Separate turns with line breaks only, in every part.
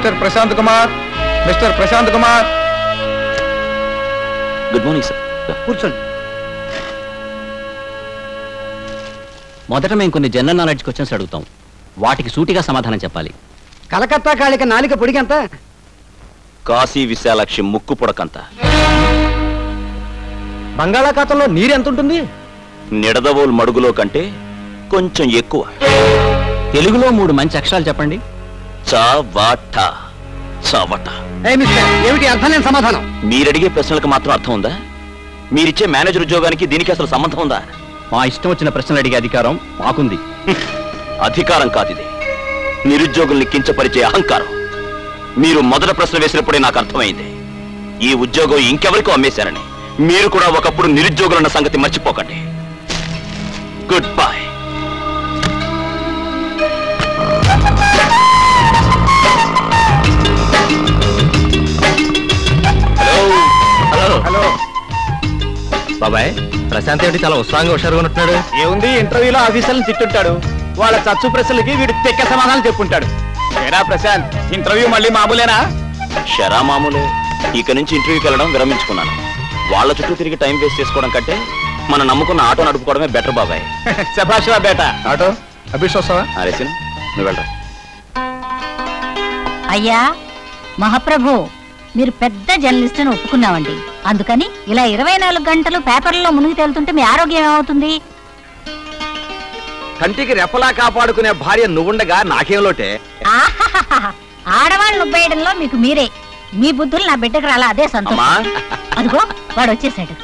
Mister Prashanth Kumar mister Prashanth Kumar
good morning sir
కూర్చోండి
మొదట మేము కొన్ని జనరల్ నాలెడ్జ్ క్వశ్చన్స్ అడుగుతాం వాటికి సూటిగా సమాధానం చెప్పాలి
కలకత్తా కాళిక నాలిక పొడిగంత
కాశీ విశాలాక్షి ముక్కు పొడకంత
బంగాళాఖాతంలో నీరు ఎంత ఉంటుంది
నిడదవోలు మడుగులో కంటే కొంచెం ఎక్కువ తెలుగులో మూడు మంచి అక్షరాలు చెప్పండి చవట చవట
ఏ మిస్టర్ ఏమిటి అర్థం లేని సమాధానం
మీరడిగే ప్రశ్నలకు మాత్రం అర్థం ఉందా మీరిచ్చే మేనేజర్ ఉద్యోగానికి దీనికి అసలు సంబంధం ఉందా మా ఇష్టం వచ్చిన ప్రశ్నలు అడిగే అధికారం మాకుంది అధికారం కాదు ఇది నిరుద్యోగుల్ని కించపరిచే అహంకారం మీరు మొదట ప్రశ్న వేసినప్పుడే నాకు అర్థమైంది ఈ ఉద్యోగం ఇంకెవరికో అమ్మేశారని మీరు కూడా ఒకప్పుడు నిరుద్యోగులన్న సంగతి మర్చిపోకండి good bye hello hello
hello
బాబాయ్ ప్రశాంత్ ఏమిటి చాలా ఉత్సాహంగా హుషారుగా ఉంటున్నాడు
ఏముంది ఇంటర్వ్యూలో ఆఫీసర్లను తిట్టుంటాడు వాళ్ళ చచ్చు ప్రశ్నలకి వీడు తెక్క సమాధానం చెప్పుంటాడు ఏరా ప్రశాంత్ ఇంటర్వ్యూ మళ్ళీ మామూలేనా
షరా మామూలే ఇక నుంచి ఇంటర్వ్యూకి వెళ్ళడం విరమించుకున్నాను వాళ్ళ చుట్టూ తిరిగి టైం వేస్ట్ చేసుకోవడం కంటే మనం నమ్ముకున్న ఆటో నడుపుకోవడమే బెటర్ బాబాయ్
శభాష్రా బేట ఆటో అభిష్ వస్తావా
అరేసిన్ నువ్వు వెళ్ళరా
అయ్యా మహాప్రభు మీరు పెద్ద జర్నలిస్ట్ అని ఒప్పుకున్నామండి అందుకని ఇలా ఇరవై నాలుగు గంటలు పేపర్లలో మునిగి తేలుతుంటే మీ ఆరోగ్యం ఏమవుతుంది
కంటికి రెప్పలా కాపాడుకునే భార్య నువ్వుండగా నాకేం లోటే
ఆహాహాహా. ఆడవాళ్ళు ఉబ్బేయడంలో మీకు మీరే మీ బుద్ధులు నా బిడ్డకు రాలా అదే సంతోషం
అమ్మా
అదిగో వాడు వచ్చేసాడు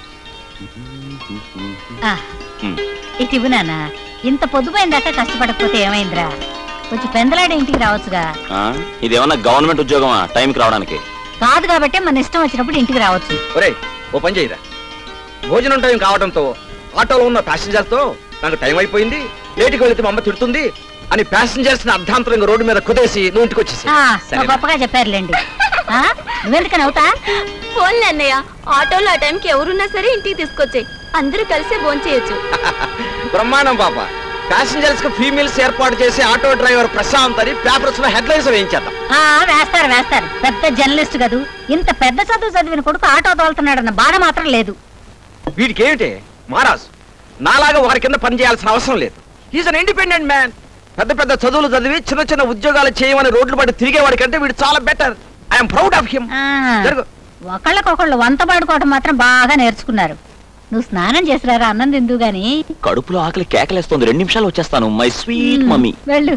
ఆ,
ఉమ్.
ఇటు ఇవ్వు నాన్న ఇంత పొద్దుపోయిన దాకా కష్టపడకపోతే ఏమైందిరా కొంచెం పెందలాడి ఇంటికి రావచ్చుగా
ఆ? ఇదేమన్నా గవర్నమెంట్ ఉద్యోగమా టైంకి రావడానికి
కాదు కాబట్టి మన ఇష్టం వచ్చినప్పుడు ఇంటికి రావచ్చు
ఒరే ఓ పని చేయరా భోజనం టైం కావడంతో ఆటోలో ఉన్న ప్యాసింజర్స్ తో నాకు టైం అయిపోయింది లేటుకి వెళితే మా అమ్మ తిడుతుంది అని ప్యాసింజర్స్ ని అర్ధాంతరంగా రోడ్డు మీద కుదేసి నువ్వు ఇంటికి వచ్చేసి
ఆ, మా గొప్పగా చెప్పారులేండి ఆ, నువ్వెందుకని అవుతా
ఫోన్లే అన్నయ్య ఆటోలో ఆ టైంకి ఎవరున్నా సరే ఇంటికి తీసుకొచ్చాయి అందరూ కలిసే భోంచేయచ్చు
బ్రహ్మాండం పాప ప్యాసింజర్స్ కు ఫీమేల్స్ ఏర్పాటు చేసి ఆటో డ్రైవర్ ప్రశాంత్ అని పేపర్స్ లో హెడ్లైన్స్ వేయించేద్దాం
ఆ, వేస్తారు వేస్తారు పెద్ద జర్నలిస్ట్ కదూ ఇంత పెద్ద చదువు చదివిన కొడుకు ఆటో తోలుతున్నాడన్న బాధ మాత్రం లేదు
వీడికి ఏమిటి మహారాజ్ నాలాగా వారి కింద పని చేయాల్సిన అవసరం లేదు ఈజ్ అన్ ఇండిపెండెంట్ మ్యాన్ పెద్ద పెద్ద చదువులు చదివి చిన్న చిన్న ఉద్యోగాలు చేయమని రోడ్లు పడి తిరిగేవాడి కంటే వీడు చాలా better I'm proud of him
ఆ,
జరుగు
ఒకళ్ళకొకళ్ళు వంత పాడుకోవటం మాత్రం బాగా నేర్చుకున్నారు నువ్వు స్నానం చేసిరారా అన్నం తిందు గాని
కడుపులో ఆకలి కేకలేస్తోంది రెండు నిమిషాలు వచ్చేస్తాను మై స్వీట్
మ్,
మమ్మీ
వెళ్ళు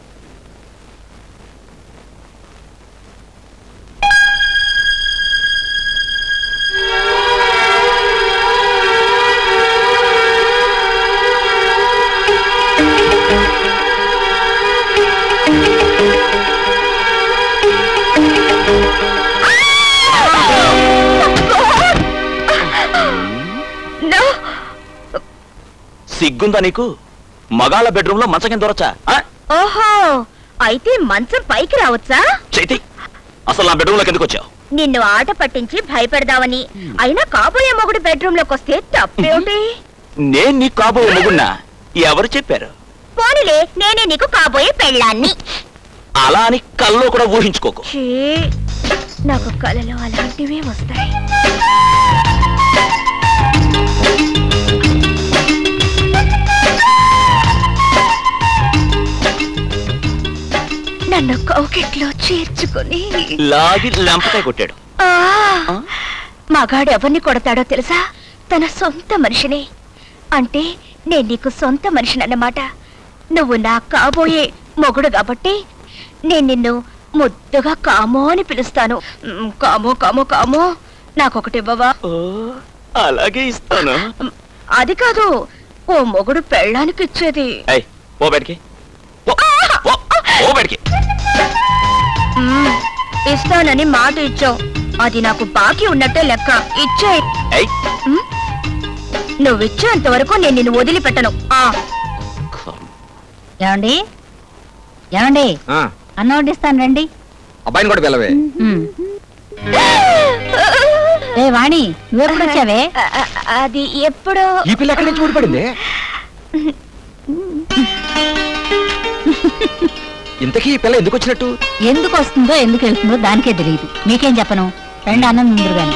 సిగ్గుందా నీకు మగాళ్ళ బెడ్రూమ్ లో మంచం కింద దొరచా
ఓహో అయితే మంచం పైకి రావచ్చా
చైతి అసలు నా బెడ్రూమ్ లోకి ఎందుకు వచ్చావు
నిన్ను ఆట పట్టించి భయపెడదామని అయినా కాబోయే మొగుడు బెడ్రూమ్ లోకి వస్తే తప్పేమిటి
నేను నీకు కాబోయే మొగున్నా ఎవరు చెప్పారు
పోనీలే నేనే నీకు కాబోయే పెళ్ళాన్ని
అలా అని కల్లో కూడా ఊహించుకోకు
ఛీ, నాకు కలలో అలాంటివే వస్తాయి నన్ను కౌకిట్లో చేర్చుకుని
లాగి లంపకాయ కొట్టాడు
ఆ, మగాడు ఎవరిని కొడతాడో తెలుసా తన సొంత మనిషిని అంటే నేను నీకు సొంత మనిషినన్నమాట నువ్వు నా కాబోయే మొగుడు కాబట్టి నేను నిన్ను ముద్దుగా కామో అని పిలుస్తాను మ్, కామో కామో కామో నాకొకటివ్వవా
ఓ, అలాగే ఇస్తాను
మ్, అది కాదు ఓ మొగుడు పెళ్ళానికి ఇచ్చేది
ఏయ్, ఓ బయటికి ఓ, ఓ, ఓ బయటికి
మ్, ఇస్తానని మాట ఇచ్చావు అది నాకు బాకీ ఉన్నట్టే లెక్క ఇచ్చే
ఏయ్,
నువ్విచ్చేంత వరకు నేను నిన్ను వదిలిపెట్టను ఆ
ఏమండి ఏమండి అన్నం వడ్డిస్తాను రండి
అబ్బాయిని కూడా పిల్లవే
ఉమ్. ఏ వాణి నువ్వెప్పుడు వచ్చావే
అ- అ- అది ఎప్పుడో
ఈ పిల్ల ఎక్కడి నుంచి ఊడిపడింది ఇంతకీ ఈ పిల్ల ఎందుకు వచ్చినట్టు
ఎందుకు వస్తుందో ఎందుకు వెళ్తుందో దానికే తెలియదు మీకేం చెప్పను రెండు అన్నం ముందు గాని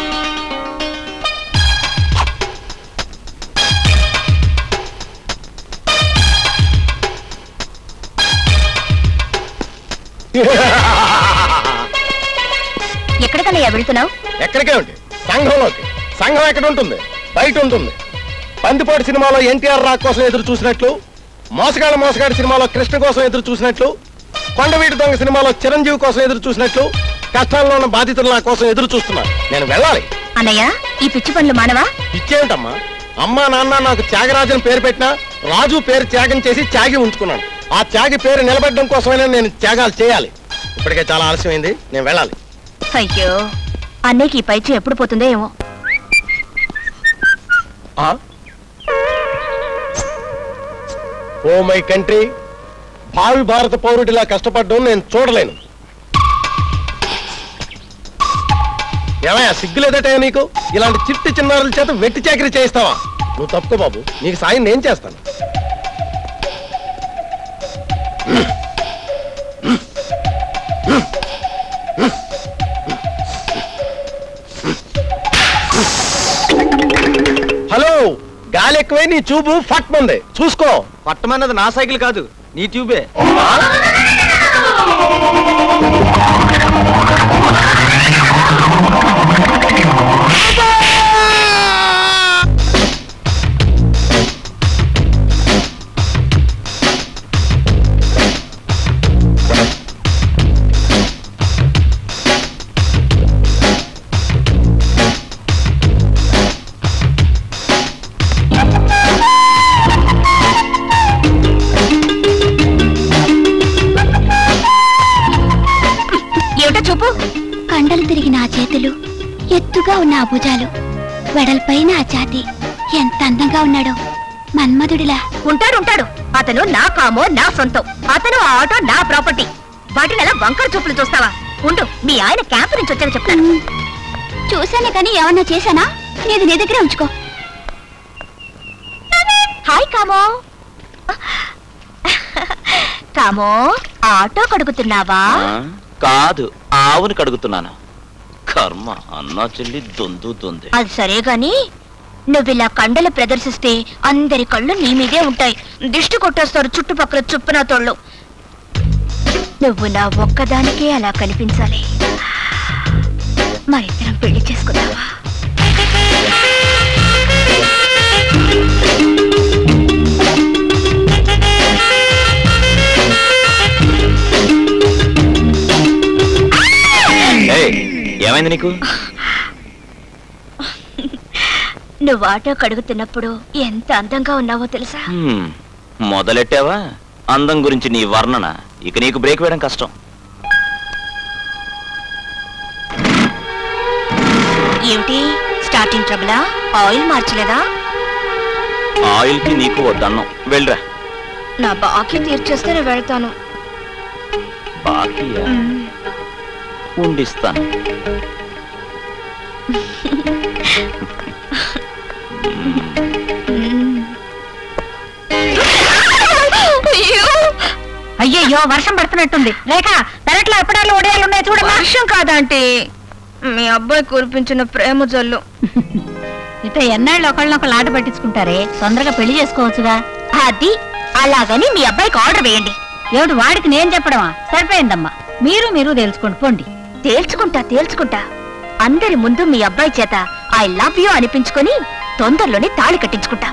ఎక్కడికన్నయ్యా వెళ్తున్నావు
ఎక్కడికే ఉంది సంఘంలోకి సంఘం ఎక్కడ ఉంటుంది బయట ఉంటుంది పందిపోటు సినిమాలో ఎన్టీఆర్ రాక్ కోసం ఎదురు చూసినట్లు మోసగాళ్ళ మోసగాడి సినిమాలో కృష్ణ కోసం ఎదురు చూసినట్లు కొండవీటి దొంగ సినిమాలో చిరంజీవి కోసం ఎదురు చూసినట్లు కష్టాల్లో ఉన్న బాధితులు నా కోసం ఎదురు చూస్తున్నారు నేను వెళ్ళాలి
అన్నయ్య ఈ పిచ్చి పనులు మానవా
ఇచ్చేమిటమ్మా అమ్మా నాన్న నాకు త్యాగరాజన్ పేరు పెట్టినా రాజు పేరు త్యాగం చేసి త్యాగి ఉంచుకున్నాను ఆ త్యాగి పేరు నిలబెట్టడం కోసమైనా నేను త్యాగాలు చేయాలి ఇప్పటికే చాలా ఆలస్యమైంది నేను వెళ్ళాలి
అయ్యో అన్నయ్యకి ఈ పైచి ఎప్పుడు పోతుందో ఏమో
ఓ మై కంట్రీ భావి భారత పౌరుడిలా కష్టపడడం నేను చూడలేను ఏమయ్యా సిగ్గులేదట నీకు ఇలాంటి చిట్టి చిన్నారుల చేత వెట్టి చాకరీ చేయిస్తావా నువ్వు తప్పుకో బాబు నీకు సాయం నేను చేస్తాను హలో గాలి ఎక్కువై నీ చూపు ఫట్ మంది చూసుకో
పట్టమన్నది నా సైకిల్ కాదు నీ ట్యూబే
ఏమిటో చూపు
కండలు తిరిగిన ఆ చేతులు ఎత్తుగా ఉన్న ఆ భుజాలు వెడల్పైన ఆ ఛాతి ఎంత అందంగా ఉన్నాడో మన్మధుడిలా
ఉంటాడు ఉంటాడు అతను నా కామో నా సొంతం అతను ఆ ఆటో నా ప్రాపర్టీ వాటిని అలా వంకర చూపులు చూస్తావా ఉండు మీ ఆయన క్యాంప్ నుంచి వచ్చాక చెప్తాను
ఉమ్, చూశానే కానీ ఏమన్నా చేశానా నీది నీ దగ్గరే ఉంచుకో
హాయ్ కామో కామో ఆటో కడుగుతున్నావా
ఆ, కాదు ఆవుని కడుగుతున్నాను కర్మ అన్నా చెల్లి దొందు దొంది
అది సరే గాని నువ్విలా కండలు ప్రదర్శిస్తే అందరి కళ్ళు నీ మీదే ఉంటాయి దిష్టి కొట్టేస్తారు చుట్టుపక్కల చుప్పున తోళ్ళు నువ్వు నా ఒక్కదానికే అలా కనిపించాలి మరిద్దరం పెళ్లి చేసుకుందావా
ఏయ్, ఏమైంది నీకు
నువ్వు ఆటో కడుగుతున్నప్పుడు ఎంత అందంగా ఉన్నావో తెలుసా
హ్మ్, మొదలెట్టావా అందం గురించి నీ వర్ణన ఇక నీకు బ్రేక్ వేయడం కష్టం
ఏమిటి స్టార్టింగ్ ట్రబులా ఆయిల్ మార్చలేదా
ఆయిల్ కి నీకు వద్దన్నం వెళ్ళరా
నా బాకీ తీర్చేస్తే నేను వెళ్తాను
బాకీయా ఉండిస్తాను
అయ్యయ్యో వర్షం పడుతున్నట్టుంది రేఖ పెరట్లో ఎప్పడాలు ఒడియాలు ఉన్నాయి చూడమ్మా
వర్షం కాదంటే మీ అబ్బాయి కురిపించిన ప్రేమ జల్లు
ఇట ఎన్నాళ్ళు ఒకళ్ళనొకళ్ళు ఆట పట్టించుకుంటారే తొందరగా పెళ్లి చేసుకోవచ్చుగా
అది అలాగని మీ అబ్బాయికి ఆర్డర్ వేయండి
ఏమిటి వాడికి నేను చెప్పడమా సరిపోయిందమ్మా మీరు మీరు తెలుసుకోండి పోండి
తేల్చుకుంటా తేల్చుకుంటా అందరి ముందు మీ అబ్బాయి చేత ఐ లవ్ యూ అనిపించుకొని తొందరలోనే తాళి కట్టించుకుంటా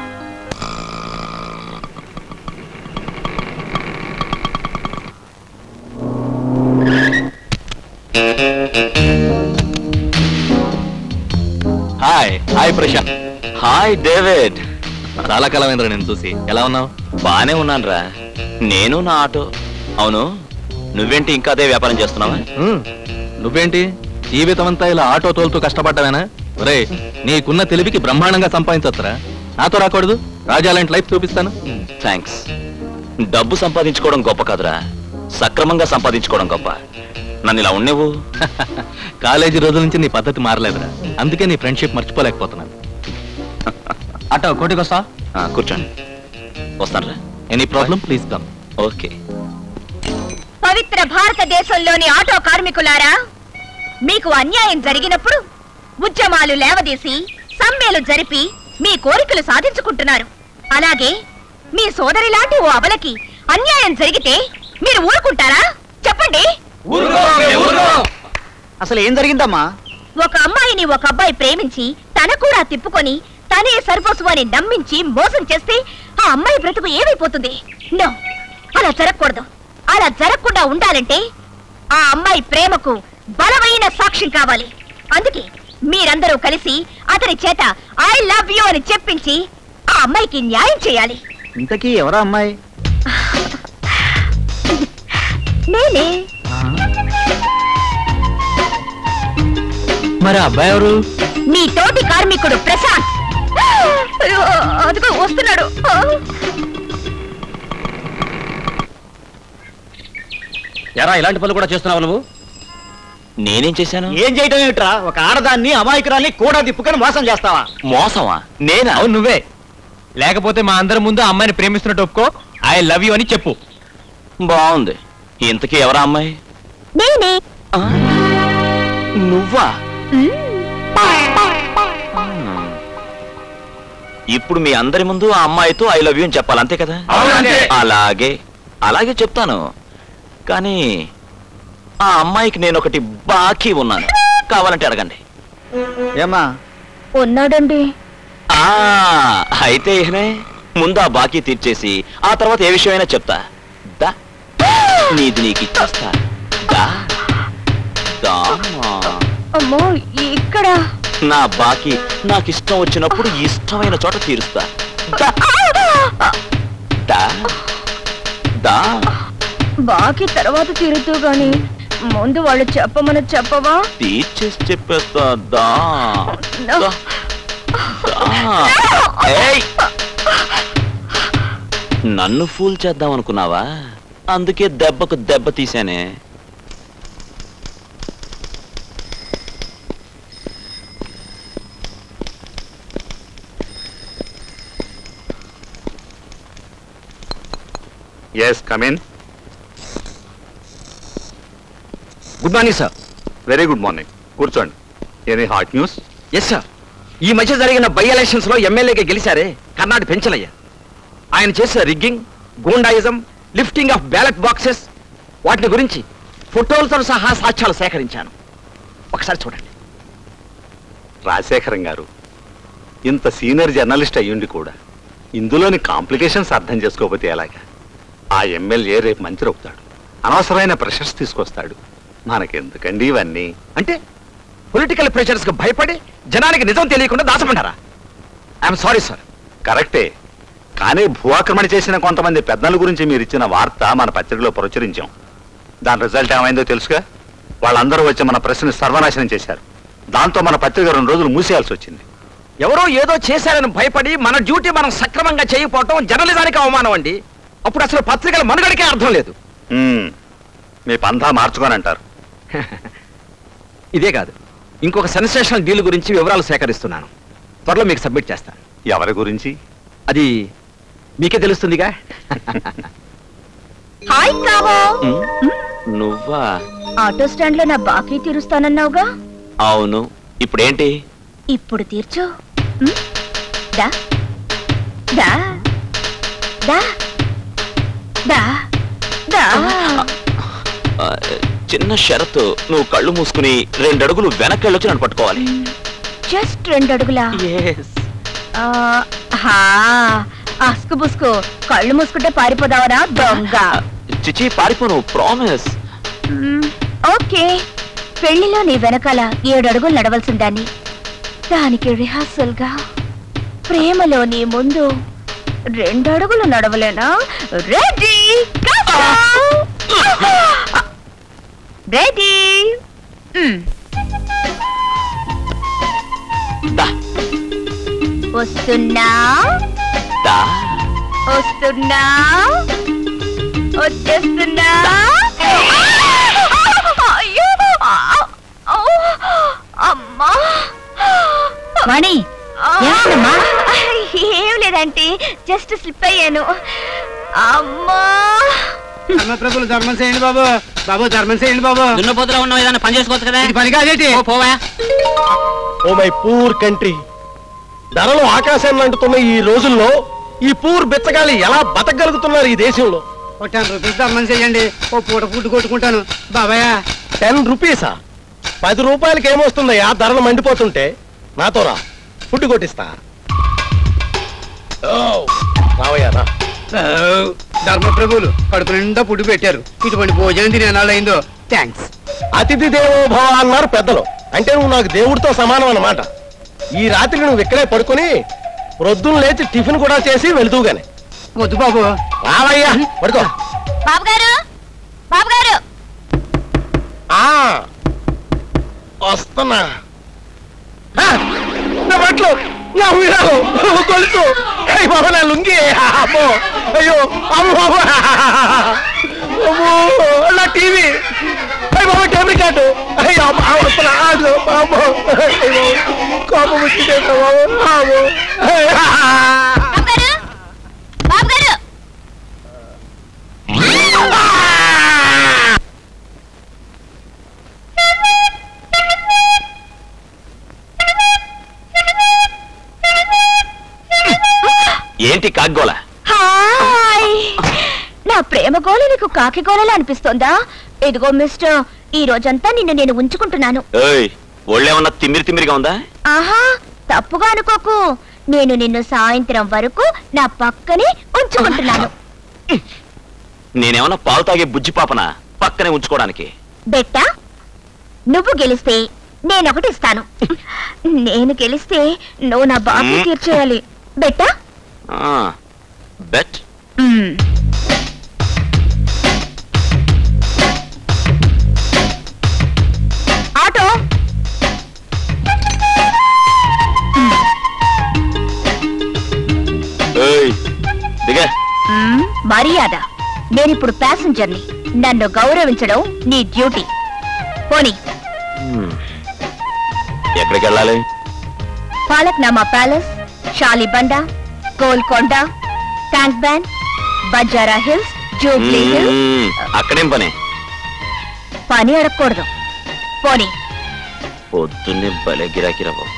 hi hi Prashanth hi David
చాలా కాలమైందిరా నేను చూసి ఎలా ఉన్నావు
బానే ఉన్నానురా నేను నా ఆటో అవును నువ్వేంటి ఇంకా అదే వ్యాపారం చేస్తున్నావా
నువ్వేంటి జీవితం అంతా ఇలా ఆటో తోలుతూ కష్టపడ్డావేనా ఒరే నీకున్న తెలివికి బ్రహ్మాండంగా సంపాదించొచ్చురా నాతో రాకూడదు రాజాలాంటి లైఫ్ చూపిస్తాను
థ్యాంక్స్ డబ్బు సంపాదించుకోవడం గొప్ప కాదురా సక్రమంగా సంపాదించుకోవడం గొప్ప నన్ను ఇలా ఉండేవు
కాలేజీ రోజుల నుంచి నీ పద్ధతి మారలేదురా అందుకే నీ ఫ్రెండ్షిప్ మర్చిపోలేకపోతున్నాను
అటో కోటికొస్తా
కూర్చోండి వస్తానరా
any problem please come
Pavitra Pavitra భారతదేశంలోని ఆటో కార్మికులారా మీకు అన్యాయం జరిగినప్పుడు ఉద్యమాలు లేవదీసి సమ్మెలు జరిపి మీ కోరికలు సాధించుకుంటున్నారు అలాగే మీ సోదరి లాంటి ఓ అబలకి అన్యాయం జరిగితే మీరు ఊరుకుంటారా చెప్పండి
అసలు ఏం జరిగిందమ్మా
ఒక అమ్మాయిని ఒక అబ్బాయి ప్రేమించి తన కూడా తిప్పుకొని తనే సరిపోసు అని నమ్మించి మోసం చేస్తే ఆ అమ్మాయి బ్రతుకు ఏమైపోతుంది నో అలా జరగకూడదు అలా జరగకుండా ఉండాలంటే ఆ అమ్మాయి ప్రేమకు బలమైన సాక్ష్యం కావాలి అందుకే మీరందరూ కలిసి అతని చేత ఐ లవ్ యూ అని చెప్పించి ఆ అమ్మాయికి న్యాయం చేయాలి
ఇంతకీ ఎవరా అమ్మాయి
నేనే
మరి అబ్బాయి ఎవరు
నీ తోటి కార్మికుడు ప్రశాంత్ అయ్యో, అదిగో వస్తున్నాడు
ఎరా ఇలాంటి పనులు కూడా చేస్తున్నావు నువ్వు
నేనేం చేశాను
ఏం చేయటం ఏమిట్రా ఒక ఆడదాన్ని అమాయకురాల్ని కూడా తిప్పుకొని మోసం చేస్తావా
మోసమా నేనా
అవును నువ్వే లేకపోతే మా అందరి ముందు అమ్మాయిని ప్రేమిస్తున్నట్టు ఒప్పుకో ఐ లవ్ యూ అని చెప్పు
బాగుంది ఇంతకీ ఎవరా అమ్మాయి
నేనే
ఆ? నువ్వా ఇప్పుడు మీ అందరి ముందు ఆ అమ్మాయితో ఐ లవ్ యూ అని చెప్పాలి అంతే కదా అలాగే అలాగే చెప్తాను కానీ ఆ అమ్మాయికి నేను ఒకటి బాకీ ఉన్నాను కావాలంటే అడగండి
ఏమా
ఉన్నాడండి
ఆ అయితే ఏనే ముందు ఆ బాకీ తీర్చేసి ఆ తర్వాత ఏ విషయమైనా చెప్తా దా నీది నీకు ఇచ్చేస్తా దా దామా.
అమ్మో ఇక్కడ
నా బాకీ నాకు ఇష్టం వచ్చినప్పుడు ఇష్టమైన చోట తీరుస్తా దా. దా దా
బాకీ తర్వాత తీరుతూ గాని ముందు వాళ్ళు చెప్పమని చెప్పవా
తీర్చేసి చెప్పేస్తా దా
No.
దా. దా. ఏయ్! నన్ను ఫూల్ చేద్దాం అనుకున్నావా అందుకే దెబ్బకు దెబ్బ తీశానే
yes come in
good morning sir
very good morning కూర్చోండి any hot news
yes sir ఈ మధ్య జరిగిన బై ఎలక్షన్స్ లో ఎమ్మెల్యేగా గెలిచారే కర్ణాటి పెంచలయ్య ఆయన చేసిన rigging goondaism lifting of ballot boxes వాటిని గురించి ఫోటోలతో సహా సాక్ష్యాలు సేకరించాను ఒకసారి చూడండి
రాజశేఖరం గారు ఇంత సీనియర్ జర్నలిస్ట్ అయ్యుండి కూడా ఇందులోని కాంప్లికేషన్స్ అర్థం చేసుకోకపోతే ఎలాగా ఆ ఎమ్మెల్యే రేపు మంచి రొప్పుతాడు అనవసరమైన ప్రెషర్స్ తీసుకొస్తాడు మనకెందుకండి ఇవన్నీ
అంటే పొలిటికల్ ప్రెషర్స్ కు భయపడి జనానికి నిజం తెలియకుండా దాచమంటారా ఐఎమ్ సారీ సార్
కరెక్టే కానీ భూఆక్రమణ చేసిన కొంతమంది పెద్దల గురించి మీరు ఇచ్చిన వార్త మన పత్రికలో ప్రచురించాం దాని రిజల్ట్ ఏమైందో తెలుసుగా వాళ్ళందరూ వచ్చి మన ప్రశ్న సర్వనాశనం చేశారు దాంతో మన పత్రిక రెండు రోజులు మూసేయాల్సి వచ్చింది
ఎవరో ఏదో చేశారని భయపడి మన డ్యూటీ మనం సక్రమంగా చేయకపోవటం జర్నలిజానికి అవమానం అండి అప్పుడు అసలు పత్రికల మనుగడికే అర్థం లేదు
మ్మ్. మీ పంథా మార్చుకోనంటారు
ఇదే కాదు ఇంకొక సెన్సేషనల్ డీల్ గురించి వివరాలు సేకరిస్తున్నాను త్వరలో మీకు సబ్మిట్ చేస్తాను
ఎవరి గురించి
అది మీకే తెలుస్తుందిగా
హాయ్ కావో
ఉమ్, నువ్వా
ఆటో స్టాండ్ లో నా బాకీ తీరుస్తానన్నావుగా
అవును ఇప్పుడేంటి
ఇప్పుడు తీర్చు ఉమ్, దా దా దా దా దా
ఆ, చిన్న షరతు నువ్వు కళ్ళు మూసుకుని రెండు అడుగులు వెనక్కి వెళ్ళొచ్చి నన్ను పట్టుకోవాలి
జస్ట్ రెండు అడుగులా ఆ, హా అస్కు బుస్కు కళ్ళు మూసుకుంటే పారిపోదావరా దొంగ
చిచి పారిపోను ప్రామిస్
మ్మ్, ఓకే పెళ్లిలో నీ వెనకాల ఏడు అడుగులు నడవలసిందాన్ని దానికి రిహార్సల్ గా ప్రేమలో నీ ముందు రెండు అడుగులు నడవలేనా రెడీ రెడీ
దా
వస్తున్నా
దా
వస్తున్నా వచ్చేస్తున్నా అయ్యో అమ్మా
వాణి ఏమైందమ్మా?
ఏం లేదంటే జస్ట్ స్లిప్ అయ్యాను అమ్మా
ప్రభులు ధర్మం చేయండి బాబు బాబు ధర్మం చేయండి బాబు
దున్నపోతులో ఉన్నావు ఏదైనా పని చేసుకోవచ్చు కదా
ఇది పని కాదేటి
ఓ, పోవా
ఓ మై పూర్ కంట్రీ ధరలు ఆకాశాన్ని అంటుతున్న ఈ రోజుల్లో ఈ పూర్ బిచ్చగాలి ఎలా బతకగలుగుతున్నారు ఈ దేశంలో
ఓ టెన్ రూపీస్ ధర్మం చేయండి ఓ పూట ఫుడ్ కొట్టుకుంటాను బాబాయ్
టెన్ రూపీసా పది రూపాయలకి ఏమొస్తుందయ్యా ధరలు మండిపోతుంటే నాతో రా ఫుడ్ కొట్టిస్తా ఓ, రావయ్యా రా
ధర్మ ప్రభువులు కడుపు నిండా ఫుడ్ పెట్టారు ఇటువంటి భోజనం తినే అయిందో థ్యాంక్స్
అతిథి దేవో భవ అన్నారు పెద్దలు అంటే నువ్వు నాకు దేవుడితో సమానం అన్నమాట ఈ రాత్రి నువ్వు ఇక్కడే పడుకొని ప్రొద్దున లేచి టిఫిన్ కూడా చేసి వెళుతూగానే
వద్దు బాబు
రావయ్యా పడుకో
బాబు గారు బాబు గారు
ఆ వస్తున్నా ఆ, నా బట్టలు నా ఉయ్యాలు గొలుసు అయ్యి బాబా నా లుంగి అమ్మో అయ్యో అమ్మో అమ్మో నా టీవీ అయ్యి బాబా టేబుల్ కార్డు అయ్యో అమ్మ, ఆ వస్తున్నా ఆగు, అమ్మో అయ్యో కోపం వచ్చిందే బాబు అమ్మో
బాబు గారు బాబు గారు
ఏంటి కాగ్గోల
హాయ్ నా ప్రేమ గోళ నీకు కాకి గోళలా అనిపిస్తోందా ఇదిగో మిస్టర్ ఈ రోజంతా నిన్ను నేను ఉంచుకుంటున్నాను
ఏయ్ ఒళ్ళేమన్నా తిమ్మిరి తిమ్మిరిగా ఉందా
ఆహా తప్పుగా అనుకోకు నేను నిన్ను సాయంత్రం వరకు నా పక్కనే ఉంచుకుంటున్నాను
నేనేమన్నా పాలు తాగే బుజ్జి పాపన పక్కనే ఉంచుకోవడానికి
బెట్టా నువ్వు గెలిస్తే నేనొకటి ఇస్తాను నేను గెలిస్తే నువ్వు నా బాకీ
మ్మ్.
తీర్చేయాలి బెట్టా
ఆ, బెట్
మ్మ్. ఆటో
ఏయ్ దిగా
మ్మ్, మర్యాద నేనిప్పుడు ప్యాసింజర్ని నన్ను గౌరవించడం నీ డ్యూటీ పోనీ
ఎక్కడికి వెళ్ళాలి
Falaknuma palace Shalibanda Golconda tank bund Banjara hills Jubilee hills
మ్మ్, అక్కడేం పని
పని అడగకూడదు పోనీ
పొద్దున్నే భలే గిరాకిరా బాబు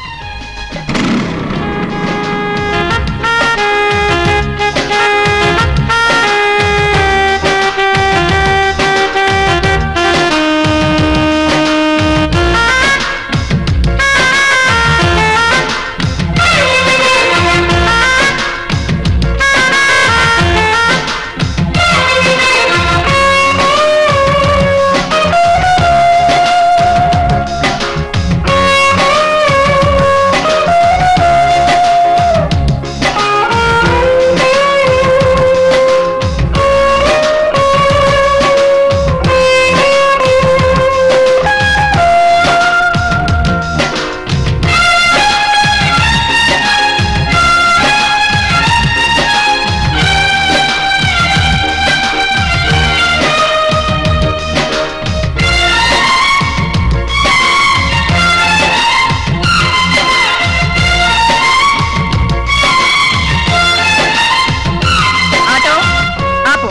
ఆటో ఆపు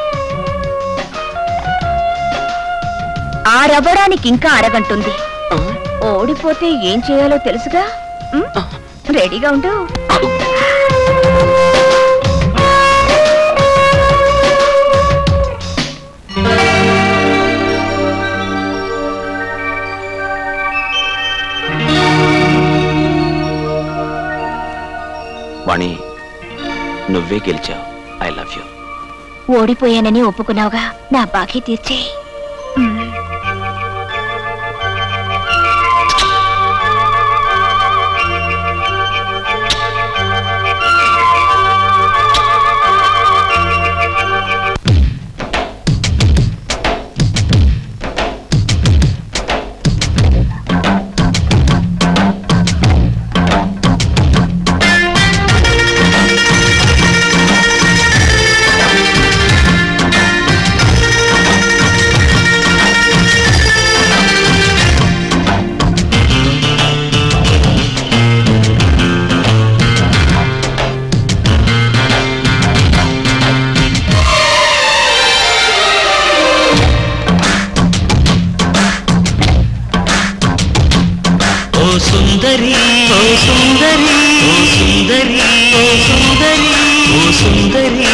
ఆరవ్వడానికి ఇంకా అరగంటుంది ఓడిపోతే ఏం చేయాలో తెలుసుగా ఉమ్, రెడీగా ఉండు
వాణి నువ్వే గెలిచావు ఐ లవ్ యూ
ఓడిపోయానని ఒప్పుకున్నావుగా నా బాకీ తీర్చే
ఆ
సుందరి ఓ సుందరి ఓ సుందరి ఓ సుందరి ఓ సుందరి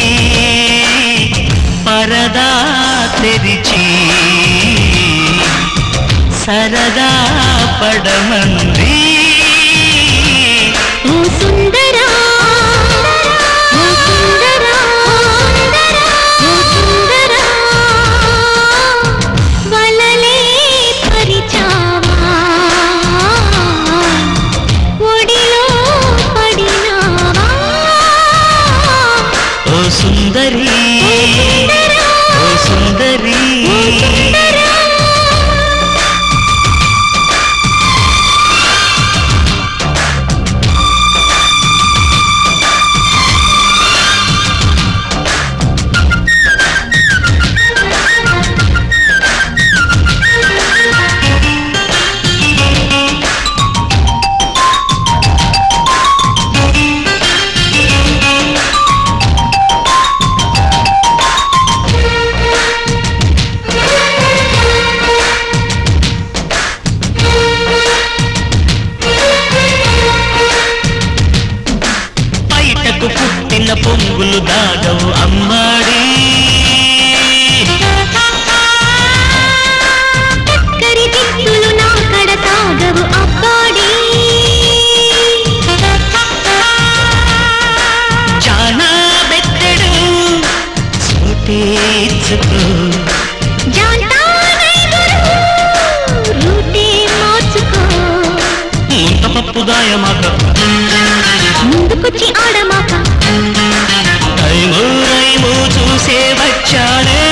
పరదా తెరిచి సరదా పడమంది
ఓ సుందరా ఓ సుందరా ఓ సుందరా వలలే పరిచావా ఒడిలో పడినావా
ఓ సుందరి ఓ సుందరి బయటకు పుట్టిన పొంగులు దాగవు అమ్మాడి
కరి దిక్కులు నా కడ తాగవు అబ్బాడి
చానా బెత్తడు సూటేచుకో
జాంతానైదురు రూటే మార్చుకో
ముంత పప్పు గాయమాక
ముందుకొచ్చి ఆడమాక
టైము రైము చూసే వచ్చాడే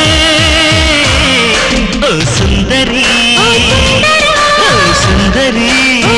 ఓ సుందరి ఓ సుందరి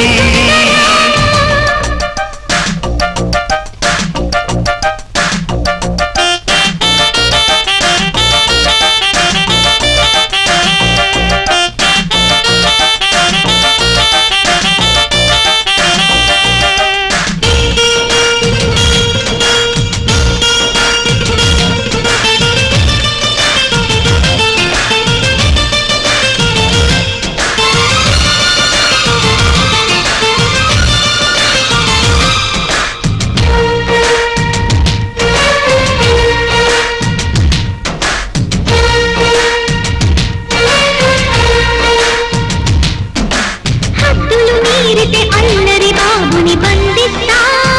హద్దులు మీరితే అల్లరి బాబుని బంధిస్తా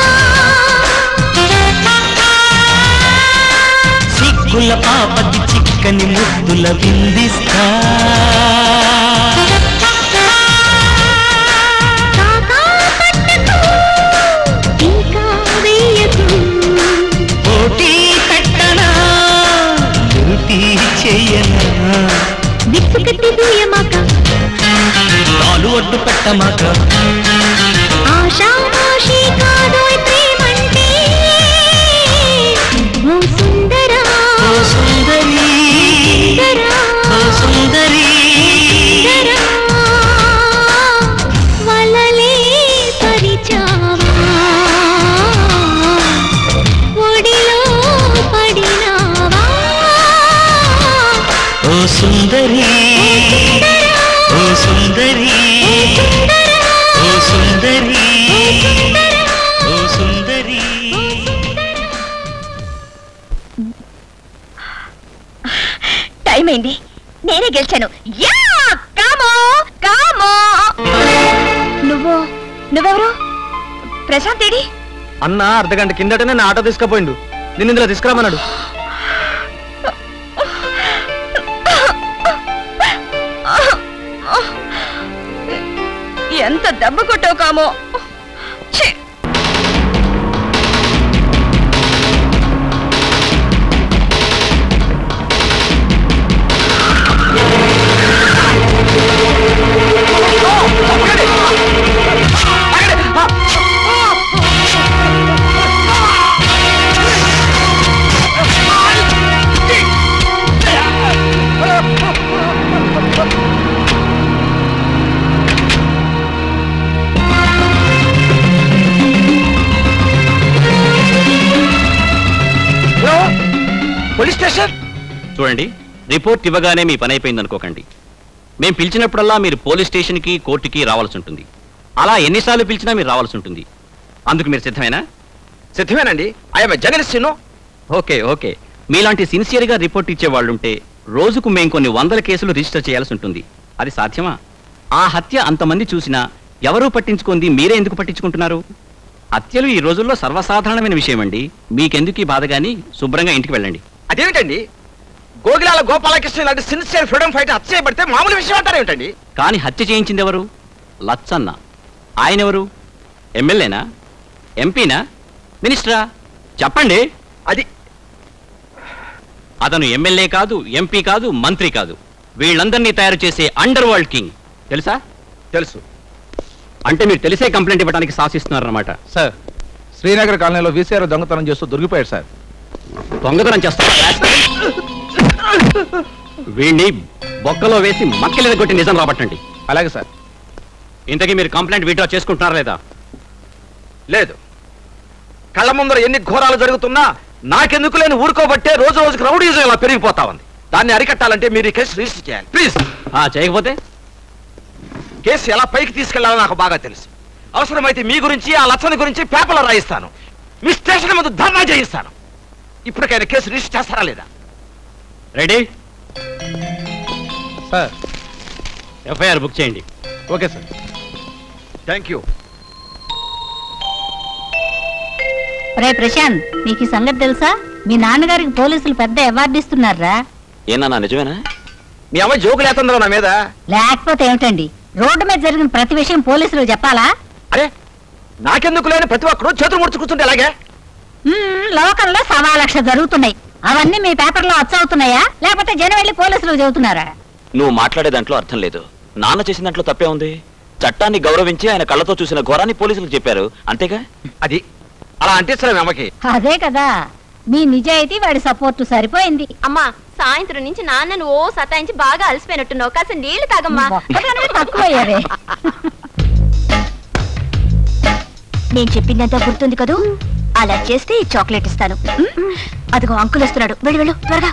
సిగ్గుల పాపకి చిక్కని ముద్దుల విందిస్తా
కాకా పట్టకు ఇంకా వెయ్యకు
పోటీ కట్టనా డ్యూటీ చెయ్యనా
విప్పు కట్టి దూయమాక
నాలు ఒడ్డు పెట్టమాక
ఆశా ఆశీ కాదోయ్ ప్రేమంటే ఓ సుందరా
ఓ సుందరి
సుందరా
ఓ సుందరి
సుందరా వలలే పరిచావా ఒడిలో పడినావా
ఓ సుందరి ఓ సుందరి ఓ సుందరి ఓ సుందరి
టైం అయింది నేనే గెలిచాను యా కామో కామో నువ్వు నువ్వెవరు ప్రశాంత్ ఏడి
అన్న అర్ధగంట కిందటనే నా ఆటో తీసుకుపోయిండు నిన్ను ఇందులో తీసుకురామన్నాడు
ఎంత దెబ్బ కొట్టావు కామో ఛీ!
పోలీస్ స్టేషన్
చూడండి రిపోర్ట్ ఇవ్వగానే మీ పని అయిపోయింది అనుకోకండి మేము పిలిచినప్పుడల్లా మీరు పోలీస్ స్టేషన్కి కోర్టుకి రావాల్సి ఉంటుంది అలా ఎన్నిసార్లు పిలిచినా మీరు రావాల్సి ఉంటుంది అందుకు మీరు సిద్ధమేనా
సిద్ధమేనండి I'm journalist no
okay okay మీలాంటి సిన్సియర్గా రిపోర్ట్ ఇచ్చే వాళ్ళుంటే రోజుకు మేము కొన్ని వందల కేసులు రిజిస్టర్ చేయాల్సి ఉంటుంది అది సాధ్యమా ఆ హత్య అంతమంది చూసినా ఎవరూ పట్టించుకుంది మీరే ఎందుకు పట్టించుకుంటున్నారు హత్యలు ఈ రోజుల్లో సర్వసాధారణమైన విషయం అండి మీకెందుకు ఈ బాధ గాని శుభ్రంగా ఇంటికి వెళ్ళండి
అదేమిటండి గోగిలాల గోపాలకృష్ణ ఇలాంటి సిన్సియర్ ఫ్రీడమ్ ఫైట్ హత్య చేయబడితే మామూలు విషయం అంటారు ఏమిటండి
కానీ హత్య చేయించింది ఎవరు లచ్చన్న ఆయన ఎవరు ఎమ్మెల్యేనా ఎంపీనా మినిస్టరా చెప్పండి
అది
అతను ఎమ్మెల్యే కాదు ఎంపీ కాదు మంత్రి కాదు వీళ్ళందరినీ తయారు చేసే అండర్ వరల్డ్ కింగ్ తెలుసా
తెలుసు
అంటే మీరు తెలిసే కంప్లైంట్ ఇవ్వడానికి సాహసిస్తున్నారన్నమాట
సార్ శ్రీనగర్ కాలనీలో వీసీఆర్ దొంగతనం చేస్తూ దొరికిపోయాడు సార్
దొంగతనం చేస్తారా వీణ్ణి బొక్కలో వేసి మక్కలేద కొట్టి నిజం రాబట్టండి
అలాగే సార్
ఇంతకీ మీరు కంప్లైంట్ విత్డ్రా చేసుకుంటున్నారా లేదా
లేదు కళ్ళ ముందర ఎన్ని ఘోరాలు జరుగుతున్నా నాకెందుకు లేని ఊరుకోబట్టే రోజు రోజుకి రౌడీజం ఇలా పెరిగిపోతా ఉంది దాన్ని అరికట్టాలంటే మీరు ఈ కేసు రిజిస్టర్ చేయాలి ప్లీజ్
ఆ చేయకపోతే
కేసు ఎలా పైకి తీసుకెళ్లాలో నాకు బాగా తెలుసు అవసరమైతే మీ గురించి ఆ లచ్చని గురించి పేపర్లో రాయిస్తాను మీ స్టేషన్ ముందు ధర్నా చేయిస్తాను ఇప్పటికైనా కేసు రిజిస్టర్ చేస్తారా లేదా
రెడీ
సార్
ఎఫ్ఐఆర్ బుక్ చేయండి
ఓకే సార్
థ్యాంక్ యూ
రే ప్రశాంత్ నీకు ఈ సంగతి తెలుసా మీ నాన్నగారికి పోలీసులు పెద్ద అవార్డు ఇస్తున్నారా
ఏనా నిజమేనా
మీ అమ్మ జోకులు వేస్తుందో నా మీద
లేకపోతే ఏమిటండి రోడ్డు మీద జరిగిన ప్రతి విషయం పోలీసులు చెప్పాలా
అరే నాకెందుకు లేని ప్రతి ఒక్కరు చేతులు ముడుచు కూర్చుంటే ఎలాగే
మ్మ్, లోకంలో సవా లక్ష జరుగుతున్నాయి అవన్నీ మీ పేపర్లో వచ్చవుతున్నాయా లేకపోతే జనం వెళ్ళి పోలీసులు చెబుతున్నారా
నువ్వు మాట్లాడే దాంట్లో అర్థం లేదు నాన్న చేసిన దాంట్లో తప్పే ఉంది చట్టాన్ని గౌరవించి ఆయన కళ్ళతో చూసిన ఘోరాన్ని పోలీసులకు చెప్పారు అంతేగా
అది అలా అంటించలే మీ అమ్మకి
అదే కదా మీ నిజాయితీ వాడి సపోర్టు సరిపోయింది
అమ్మా సాయంత్రం నుంచి నాన్నను ఓ సతాయించి బాగా అలసిపోయినట్టున్నావు కాస్త నీళ్లు తాగమ్మా
ఒక్కదానివే తక్కువయ్యావే
నేను చెప్పిందంతా గుర్తుంది కదూ అలా చేస్తే ఈ చాక్లెట్ ఇస్తాను ఉమ్? అదిగో అంకుల్ వస్తున్నాడు వెళ్ళు వెళ్ళు త్వరగా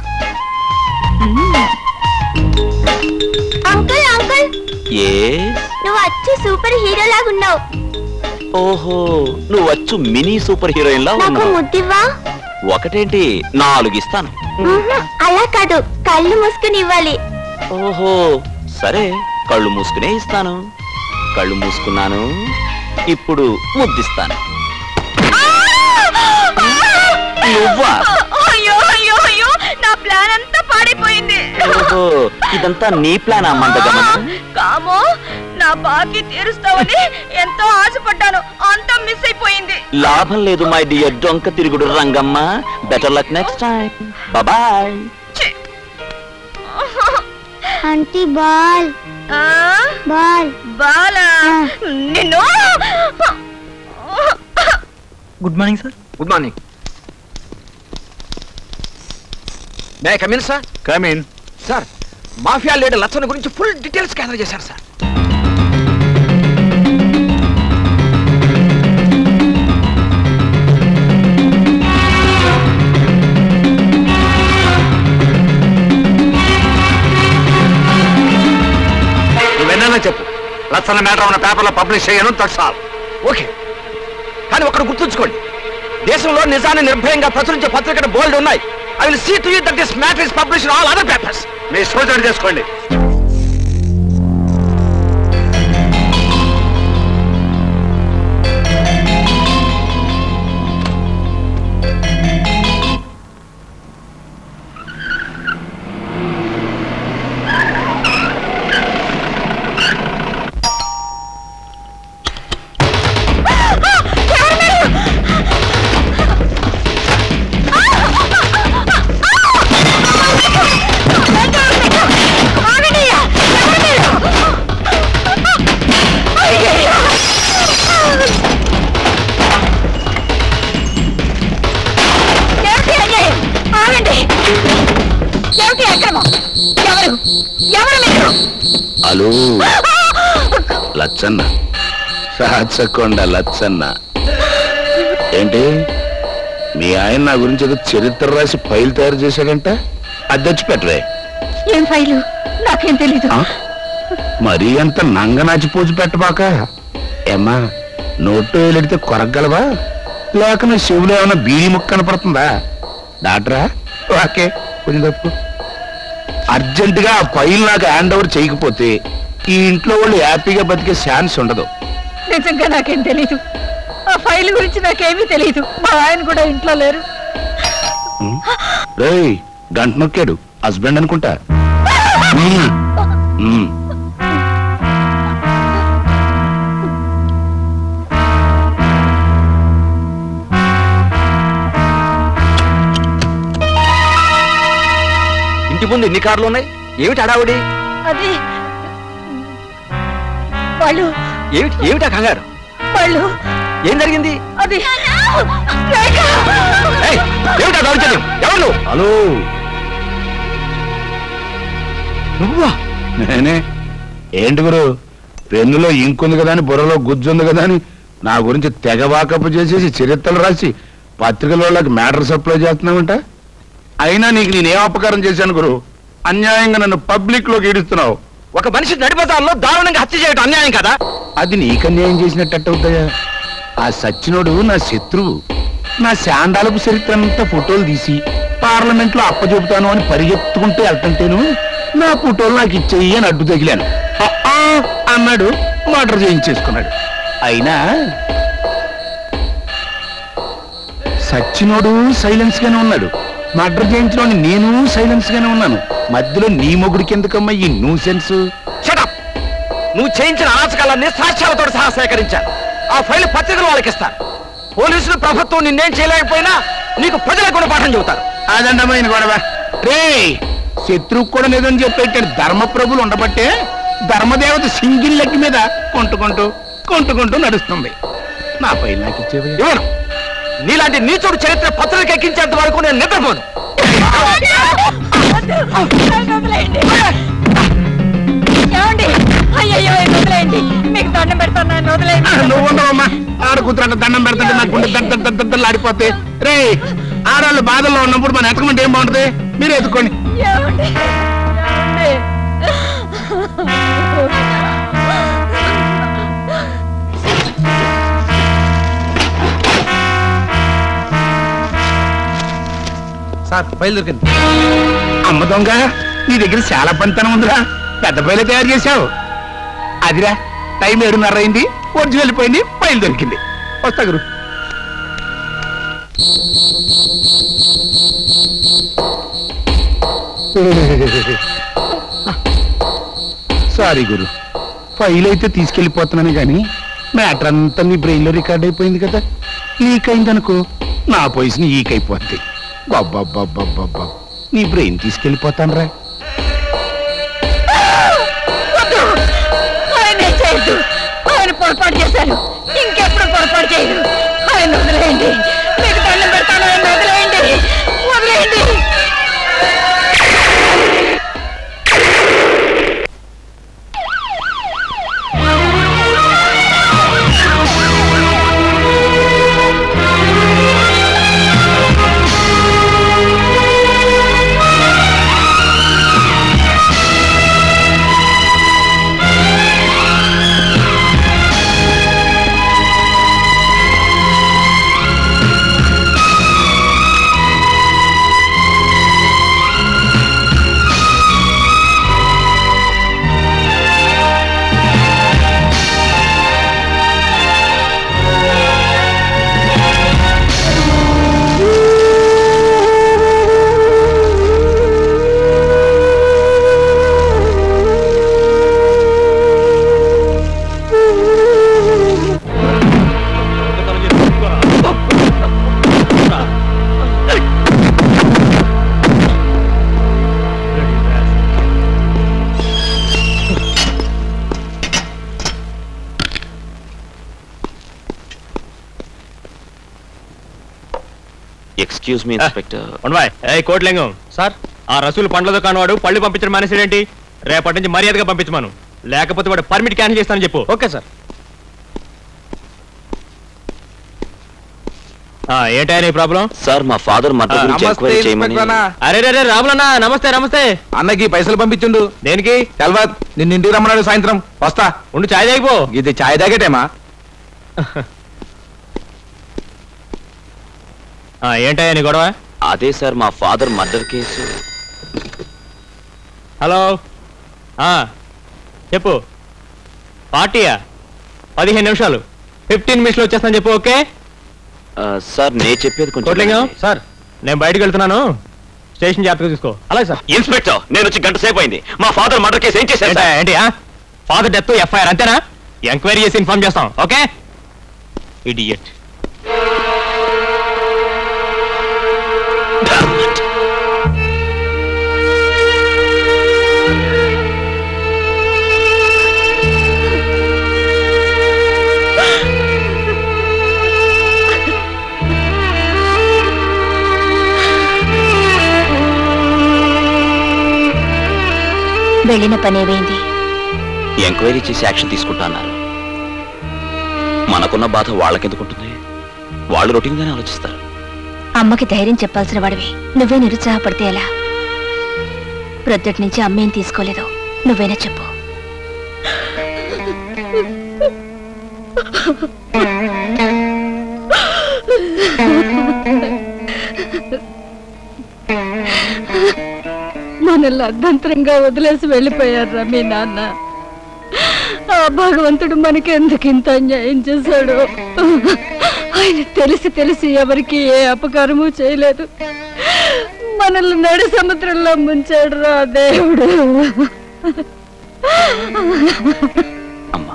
అంకుల్ అంకుల్
ఏ
నువ్వు వచ్చి సూపర్ హీరో లాగా ఉన్నావు
ఓహో నువ్వు వచ్చు మినీ సూపర్ హీరోయిన్ లా
నాకు
ఉన్నావు
ముద్దివ్వా
ఒకటేంటి నాలుగు ఇస్తాను
ఉహు, అలా కాదు కళ్ళు మూసుకుని ఇవ్వాలి
ఓహో సరే కళ్ళు మూసుకునే ఇస్తాను కళ్ళు మూసుకున్నాను ఇప్పుడు ముద్దిస్తాను నువ్వా
అయ్యో అయ్యో అయ్యో నా ప్లాన్ అంతా పాడైపోయింది
ఓహో ఇదంతా నీ ప్లాన్ అమ్మందగమన
కామో నా బాకీ తీరుస్తావని ఎంతో ఆశపడ్డాను అంతా మిస్ అయిపోయింది
లాభం లేదు మై డియర్ డొంక తిరుగుడు Rangamma better luck next time bye
aunty ball
ఆ,
బాల్
బాలా నిన్ను
good morning sir good morning may come in sir
come in
sir mafia leader Lachchana గురించి ఫుల్ డీటెయిల్స్ గ్యాదర్ చేశారు సార్
నువ్వెన్నా చెప్పు లక్షల మ్యాటర్ ఉన్న పేపర్లో పబ్లిష్ చేయను తక్షాలు
ఓకే కానీ ఒకటి గుర్తుంచుకోండి దేశంలో నిజాన్ని నిర్భయంగా ప్రచురించే పత్రికలు బోల్డ్ ఉన్నాయి I will see to you that this matter is publish all other papers
మీ సూచన చేసుకోండి
ఏమిటి అన్యాయం? ఆగండి ఏమిటి అక్రమం ఎవరు ఎవరు మీరు
హలో లచ్చన్న రాచకొండ లచ్చన్న ఏంటి మీ ఆయన నా గురించి ఏదో చరిత్ర రాసి ఫైల్ తయారు చేశాడంట అది తెచ్చి పెట్టరే
ఏం ఫైలు నాకేం తెలీదు
ఆ? మరీ అంత నంగనాచి పోజు పెట్టబాక ఏమ్మా నోట్లో వేలెడితే కొరగలవా లేక నా చెవులో ఏమైనా బీడి ముక్క కనపడుతుందా డాక్టరా ఓకే కొంచెం తప్పు అర్జెంటుగా ఆ ఫైల్ నాకు హ్యాండ్ ఓవర్ చేయకపోతే ఈ ఇంట్లో వాళ్ళు హ్యాపీగా బతికే ఛాన్స్ ఉండదు
నిజంగా నాకేం తెలీదు ఆ ఫైల్ గురించి నాకేమీ తెలీదు మా ఆయన కూడా ఇంట్లో లేరు
రేయ్ గంట నొక్కాడు హస్బెండ్ అనుకుంటా ఉమ్. ఉమ్.
ఇంటి ముందు ఎన్ని కార్లు ఉన్నాయి ఏమిటి హడావుడి
అది వాళ్ళు
ఏమిటి ఏమిటా కంగారు
వాళ్ళు
ఏం జరిగింది
అది రేఖ!
ఏయ్, ఏమిటా దౌర్జన్యం ఎవరు నువ్వు?
హలో
నువ్వా
నేనే ఏంటి గురు పెన్నులో ఇంకుంది కదా అని బుర్రలో గుజ్జుంది కదా అని నా గురించి తెగ వాకపు చేసేసి చరిత్రలు రాసి పత్రికల వాళ్ళకి మ్యాటర్ సప్లై చేస్తున్నావంట అయినా నీకు నేనేం అపకారం చేశాను గురు అన్యాయంగా నన్ను పబ్లిక్ లోకి ఈడుస్తున్నావు
ఒక మనిషి నడిపదాల్లో దారుణంగా హత్య చేయడం అన్యాయం కదా
అది నీకు అన్యాయం చేసినట్టు అవుతాయా ఆ సచ్చినోడు నా శత్రువు నా శాండాలపు చరిత్ర అంతా ఫోటోలు తీసి పార్లమెంట్ లో అప్పచెబుతాను అని పరిగెత్తుకుంటూ వెళ్తుంటేను నా ఫోటోలు నాకు ఇచ్చేయి అని అడ్డు తగిలాను "ఆ, ఆ" అన్నాడు మర్డర్ చేయించేసుకున్నాడు అయినా సచ్చినోడు సైలెన్స్ గానే ఉన్నాడు మర్డర్ చేయించడం నేను సైలెన్స్ గానే ఉన్నాను మధ్యలో నీ మొగుడికి ఎందుకమ్మా ఈ న్యూ సెన్స్
షటప్ నువ్వు చేయించిన అరాచకాలన్నీ సాక్ష్యాలతో సహా సేకరించాను ఆ ఫైల్ పత్రికలు వాళ్ళకి ఇస్తాను పోలీసులు ప్రభుత్వం నిన్నేం చేయలేకపోయినా నీకు ప్రజల గుణపాఠం చెబుతారు
అదండమైన గొడవ రే శత్రువు కూడా లేదని చెప్పేటాడు ధర్మప్రభులు ఉండబట్టే ధర్మదేవత సింగిల్ లెక్క మీద కొంటుకుంటూ కొంటుకుంటూ నడుస్తుంది నా పై నాకు ఇచ్చేవి
ఇవ్వను నీలాంటి నీచుడు చరిత్ర పత్రిక ఎక్కించేంత వరకు నేను నిద్రపోను
నన్ను వదిలేయండి. ఏమండి అయ్యయ్యో నన్ను వదిలేయండి మీకు దండం పెడతాను నన్ను వదిలేయండి
నువ్వు ఉండవమ్మా ఆడ కూతురంట దండం పెడుతుంటే నాకు గుండె దడ్ దడ్ దడ్ దద్దలు ఆడిపోతే రే ఆడవాళ్ళు బాధల్లో ఉన్నప్పుడు మన ఎతకమంటే ఏం బాగుంటది మీరు ఎత్తుకోండి
ఏమండి ఏమండి
సార్ ఫైల్ దొరికింది
అమ్మ దొంగ నీ దగ్గర చాలా పనితనం ఉందిరా పెద్ద పైలే తయారు చేశావు అదిరా టైం ఏడున్నర అయింది ఒడ్జు వెళ్ళిపోయింది పైలు దొరికింది వస్తా గురు సారీ గురు ఫైల్ అయితే తీసుకెళ్ళిపోతున్నాను కానీ మ్యాటర్ అంతా నీ బ్రెయిన్ లో రికార్డ్ అయిపోయింది కదా లీక్ అయిందనుకో నా పొజిషన్ ఈక్ అయిపోద్ది బాబ్బా నీ బ్రెయిన్ తీసుకెళ్ళిపోతాను రా
వద్దు ఆయన చేయొద్దు ఆయన పొరపాటు చేశారు ఇంకెప్పుడు పొరపాటు చేయరు ఆయన వదిలేయండి మీకు దండం పెడతాను ఆయన వదిలేయండి వదిలేయండి
ఎక్స్క్యూజ్ మీ ఇన్స్పెక్టర్
ఉండవాయ్ ఏ కోట్లింగం సార్ ఆ రసూలు పండ్ల దుకాణం వాడు పళ్ళు పంపించడం మానేసాడేంటి రేపటి నుంచి మర్యాదగా పంపించమను లేకపోతే వాడు పర్మిట్ క్యాన్సిల్ చేస్తానని చెప్పు ఓకే సార్ ఏంటా నీ ప్రాబ్లం
సార్ మా ఫాదర్ మర్డర్ గురించి ఎంక్వైరీ చేయమని
అరే రే రే రాములన్నా నమస్తే నమస్తే
అన్నకి పైసలు పంపించుండు
దేనికి
తెల్వద్ నిన్న ఇంటికి రమ్మన్నాడు సాయంత్రం వస్తా
ఉండు చాయ్ తాగిపో
ఇది చాయ్ తాగేటేమా
ఆ, ఏంటయ్యా నీ గొడవ
అదే సార్ మా ఫాదర్ మర్డర్ కేసు
హలో ఆ, చెప్పు పార్టీయా పదిహేను నిమిషాలు ఫిఫ్టీన్ మినిట్స్లో వచ్చేస్తాను చెప్పు ఓకే
ఆ, సార్ నేను చెప్పేది
కోట్లింగం
కొంచెం
సార్ నేను బయటకు వెళ్తున్నాను స్టేషన్ జాగ్రత్తగా చూసుకో అలాగే సార్
ఇన్స్పెక్టర్ నేను వచ్చి గంట సేపు అయింది మా ఫాదర్ మర్డర్ కేసు ఏం చేశారు
ఏంటా,
సార్
ఏంటి ఫాదర్ డెత్ ఎఫ్ఐఆర్ అంతేనా ఎంక్వైరీ చేసి ఇన్ఫార్మ్ చేస్తాం ఓకే ఇడియట్
వెళ్ళిన పనేమైంది
ఎంక్వైరీ చేసి యాక్షన్ తీసుకుంటా అన్నారు మనకున్న బాధ వాళ్ళకెందుకుంటుంది వాళ్ళు రొటీన్ గానే ఆలోచిస్తారు
అమ్మకి ధైర్యం చెప్పాల్సిన వాడివి నువ్వే నిరుత్సాహపడితే ఎలా ప్రొద్దుటి నుంచి అమ్మేం తీసుకోలేదు నువ్వైనా చెప్పు
మనల్ని అర్ధంతరంగా వదిలేసి వెళ్ళిపోయారా మీ నాన్న ఆ భగవంతుడు మనకి ఎందుకు ఇంత అన్యాయం చేశాడు ఆయన తెలిసి తెలిసి ఎవరికి ఏ అపకారము చేయలేదు మనల్ని నడి సముద్రంలో ముంచాడు రా దేవుడు
అమ్మా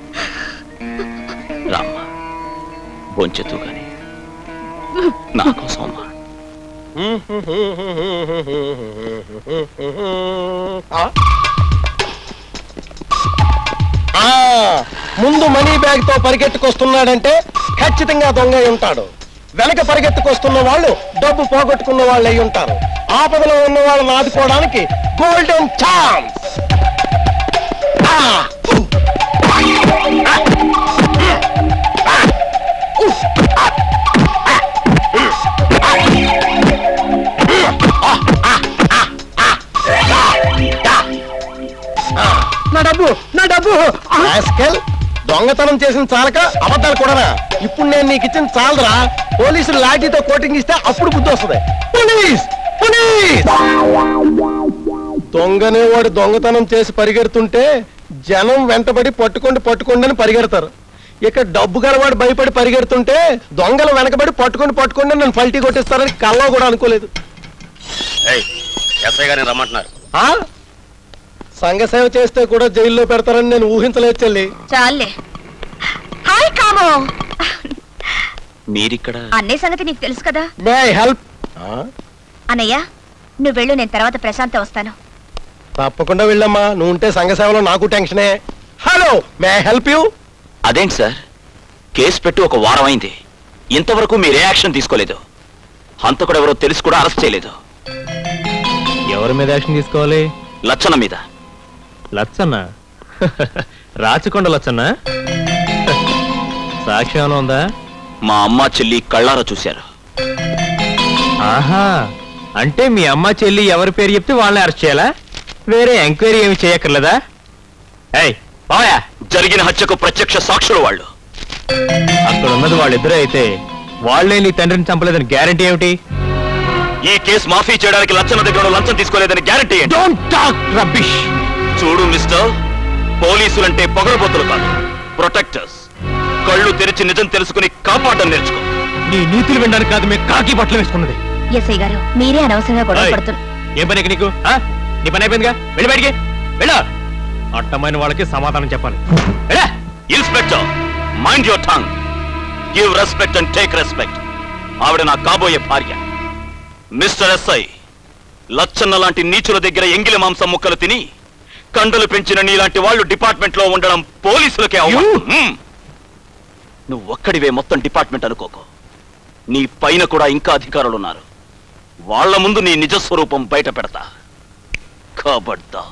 రామ్మా బొంచెత్తు గాని నా కోసం అమ్మా
ఆ? ఆ, ముందు మనీ బ్యాగ్ తో పరిగెత్తుకొస్తున్నాడంటే ఖచ్చితంగా దొంగ అయి ఉంటాడు వెనక పరిగెత్తుకొస్తున్న వాళ్ళు డబ్బు పోగొట్టుకున్న వాళ్ళు అయి ఉంటారు ఆపదలో ఉన్న వాళ్ళని ఆదుకోవడానికి గోల్డెన్ ఛాన్స్
నా డబ్బు నా డబ్బు
రాస్కెల్, దొంగతనం చేసిన చాలక అబద్ధాలు కూడానా ఇప్పుడు నేను నీకు ఇచ్చిన చాలరా పోలీసులు లాఠీతో కోటింగ్ ఇస్తే అప్పుడు బుద్ధి వస్తుంది పోలీస్ పోలీస్ దొంగనే వాడు దొంగతనం చేసి పరిగెడుతుంటే జనం వెంటబడి పట్టుకోండి పట్టుకోండి అని పరిగెడతారు ఇక డబ్బు గలవాడు భయపడి పరిగెడుతుంటే దొంగలు వెనకబడి పట్టుకోండి పట్టుకోండి అని నన్ను పల్టీ కొట్టిస్తారని కల్లో కూడా అనుకోలేదు
ఎస్ఐ గారిని రమ్మంటున్నారు
ఆ సంఘ సేవ చేస్తే కూడా జైల్లో పెడతారని నేను ఊహించలేదు చెల్లి
చాలే హాయ్ కామో
మీరిక్కడ
అన్నయ్య సంగతి నీకు తెలుసు కదా
మే హెల్ప్
అన్నయ్య నువ్వు వెళ్ళు నేను తర్వాత ప్రశాంత వస్తాను
తప్పకుండా వెళ్ళమ్మా నువ్వు ఉంటే సంఘ సేవలో నాకు టెన్షనే హలో మే హెల్ప్ యూ
అదేంటి సార్ కేసు పెట్టి ఒక వారం అయింది ఇంతవరకు మీరే యాక్షన్ తీసుకోలేదు హంతకుడు ఎవరో తెలిసి కూడా అరెస్ట్ చేయలేదు
ఎవరి మీద యాక్షన్ తీసుకోవాలి
లచ్చన మీద
లచ్చన్న రాచకొండ లచ్చన్న సాక్ష్యం ఏమైనా ఉందా
మా అమ్మ చెల్లి కళ్ళారా చూశారు
ఆహా అంటే మీ అమ్మ చెల్లి ఎవరి పేరు చెప్తే వాళ్ళని అరెస్ట్ చేయాలా వేరే ఎంక్వైరీ ఏమి చేయక్కర్లేదా ఏయ్ పోయా
జరిగిన హత్యకు ప్రత్యక్ష సాక్షులు వాళ్ళు
అక్కడ ఉన్నది వాళ్ళిద్దరే అయితే వాళ్ళే నీ తండ్రిని చంపలేదని గ్యారంటీ ఏమిటి
ఈ కేసు మాఫీ చేయడానికి లచ్చన దగ్గర లంచం తీసుకోలేదని గ్యారంటీ
డోంట్ టాక్ రబ్బిష్
చూడు మిస్టర్ పోలీసులంటే పొగరబోతులు కాదు ప్రొటెక్టర్స్ కళ్ళు తెరిచి నిజం తెలుసుకుని కాపాడడం నేర్చుకో
నీ నీతులు వినడానికి కాదు మేము కాకి బట్టలు వేసుకున్నది
ఎస్ఐ గారు మీరే అనవసరంగా గొడవ
ఏయ్,
పడుతున్నారు
ఏం పని ఇక నీకు ఆ? నీ పని అయిపోయిందిగా వెళ్ళి బయటికి వెళ్ళా అట్టమైన వాళ్ళకి సమాధానం చెప్పాలి వెళ్ళా
inspector mind your tongue give respect and take respect ఆవిడ నా కాబోయే భార్య మిస్టర్ ఎస్ఐ లచ్చన్న లాంటి నీచుల దగ్గర ఎంగిలి మాంసం ముక్కలు తిని కండలు పెంచిన నీలాంటి వాళ్ళు డిపార్ట్మెంట్ లో ఉండడం పోలీసులకే అవమానం. హ్మ్. నువ్వు ఒక్కడివే మొత్తం డిపార్ట్మెంట్ అనుకోకు నీ పైన కూడా ఇంకా అధికారులు ఉన్నారు వాళ్ళ ముందు నీ నిజ స్వరూపం బయట పెడతా కాబడ్డా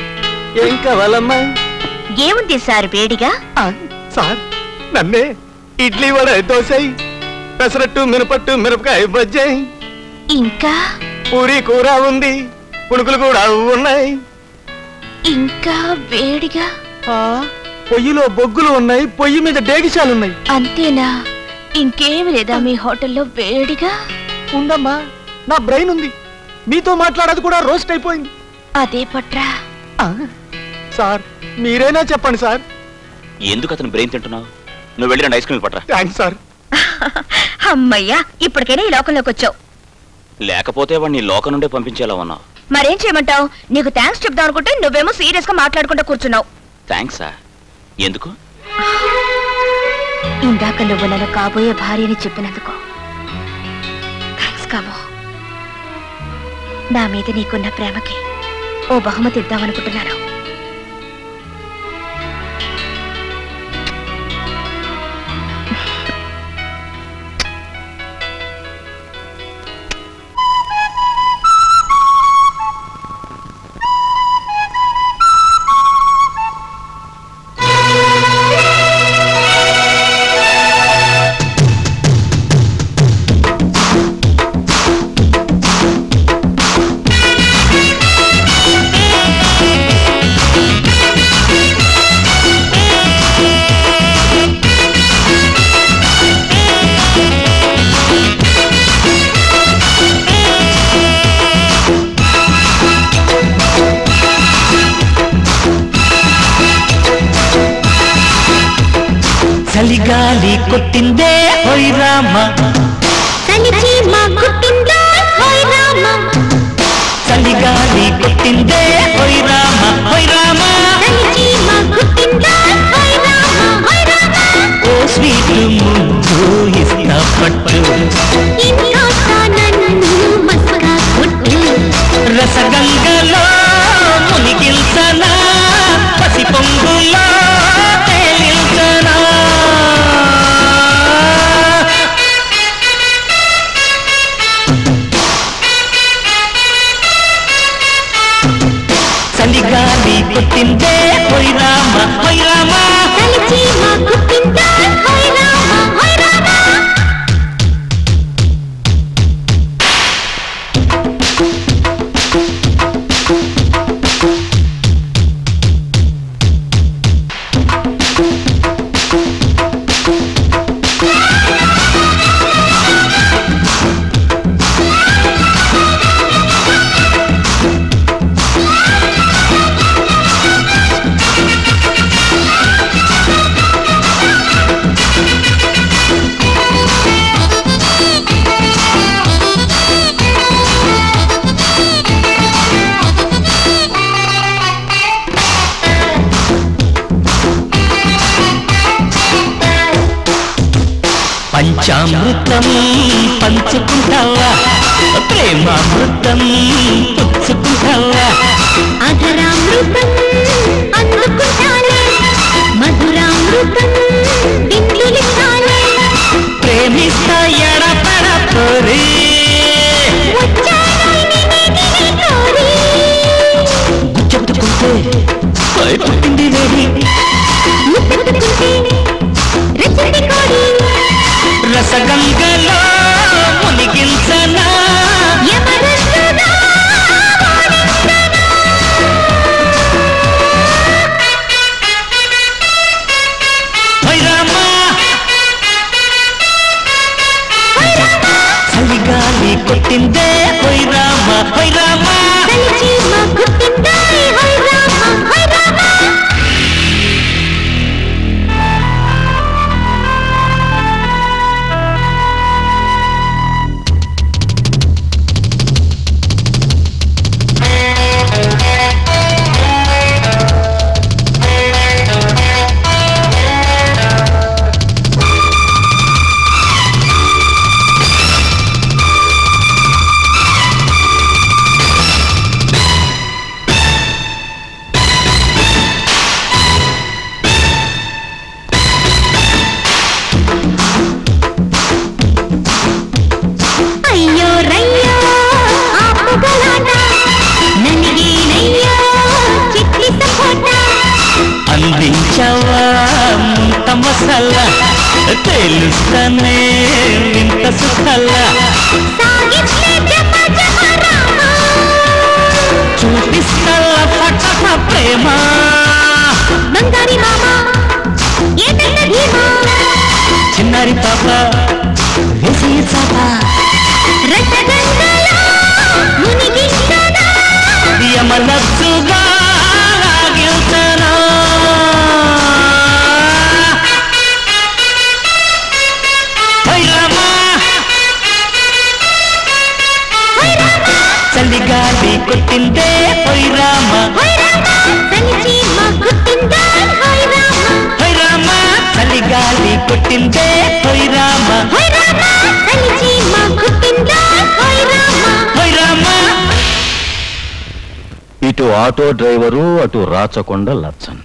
ఏం కావాలమ్మా
ఏముంది సార్ వేడిగా
సార్ నన్నే ఇడ్లీ వడ దోశ పెసరట్టు మినపట్టు మిరపకాయ బజ్జాయి
ఇంకా
పూరి కూర ఉంది పుణుకులు కూడా ఉన్నాయి
ఇంకా వేడిగా
పొయ్యిలో బొగ్గులు ఉన్నాయి పొయ్యి మీద డేగిశాలు ఉన్నాయి
అంతేనా ఇంకేమి లేదా మీ హోటల్లో వేడిగా
ఉందమ్మా నా బ్రెయిన్ ఉంది మీతో మాట్లాడేది కూడా రోస్ట్ అయిపోయింది
అదే పట్రా
సార్ మీరైనా చెప్పండి సార్
ఎందుకు అతను బ్రెయిన్ తింటున్నావు నువ్వు వెళ్ళి రెండు ఐస్ క్రీమ్ పట్టరా
థ్యాంక్స్ సార్
అమ్మయ్యా ఇప్పటికైనా ఈ లోకంలోకి వచ్చావు
లేకపోతే వాడిని లోకం నుండే పంపించేలా ఉన్నావు
మరేం చేయమంటావు నీకు థ్యాంక్స్ చెప్దాం అనుకుంటే నువ్వేమో సీరియస్ గా మాట్లాడుకుంటూ కూర్చున్నావు
థ్యాంక్సా ఎందుకు
ఇందాక నువ్వు నన్ను కాబోయే భార్యని చెప్పినందుకు థ్యాంక్స్ కామో నా మీద నీకున్న ప్రేమకి ఓ బహుమతి ఇద్దామనుకుంటున్నాను
చలిగాలి కొట్టిందే హోయ్ రామ చలిగాలి కొట్టిందే హోయ్ రామ హోయ్ రామ ఓ స్వీట్ ముద్దు ఇష్టపట్టు రసగంగలో మునిగిల్సనా పసి పొంగులో తేలిల్సనా చలిగాలి కొట్టిందే హోయ్ రామ హోయ్ రామ పంచామృతం పంచుకుంటావా ప్రేమామృతం పుచ్చుకుంటావా
అధరామృతం అందుకుంటానే మధురామృతం దిండులిస్తానే
ప్రేమిస్తా ఎడపడ పోరీ చెప్పుకుంటే పుట్టింది వేడి రసగంగలో మునిగించనా హై రామా చలిగాలి కొట్టిందే హై రామ హై రామ
అయ్యో రయ్యో ఆపుగలాట నలిగినయ్యో చిట్టి సపోటా
అందించవా ముంత మసాలా తెలుసనే వింత సుఖల చూపిస్తల పటప ప్రేమ
బంగారి మామ ఏటన్న ధీమా
చిన్నారి పాప వేసి చాప
రసగంగలో మునిగిస్తానా
యమలచ్చుగా లాగిల్చనా హైరమా చలిగాలి కొట్టిందే హైరామ
తనిచి మా గుట్టిందా హాయ్ రామ
హైరామ చలిగాలి కొట్టిందే హైరామ
హాయ్ రామ తనిచి మా గుట్టిందా హాయ్ రామ
హైరామ
ఇటు ఆటో డ్రైవరు అటు రాచకొండ లచ్చన్న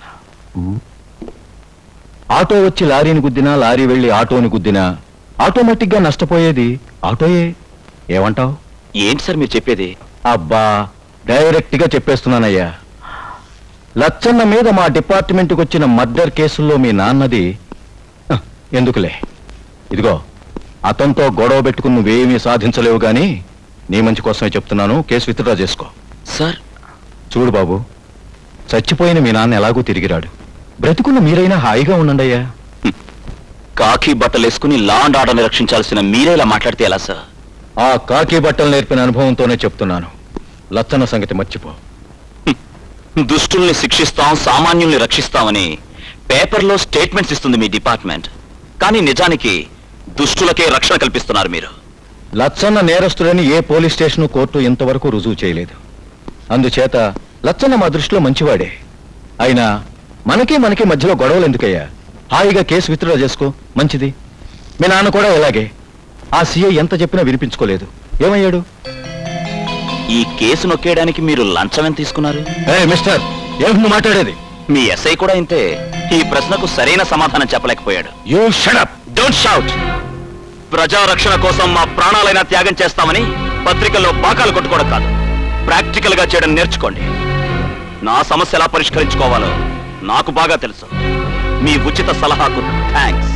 ఆటో వచ్చి లారీని గుద్దినా లారీ వెళ్ళి ఆటోని గుద్దినా ఆటోమేటిక్ గా నష్టపోయేది ఆటోయే ఏమంటావ్
ఏంటి సార్ మీరు చెప్పేది
అబ్బా డైరెక్ట్ గా చెప్పేస్తున్నానయ్యా లచ్చన్న మీద మా డిపార్ట్మెంట్కి వచ్చిన మర్డర్ కేసుల్లో మీ నాన్నది హ, ఎందుకులే ఇదిగో అతనితో గొడవ పెట్టుకుని నువ్వేమీ సాధించలేవు గాని నీ మంచి కోసమే చెప్తున్నాను కేసు విత్డ్రా చేసుకో
సార్
చూడు బాబు చచ్చిపోయిన మీ నాన్న ఎలాగూ తిరిగిరాడు బ్రతుకున్న మీరైనా హాయిగా ఉండండి అయ్యా
కాకి బట్టలేసుకుని లా అండ్ ఆర్డర్ని రక్షించాల్సిన మీరే ఇలా మాట్లాడితే ఎలా సార్
ఆ కాకి బట్టలు నేర్పిన అనుభవంతోనే చెప్తున్నాను లచ్చన్న సంగతి మర్చిపో
దుష్టుల్ని శిక్షిస్తాం సామాన్యుల్ని రక్షిస్తామని పేపర్లో స్టేట్మెంట్స్ ఇస్తుంది మీ డిపార్ట్మెంట్ కానీ నిజానికి దుష్టులకే రక్షణ కల్పిస్తున్నారు మీరు
లచ్చన్న నేరస్తుడని ఏ పోలీస్ స్టేషన్ కోర్టు ఇంతవరకు రుజువు చేయలేదు అందుచేత లచ్చన్న మా దృష్టిలో మంచివాడే అయినా మనకి మనకి మధ్యలో గొడవలు ఎందుకయ్యా హాయిగా కేసు విత్డ్రా చేసుకో మంచిది మీ నాన్న కూడా ఇలాగే ఆ సీఐ ఎంత చెప్పినా వినిపించుకోలేదు ఏమయ్యాడు
ఈ కేసు నొక్కేయడానికి మీరు లంచం ఎంత తీసుకున్నారు
ఏ మిస్టర్ ఏమిటి నువ్వు మాట్లాడేది
మీ ఎస్ఐ కూడా ఇంతే ఈ ప్రశ్నకు సరైన సమాధానం చెప్పలేకపోయాడు
యూ షడప్
డోంట్ షౌట్ ప్రజా రక్షణ కోసం మా ప్రాణాలైనా త్యాగం చేస్తామని పత్రికల్లో పాకాలు కొట్టుకోవడం కాదు ప్రాక్టికల్ గా చేయడం నేర్చుకోండి నా సమస్య ఎలా పరిష్కరించుకోవాలో నాకు బాగా తెలుసు మీ ఉచిత సలహాకు థ్యాంక్స్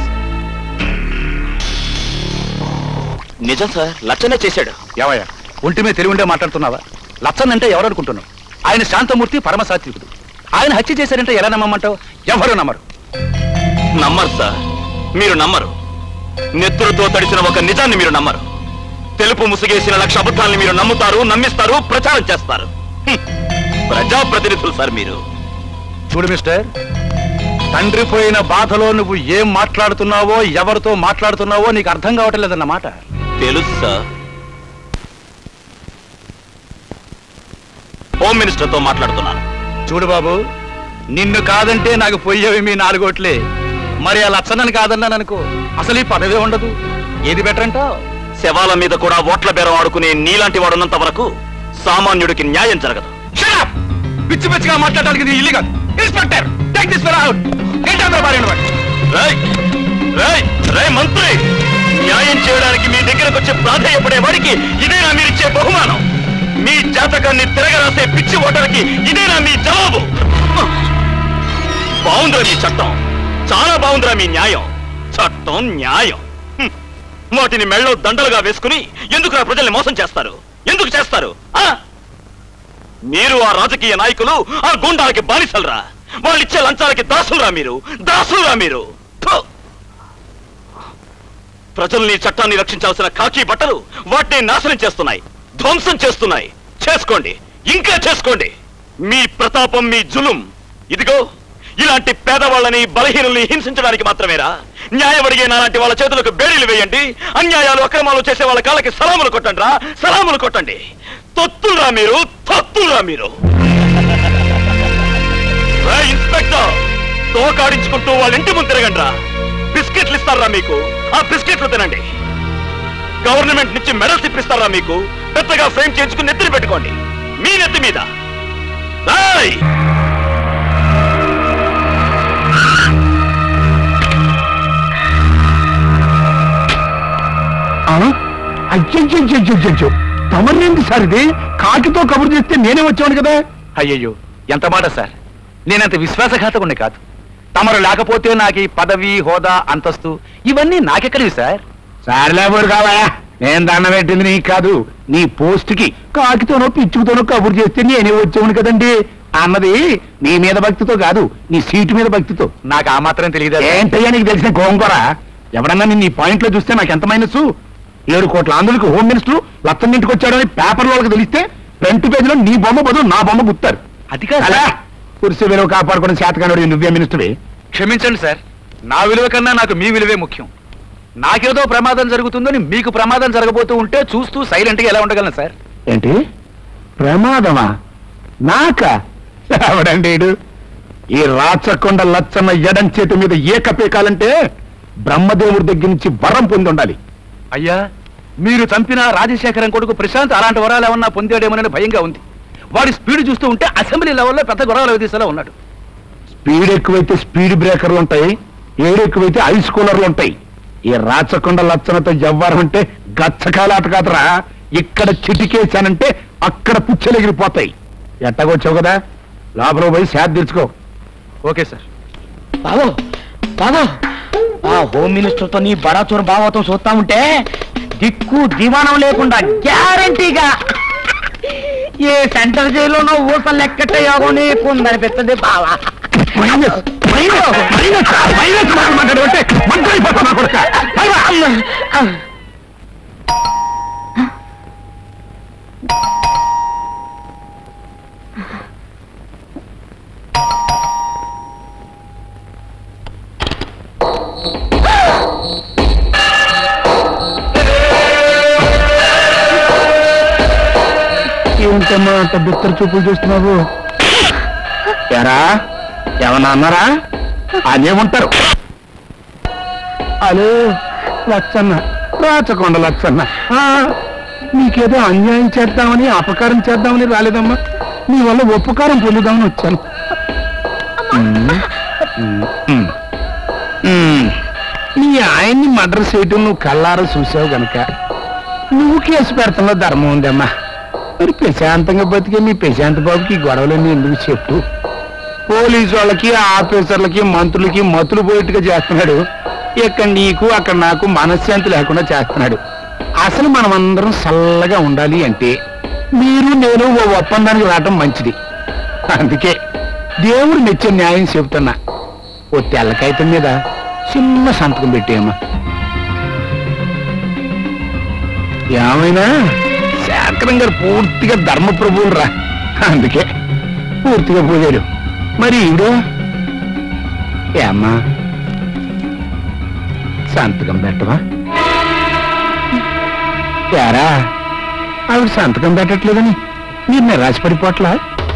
నిజం సార్ లచ్చనే చేశాడు
ఏవయ్యా ఒంటి మీద తెలివి ఉండే మాట్లాడుతున్నావా లచ్చన్ అంటే ఎవరు అనుకుంటున్నావు ఆయన శాంతమూర్తి పరమసాత్వికుడు ఆయన హత్య చేశారంటే ఎలా నమ్మమంటావు ఎవరు నమ్మరు
నమ్మరు సార్ మీరు నమ్మరు నెత్తురుతో తడిసిన ఒక నిజాన్ని మీరు నమ్మరు తెలుపు ముసుగేసిన లక్ష అబద్ధాల్ని మీరు నమ్ముతారు నమ్మిస్తారు ప్రచారం చేస్తారు హ్మ్. ప్రజాప్రతినిధులు సార్ మీరు
చూడు మిస్టర్ తండ్రి పోయిన బాధలో నువ్వు ఏం మాట్లాడుతున్నావో ఎవరితో మాట్లాడుతున్నావో నీకు అర్థం కావటం లేదన్నమాట
తెలుసు సార్ హోమ్ మినిస్టర్ తో మాట్లాడుతున్నాను
చూడు బాబు నిన్ను కాదంటే నాకు పోయేవి మీ నాలుగోట్లే మరి ఆ లచ్చనని కాదన్నాను అనుకో అసలు ఈ పదవే ఉండదు ఏది బెటర్ అంటావు
శవాల మీద కూడా ఓట్ల బేరం ఆడుకునే నీలాంటి వాడున్నంత వరకు సామాన్యుడికి న్యాయం జరగదు
పిచ్చి పిచ్చిగా మాట్లాడడానికి ఇది illegal inspector take this fellow out get out of
రేయ్! రేయ్! రేయ్ మంత్రి న్యాయం చేయడానికి మీ దగ్గరకు వచ్చి ప్రాధేయపడే వాడికి ఇదేనా మీరిచ్చే బహుమానం మీ జాతకాన్ని తిరగరాసే పిచ్చి ఓటర్కి ఇదేనా మీ జవాబు బాగుందిరా మీ చట్టం చాలా బాగుందిరా మీ న్యాయం చట్టం న్యాయం హ్మ్. వాటిని మెళ్ళో దండలుగా వేసుకుని ఎందుకు ఆ ప్రజల్ని మోసం చేస్తారు ఎందుకు చేస్తారు ఆ మీరు ఆ రాజకీయ నాయకులు ఆ గుండాలకి బానిసలరా వాళ్ళిచ్చే లంచాలకి దాసులరా మీరు దాసులరా మీరు ఫు! ప్రజల్ని చట్టాన్ని రక్షించాల్సిన కాకి బట్టలు వాటిని నాశనం చేస్తున్నాయి ధ్వంసం చేస్తున్నాయి చేసుకోండి ఇంకా చేసుకోండి మీ ప్రతాపం మీ జులుం ఇదిగో ఇలాంటి పేదవాళ్ళని బలహీనుల్ని హింసించడానికి మాత్రమేరా న్యాయం అడిగే నాలాంటి వాళ్ళ చేతులకు బేడీలు వేయండి అన్యాయాలు అక్రమాలు చేసే వాళ్ళ కాళ్ళకి సలాములు కొట్టండి రా సలాములు కొట్టండి తొత్తులరా మీరు తొత్తులరా మీరు రా ఇన్స్పెక్టర్ తోకాడించుకుంటూ వాళ్ళ ఇంటి ముందు తిరగండి రా బిస్కెట్లు ఇస్తారా మీకు ఆ బిస్కెట్లు తినండి గవర్నమెంట్ నుంచి మెడల్స్ ఇప్పిస్తారా మీకు పెద్దగా ఫ్రేమ్ చేయించుకుని నెత్తిని పెట్టుకోండి మీ నెత్తి మీద రాయ్
అయ్యో తమరేంటి సార్ ఇది కాకితో కబురు చేస్తే నేనే వచ్చాను కదా అయ్యయ్యో ఎంత మాట సార్ నేనంత విశ్వాసఘాతకుని కాదు తమరు లేకపోతే నాకు ఈ పదవి హోదా అంతస్తు ఇవన్నీ నాకెక్కడివి సార్
సార్లే బోరు కావాయా నేను దండం పెట్టింది నీకు కాదు నీ పోస్ట్ కి కాకితోనో పిచ్చుకుతోనో కబురు చేస్తే నేనే వచ్చేవాడు కదండి అన్నది నీ మీద భక్తితో కాదు నీ సీటు మీద భక్తితో
నాకు ఆ మాత్రం తెలియదు
ఏంటయ్యా నీకు తెలిసిన గోంగూర ఎవడన్నా నిన్ను ఈ పాయింట్ లో చూస్తే నాకు ఎంత మైనస్ ఏడు కోట్ల ఆంధ్రులకు హోమ్ మినిస్టర్ లచ్చండింటికి వచ్చాడని పేపర్ వాళ్ళకి తెలిస్తే ఫ్రంట్ పేజ్ లో నీ బొమ్మ బదులు నా బొమ్మ గుత్తారు
అది కాదు
అలా కుర్సీ విలువ కాపాడుకుని శాతకానుడు నువ్వే మినిస్టర్వే
క్షమించండి సార్ నా విలువ కన్నా నాకు మీ విలువే ముఖ్యం నాకేదో ప్రమాదం జరుగుతుందని మీకు ప్రమాదం జరగబోతూ ఉంటే చూస్తూ సైలెంట్ గా ఎలా ఉండగలను సార్
ఏంటి ప్రమాదమా నాక ఎవడండి ఈడు? ఈ రాచకొండ లచ్చన్న ఎడం చేతి మీద ఏకపేకాలంటే బ్రహ్మదేవుడి దగ్గర నుంచి వరం పొంది ఉండాలి
అయ్యా మీరు చంపిన రాజశేఖరం కొడుకు ప్రశాంత్ అలాంటి వరాలు ఏమన్నా పొందాడేమోనని భయంగా ఉంది వాడి స్పీడ్ చూస్తూ ఉంటే అసెంబ్లీ లెవెల్లో పెద్ద గొడవలు దిశలో ఉన్నాడు
స్పీడ్ ఎక్కువైతే స్పీడ్ బ్రేకర్లు ఉంటాయి ఏడు ఎక్కువైతే ఐస్ కూలర్లు ఉంటాయి ఈ రాచకొండ లచ్చనతో ఎవ్వరం అంటే గచ్చకాలాట కాదురా ఇక్కడ చిటికేశానంటే అక్కడ పుచ్చలు ఎగిరిపోతాయి ఎట్టగొచ్చావు కదా లోపల పోయి శాద తీర్చుకో
ఓకే సార్
బాబు బాబు ఆ హోమ్ మినిస్టర్ తో నీ బడాచూర్ బావతో చూస్తా ఉంటే దిక్కు దివాణం లేకుండా గ్యారంటీగా ఏ సెంటర్ జైల్లోనో ఊసలు లెక్కట యోగం నీకుందనిపిస్తుంది బావా
మైనస్ మైనస్ మైనస్ మైనస్ మాట మాట్లాడమంటే మంత్రైపోతున్నా కొడుక ఏంటమ్మా అంత బిత్తర చూపులు చూస్తున్నావు ఎరా ఏమన్నా అన్నారా అనే ఉంటారు అలే లచ్చన్న రాచకొండ లచ్చన్న ఆ, నీకేదో అన్యాయం చేద్దామని అపకారం చేద్దామని రాలేదమ్మా నీ వల్ల ఉపకారం పొందుదామని వచ్చాను ఉమ్, ఉమ్, ఉమ్. ఉమ్. నీ ఆయన్ని మర్డర్ చేయటం నువ్వు కల్లారా చూసావు గనక నువ్వు కేసు పెడతంలో ధర్మం ఉందమ్మా మరి ప్రశాంతంగా బతికే మీ ప్రశాంత్ బాబుకి ఈ గొడవలన్నీ ఎందుకు చెప్పు పోలీసు వాళ్ళకి ఆఫీసర్లకి మంత్రులకి మతులు పోయేట్టుగా చేస్తున్నాడు ఇక్కడ నీకు అక్కడ నాకు మనశ్శాంతి లేకుండా చేస్తున్నాడు అసలు మనమందరం చల్లగా ఉండాలి అంటే మీరు నేను ఓ ఒప్పందానికి రావటం మంచిది అందుకే దేవుడు మెచ్చే న్యాయం చెబుతున్నా ఓ తెల్ల కాగితం మీద చిన్న సంతకం పెట్టేయమ్మా ఏమైనా శాకరం గారు పూర్తిగా ధర్మప్రభువులు రా అందుకే పూర్తిగా పోయాడు మరి ఈడు ఏమ్మా సంతకం పెట్టవా యారా ఆవిడ సంతకం పెట్టట్లేదని మీరు నిరాశపడిపోట్లా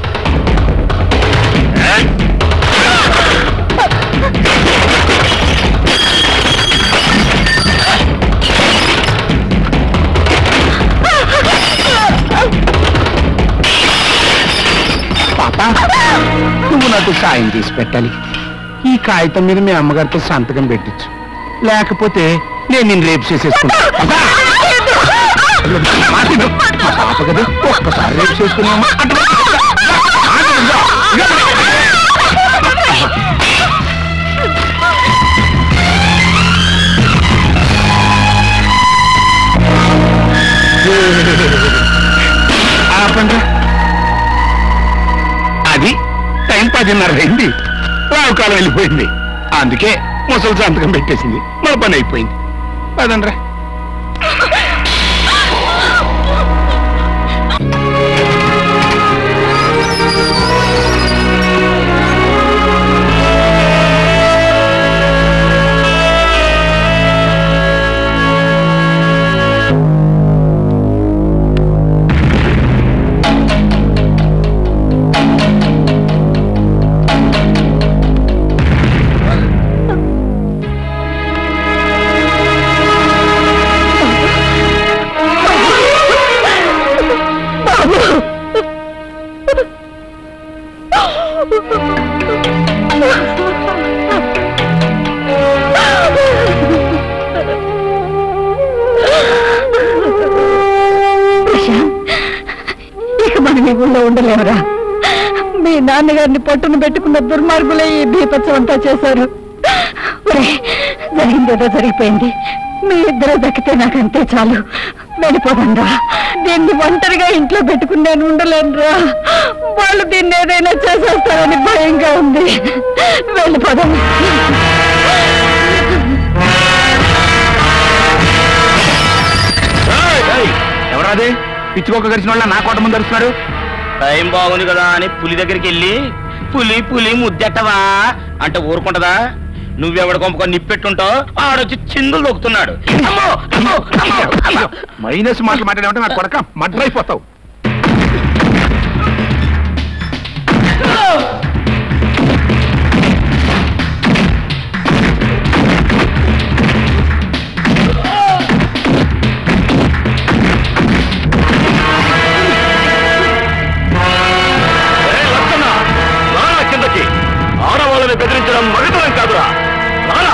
పాప నువ్వు నాకు సాయం చేసి పెట్టాలి ఈ కాగితం మీద మీ అమ్మగారితో సంతకం పెట్టించు లేకపోతే నేను నిన్ను రేపు చేసేసుకుంటా పాపా! మాట విను. మా పాప కదా ఒక్కసారి రేపు చేసుకున్నామా ఆపండి అది టైం పదిన్నర అయింది రావు కాలం వెళ్ళిపోయింది అందుకే ముసలి సంతకం పెట్టేసింది మన పని అయిపోయింది పదండ్రా
ఇక మనం ఈ ఊళ్ళో ఉండలేమురా మీ నాన్న నాన్నగారిని పట్టును పెట్టుకున్న దుర్మార్గులే ఈ బీపత్సం అంతా చేశారు ఒరేయ్, జరిగిందేదో జరిగిపోయింది మీ ఇద్దరు దక్కితే నాకంతే చాలు వెళ్ళిపోదండ్రా దీన్ని ఒంటరిగా ఇంట్లో పెట్టుకుని నేను ఉండలేనురా వాళ్ళు దీన్ని ఏదైనా చేసేస్తారని భయంగా ఉంది వెళ్ళిపోదాం
ఎవరాది పిచ్చికొక్క గడిచిన వాళ్ళ నా కోట ముందు అరుస్తున్నాడు
టైం బాగుంది కదా అని పులి దగ్గరికి వెళ్ళి పులి పులి ముద్దెట్టవా అంటే ఊరుకుంటదా నువ్వెవడ కొంపకొని నిప్పెట్టుంటావు ఆడొచ్చి చిందులు దొక్కుతున్నాడు అమ్మో, అమ్మో, అమ్మో, అమ్మో.
మైనస్ మాటలు మాట్లాడామంటే నా కొడక మడ్రైపోతావు
ఏయ్, లచ్చన్న, రారా కిందకి ఆడవాళ్ళని బెదిరించడం మగతనం కాదురా రారా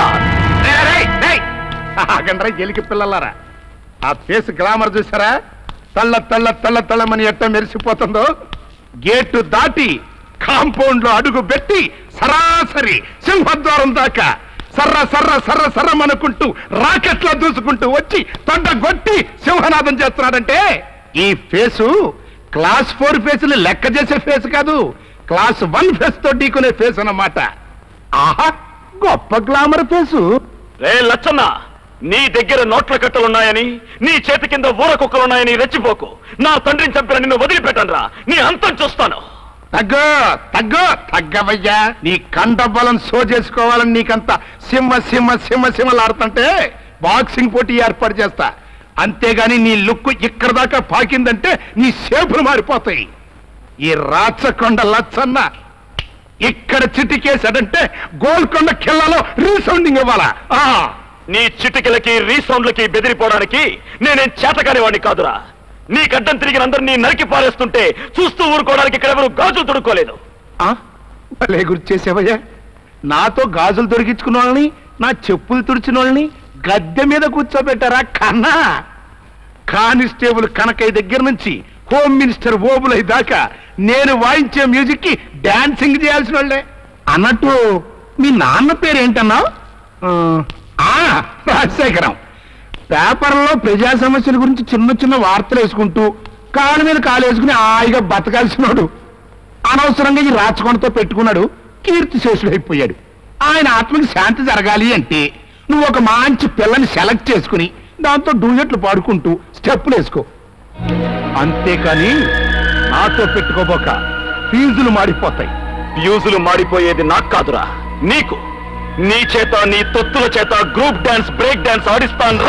ఆగండ్రా ఎలికి పిల్లలారా ఆ ఫేస్ గ్లామర్ చూసారా తల్ల తల్ల తల్ల తల్లమని ఎట్ట మెరిసిపోతుందో గేటు దాటి కాంపౌండ్ లో అడుగు పెట్టి సరాసరి సింహద్వారం దాకా సర్ర సర్ర సర్ర సర్రమనుకుంటూ రాకెట్లా దూసుకుంటూ వచ్చి తొండ కొట్టి సింహనాదం చేస్తున్నాడంటే ఈ ఫేసు క్లాస్ ఫోర్ ఫేసులు లెక్క చేసే ఫేస్ కాదు క్లాస్ వన్ ఫేస్ తో ఢీకునే ఫేస్ అన్నమాట ఆహా గొప్ప గ్లామర్ ఫేసు
రే లచ్చన్న నీ దగ్గర నోట్ల కట్టలున్నాయని నీ చేతి కింద ఊర కుక్కలున్నాయని రెచ్చిపోకు నా తండ్రిని చంపిన నిన్ను వదిలిపెట్టనురా నీ అంతం చూస్తాను
తగ్గ తగ్గ తగ్గవయ్యా నీ కండబలం సో చేసుకోవాలని నీకంత సింహ సింహ సింహ సింహలాడుతుంటే బాక్సింగ్ పోటీ ఏర్పాటు చేస్తా అంతేగాని నీ లుక్ ఇక్కడ దాకా పాకిందంటే నీ సేపులు మారిపోతాయి ఈ రాచకొండ లచ్చన్న ఇక్కడ చిటికేసాడంటే గోల్కొండ కిల్లలో రీసౌండింగ్ ఇవ్వాలా ఆ
నీ చిటికలకి రీసౌండ్లకి బెదిరిపోవడానికి నేనేం చేతకాని వాడిని కాదురా నీ గడ్డం తిరిగిన అందరినీ నరికి పారేస్తుంటే చూస్తూ ఊరుకోవడానికి ఇక్కడెవరు గాజులు తొడుక్కోలేదు
ఆ? భలే గుర్తు చేసావయ్యా నాతో గాజులు దొరికించుకున్న వాళ్ళని నా చెప్పులు తుడిచిన వాళ్ళని గద్దె మీద కూర్చోబెట్టారా కన్నా కానిస్టేబుల్ కనకయ్య దగ్గర నుంచి హోమ్ మినిస్టర్ ఓబులై దాకా నేను వాయించే మ్యూజిక్ కి డాన్సింగ్ చేయాల్సిన వాళ్ళే అన్నట్టు మీ నాన్న పేరు ఏంటన్నావు రాజశేఖరం పేపర్లో ప్రజా సమస్యల గురించి చిన్న చిన్న వార్తలు వేసుకుంటూ కాళ్ళ మీద కాలు వేసుకుని హాయిగా బతకాల్సినోడు అనవసరంగా ఈ రాచకొండతో పెట్టుకున్నాడు కీర్తి శేషుడైపోయాడు ఆయన ఆత్మకి శాంతి జరగాలి అంటే నువ్వు ఒక మంచి పిల్లని సెలెక్ట్ చేసుకుని దాంతో డూయట్లు పాడుకుంటూ స్టెప్పులు వేసుకో అంతేకాని నాతో పెట్టుకోబోక ఫీజులు మారిపోతాయి
ఫ్యూజులు మాడిపోయేది నాకు కాదురా నీకు నీ చేత నీ తొత్తుల చేత గ్రూప్ డాన్స్ బ్రేక్ డాన్స్ ఆడిస్తాను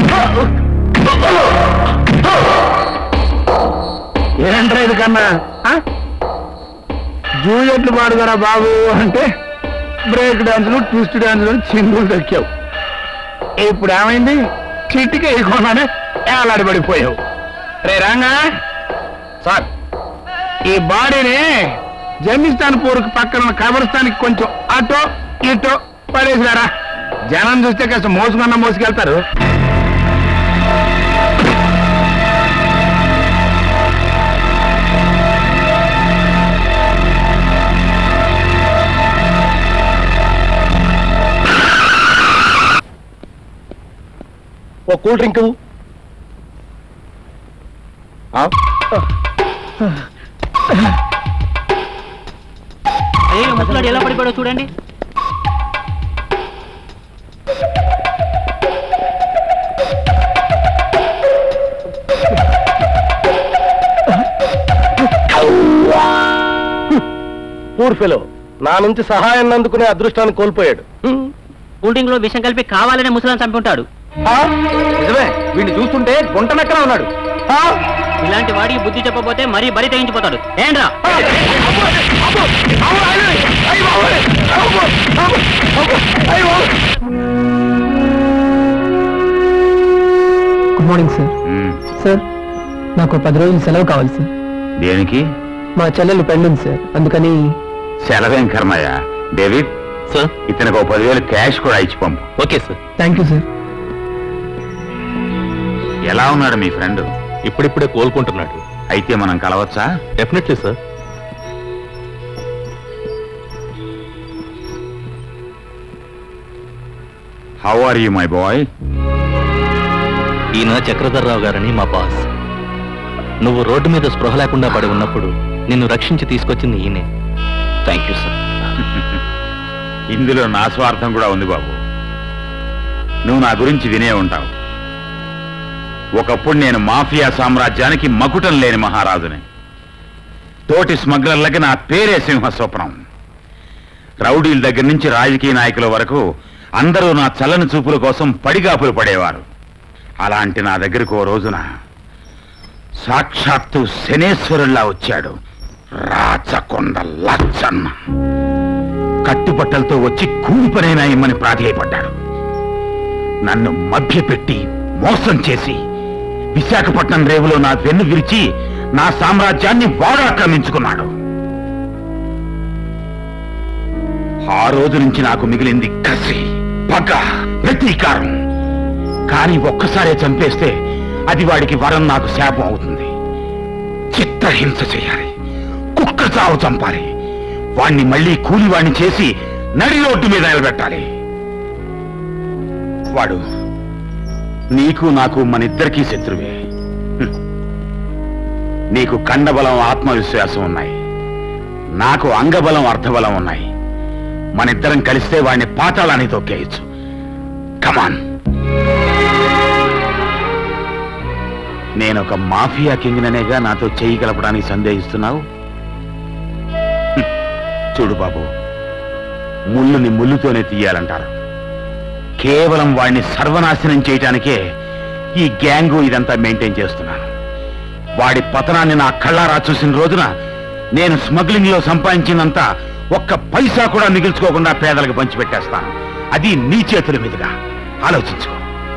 ఏంట్రా ఇది కన్నా ఆ?
జూయట్లు పాడుదరా బాబు అంటే బ్రేక్ డాన్సులు ట్విస్ట్ డాన్సులు చిందులు దక్కావు ఇప్పుడు ఏమైంది చిట్టికి వేయకుండానే ఏలాడబడిపోయావు రే రాంగా సార్ ఈ బాడీని జమిస్తాన్ పూర్కి పక్కన ఉన్న కబరస్థానికి కొంచెం అటో ఇటో పడేసినారా జనం చూస్తే కాస్త మోసుకున్న మోసుకెళ్తారు
ఓ కూల్ డ్రింక్ ఇవ్వు. ఆ?
అయ్యో ముసలాడు ఎలా పడిపోయాడో చూడండి
పూర్ ఫెలో నా నుంచి సహాయాన్ని అందుకునే అదృష్టాన్ని కోల్పోయాడు
కూల్ డ్రింక్ లో విషం కలిపి కావాలనే ముసలాన్ని చంపి ఉంటాడు
నిజమే వీడిని చూస్తుంటే గుంట నక్కన ఉన్నాడు
ఇలాంటి వాడికి బుద్ధి చెప్పబోతే మరీ బరి తెగించిపోతాడు ఏంట్రా
గుడ్ మార్నింగ్ సార్ సార్ నాకు పది రోజులు సెలవు కావాలి సార్
దేనికి
మా చెల్లెలు పెళ్ళింది సార్ అందుకని
సెలవేం కర్మయ్య డేవిడ్ సార్ ఇతనికి ఒక పదివేలు క్యాష్ కూడా ఇచ్చి పంపు
okay sir
thank you sir
ఎలా ఉన్నాడు మీ ఫ్రెండ్
ఇప్పుడిప్పుడే కోలుకుంటున్నాడు
అయితే మనం కలవచ్చా
definitely sir
how are you my boy
ఈయన చక్రధర్రావు గారని మా బాస్ నువ్వు రోడ్డు మీద స్పృహ లేకుండా పడి ఉన్నప్పుడు నిన్ను రక్షించి తీసుకొచ్చింది ఈయనే
థ్యాంక్ యూ సార్
ఇందులో నా స్వార్థం కూడా ఉంది బాబు నువ్వు నా గురించి వినే ఉంటావు ఒకప్పుడు నేను మాఫియా సామ్రాజ్యానికి మకుటం లేని మహారాజుని తోటి స్మగ్లర్లకి నా పేరే సింహ స్వప్నం రౌడీల దగ్గర నుంచి రాజకీయ నాయకుల వరకు అందరూ నా చల్లని చూపుల కోసం పడిగాపులు పడేవారు అలాంటి నా దగ్గరకు ఓ రోజున సాక్షాత్తు శనేశ్వరుల్లా వచ్చాడు రాచకొండ లచ్చన్న కట్టుబట్టలతో వచ్చి కూలి పనైనా ఇమ్మని ప్రాధేయపడ్డాడు నన్ను మభ్యపెట్టి మోసం చేసి విశాఖపట్నం రేవులో నా వెన్ను విరిచి నా సామ్రాజ్యాన్ని వాడు ఆక్రమించుకున్నాడు ఆ రోజు నుంచి నాకు మిగిలింది కసి పగ ప్రతీకారం కానీ ఒక్కసారే చంపేస్తే అది వాడికి వరం నాకు శాపం అవుతుంది చిత్రహింస చేయాలి కుక్క చావు చంపాలి వాణ్ణి మళ్ళీ కూలివాణ్ణి చేసి నడి రోడ్డు మీద నిలబెట్టాలి వాడు నీకు నాకు మనిద్దరికీ శత్రువే హ్మ్. నీకు కండబలం ఆత్మవిశ్వాసం ఉన్నాయి నాకు అంగబలం అర్థబలం ఉన్నాయి మనిద్దరం కలిస్తే వాడిని పాతాళాన్ని తొక్కేయచ్చు కమాన్ నేను ఒక మాఫియా కింగ్ననేగా నాతో చేయి కలపడానికి సందేహిస్తున్నావు హ్మ్. చూడు బాబు ముళ్ళుని ముళ్ళుతోనే తీయాలంటారు కేవలం వాడిని సర్వనాశనం చేయటానికే ఈ గ్యాంగు ఇదంతా మెయింటైన్ చేస్తున్నాను వాడి పతనాన్ని నా కళ్ళారా చూసిన రోజున నేను స్మగ్లింగ్ లో సంపాదించినంత ఒక్క పైసా కూడా మిగిల్చుకోకుండా పేదలకు పంచిపెట్టేస్తాను అది నీ చేతుల మీదుగా ఆలోచించుకో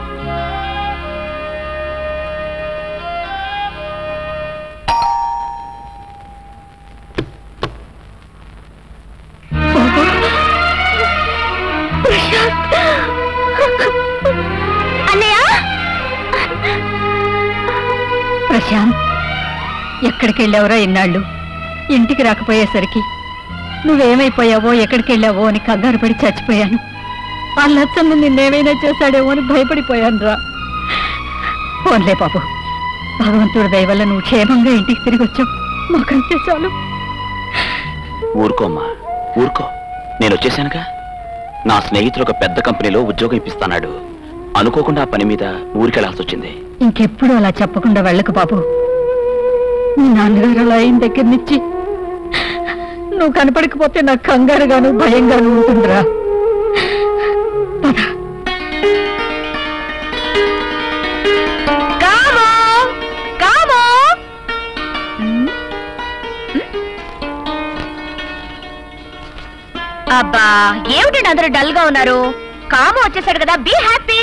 ప్రశాంత్ ఎక్కడికి వెళ్ళావురా ఇన్నాళ్ళు ఇంటికి రాకపోయేసరికి నువ్వేమైపోయావో ఎక్కడికి వెళ్ళావో అని కంగారు పడి చచ్చిపోయాను ఆ లచ్చన్న నిన్నేమైనా చేశాడేమో అని భయపడిపోయాను రా పోన్లే బాబు భగవంతుడి దయ వల్ల నువ్వు క్షేమంగా ఇంటికి తిరిగి వచ్చావు మాకంతే చాలు
ఊరుకోమ్మా ఊరుకో నేను వచ్చేసానుగా నా స్నేహితుడు ఒక పెద్ద కంపెనీలో ఉద్యోగం ఇప్పిస్తాడు అనుకోకుండా ఆ పని మీద ఊరికెళ్లాల్సి వచ్చింది
ఇంకెప్పుడు అలా చెప్పకుండా వెళ్ళకు బాబు మీ నాన్నగారు అలా అయిన దగ్గర నుంచి నువ్వు కనపడకపోతే నాకు కంగారుగాను భయంగాను ఉంటుందిరా పద.
కామో కామో అబ్బా ఏమిటండి అందరూ డల్ గా ఉన్నారు కామ వచ్చేసాడు కదా బీ హ్యాపీ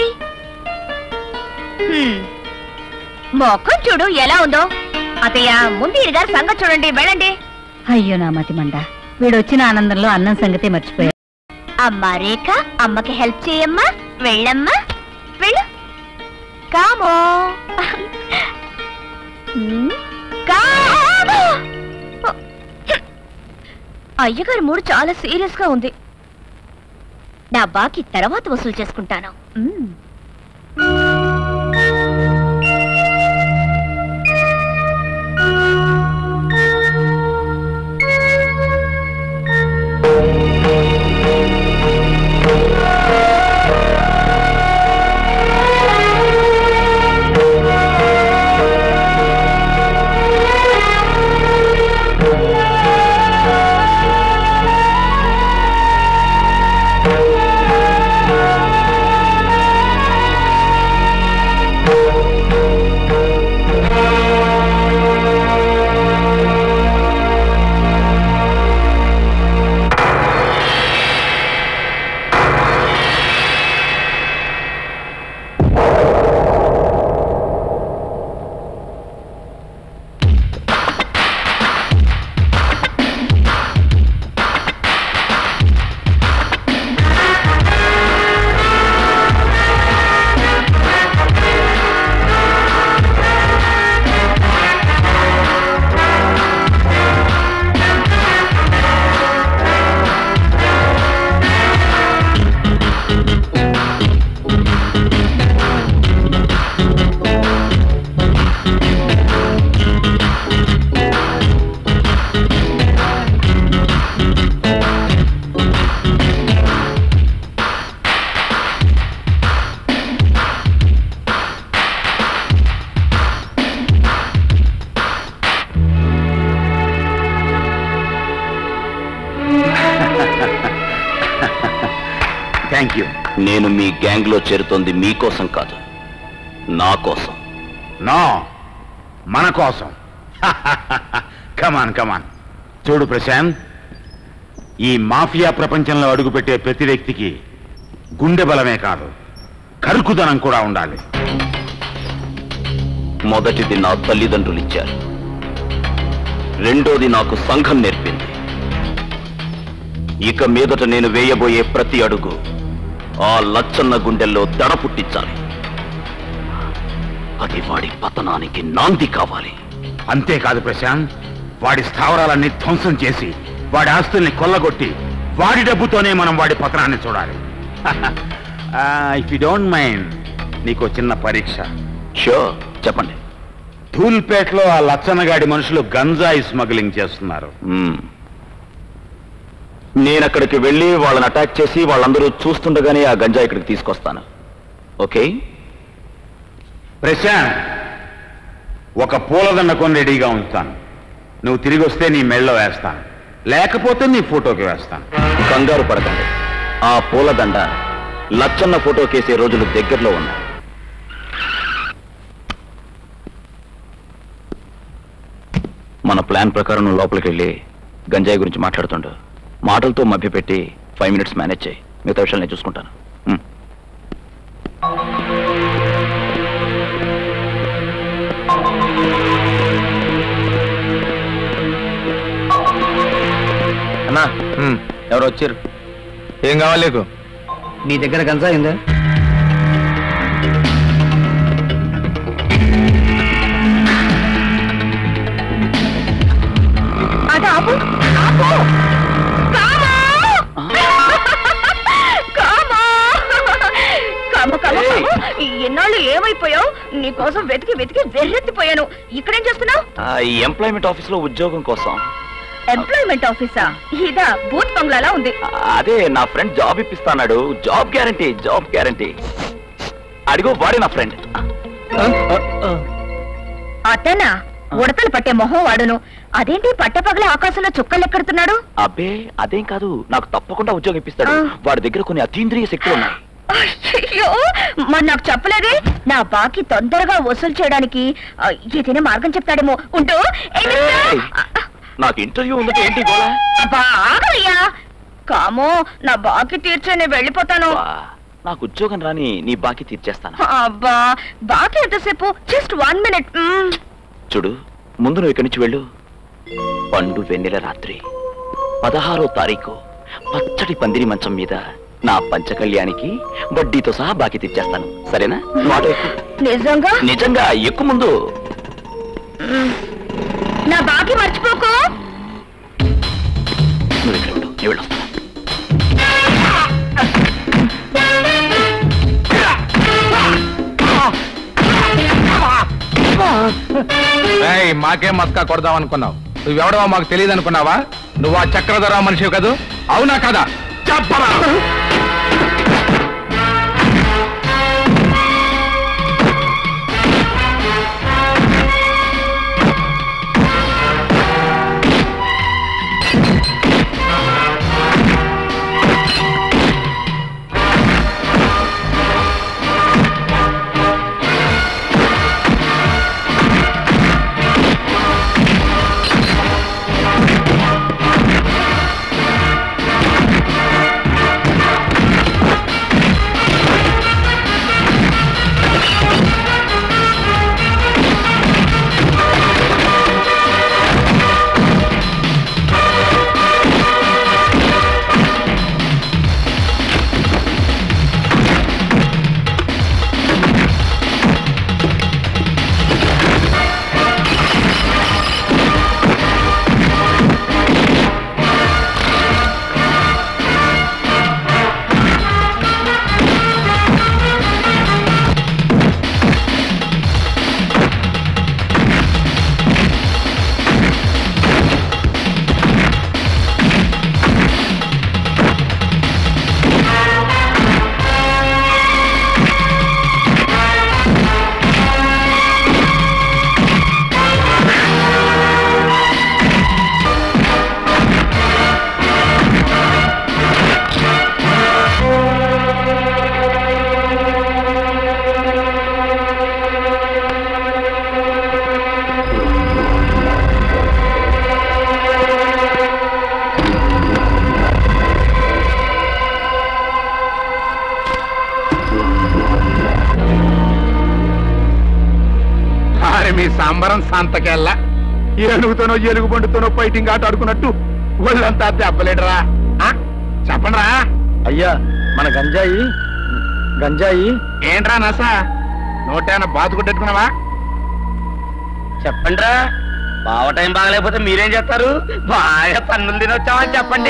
మొక్కం చూడు ఎలా ఉందో అతయ్య ముందు ఈ గారి సంగతి చూడండి వెళ్ళండి
అయ్యో నా మతి మండ వీడు వచ్చిన ఆనందంలో అన్నం సంగతి మర్చిపోయా
అమ్మా రేఖ అమ్మకి హెల్ప్ చేయమ్మా వెళ్ళమ్మా వెళ్ళు కామో హ్మ్, కామో అయ్యగారి మూడు చాలా సీరియస్ గా ఉంది నా బాకీ తర్వాత వసూలు చేసుకుంటాను మ్మ్.
థ్యాంక్ యూ నేను మీ గ్యాంగ్ లో చేరుతోంది మీకోసం కాదు నా కోసం
నో మన కోసం కమాన్ కమాన్ చూడు ప్రశాంత్ ఈ మాఫియా ప్రపంచంలో అడుగుపెట్టే ప్రతి వ్యక్తికి గుండె బలమే కాదు కరుకుదనం కూడా ఉండాలి
మొదటిది నా తల్లిదండ్రులు ఇచ్చారు రెండోది నాకు సంఘం నేర్పింది ఇక మీదట నేను వేయబోయే ప్రతి అడుగు ఆ లచ్చన్న గుండెల్లో దడ పుట్టించాలి అది వాడి పతనానికి నాంది కావాలి
అంతేకాదు ప్రశాంత్ వాడి స్థావరాలన్నీ ధ్వంసం చేసి వాడి ఆస్తుల్ని కొల్లగొట్టి వాడి డబ్బుతోనే మనం వాడి పతనాన్ని చూడాలి ఇఫ్ యు డోంట్ మైండ్ నీకు చిన్న పరీక్ష
షూర్ చెప్పండి
ధూల్పేటలో ఆ లచ్చన్నగాడి మనుషులు గంజాయి స్మగ్లింగ్ చేస్తున్నారు
నేను అక్కడికి వెళ్ళి వాళ్ళని అటాక్ చేసి వాళ్ళందరూ చూస్తుండగానే ఆ గంజా ఇక్కడికి తీసుకొస్తాను ఓకే
ప్రశాంత్ ఒక పూలదండ కొని రెడీగా ఉంచుతాను నువ్వు తిరిగి వస్తే నీ మెళ్ళలో వేస్తాను లేకపోతే నీ ఫోటోకి వేస్తాను
కంగారు పడకండి ఆ పూలదండ లచ్చన్న ఫోటో కేసే రోజులు దగ్గరలో ఉన్నాయి మన ప్లాన్ ప్రకారం నువ్వు లోపలికి వెళ్ళి గంజాయి గురించి మాట్లాడుతుండు మాటలతో మభ్యపెట్టి ఫైవ్ మినిట్స్ మేనేజ్ చేయి మిగతా విషయాలు నేను చూసుకుంటాను ఉమ్.
అన్నా ఎవరు వచ్చారు ఏం కావాలి నీకు
నీ దగ్గర గంజా అయిందా
అది ఆపు ఆపు కామా కామా కామ కామ ఎన్నాళ్ళు ఏమైపోయావు నీకోసం వెతికి వెతికి వెర్రెత్తిపోయాను ఇక్కడేం చేస్తున్నావు
ఆ, ఈ ఎంప్లాయ్మెంట్ ఆఫీస్ లో ఉద్యోగం కోసం
ఎంప్లాయ్మెంట్ ఆఫీసా ఇదా బూత్ బంగ్లాలా ఉంది
అదే నా ఫ్రెండ్ జాబ్ ఇప్పిస్తాడు జాబ్ గ్యారంటీ జాబ్ గ్యారంటీ అడిగో వాడే నా ఫ్రెండ్
అతనా ఉడతలు పట్టే మొహం వాడును అదేంటి పట్టపగల ఆకాశంలో చుక్కలు ఎక్కడుతున్నాడు
అబ్బే అదేం కాదు నాకు తప్పకుండా ఉద్యోగం ఇప్పిస్తాడు వాడి దగ్గర కొన్ని అతీంద్రియ శక్తులు ఉన్నాయి
అయ్యో మరి నాకు చెప్పలేదే నా బాకీ తొందరగా వసూలు చేయడానికి ఆ, ఏదైనా మార్గం చెప్తాడేమో ఉంటూ ఏ మిస్టర్?
నాకు ఇంటర్వ్యూ ఉందంటే ఏంటి గోళ
అబ్బా, ఆగవయ్యా కామో నా బాకి తీర్చే నేను వెళ్ళిపోతాను
నాకు ఉద్యోగం రాని నీ బాకీ తీర్చేస్తాను
అబ్బా బాకి ఎంతసేపు జస్ట్ వన్ మినిట్
చూడు ముందు నువ్వు ఇక్కడి నుంచి వెళ్ళు పండు వెన్నెల రాత్రి పదహారో తారీఖు పచ్చడి పందిరి మంచం మీద నా పంచకళ్యానికి వడ్డీతో సహా బాకీ తీర్చేస్తాను సరేనా నువ్వు ఆటో ఎక్కు.
నిజంగా
నిజంగా ఎక్కువ ముందు
మ్మ్. నా బాకి మర్చిపోకు
నువ్వు ఇక్కడ ఉండు నేను వెళ్ళొస్తాను
ఏయ్, మాకేం మస్కా కొడదాం అనుకున్నావు నువ్వెవడవో మాకు తెలియదు అనుకున్నావా నువ్వు ఆ చక్రధర మనిషి కదూ అవునా కదా చెప్పరా అరే మీ సంబరం సంతకెళ్ళ ఏనుగుతోనో ఎలుగు బండుతోనో ఫైటింగ్ ఆట ఆడుకున్నట్టు ఒళ్ళంతా దెబ్బలేడరా ఆ? చెప్పండిరా
అయ్యా మన గంజాయి గంజాయి
ఏంట్రా నస నోటేనా బాతుకుంటెట్టుకున్నావా
చెప్పండిరా బావ టైం బాగలేకపోతే మీరేం చేస్తారు బాగా తన్నులు తినొచ్చామని చెప్పండి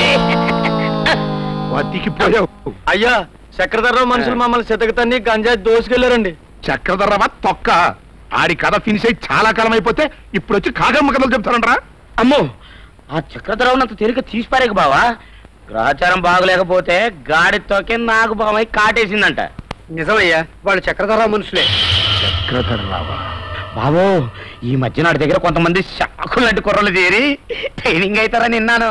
బతికిపోయావు
అయ్యా చక్రధరరావు మనుషులు మమ్మల్ని చెతకతన్ని గంజాయి దోసుకెళ్లారండి
చక్రధరవా తొక్క ఆడి కథ ఫినిష్ అయి చాలా కాలం అయిపోతే ఇప్పుడు వచ్చి కాగమ్మ కథలు చెప్తారంట్రా
అమ్మో ఆ చక్రధరం అంత తేలిక తీసిపారేక బావా గ్రహచారం బాగలేకపోతే గాడితోకే నాకు బావై కాటేసిందంట
నిజమయ్యా వాళ్ళు చక్రధర మనుషులే
చక్రధరరావా
బాబో ఈ మధ్య నాటి దగ్గర కొంతమంది షాకులు లాంటి కుర్రలు చేరి ట్రైనింగ్ అవుతారని విన్నాను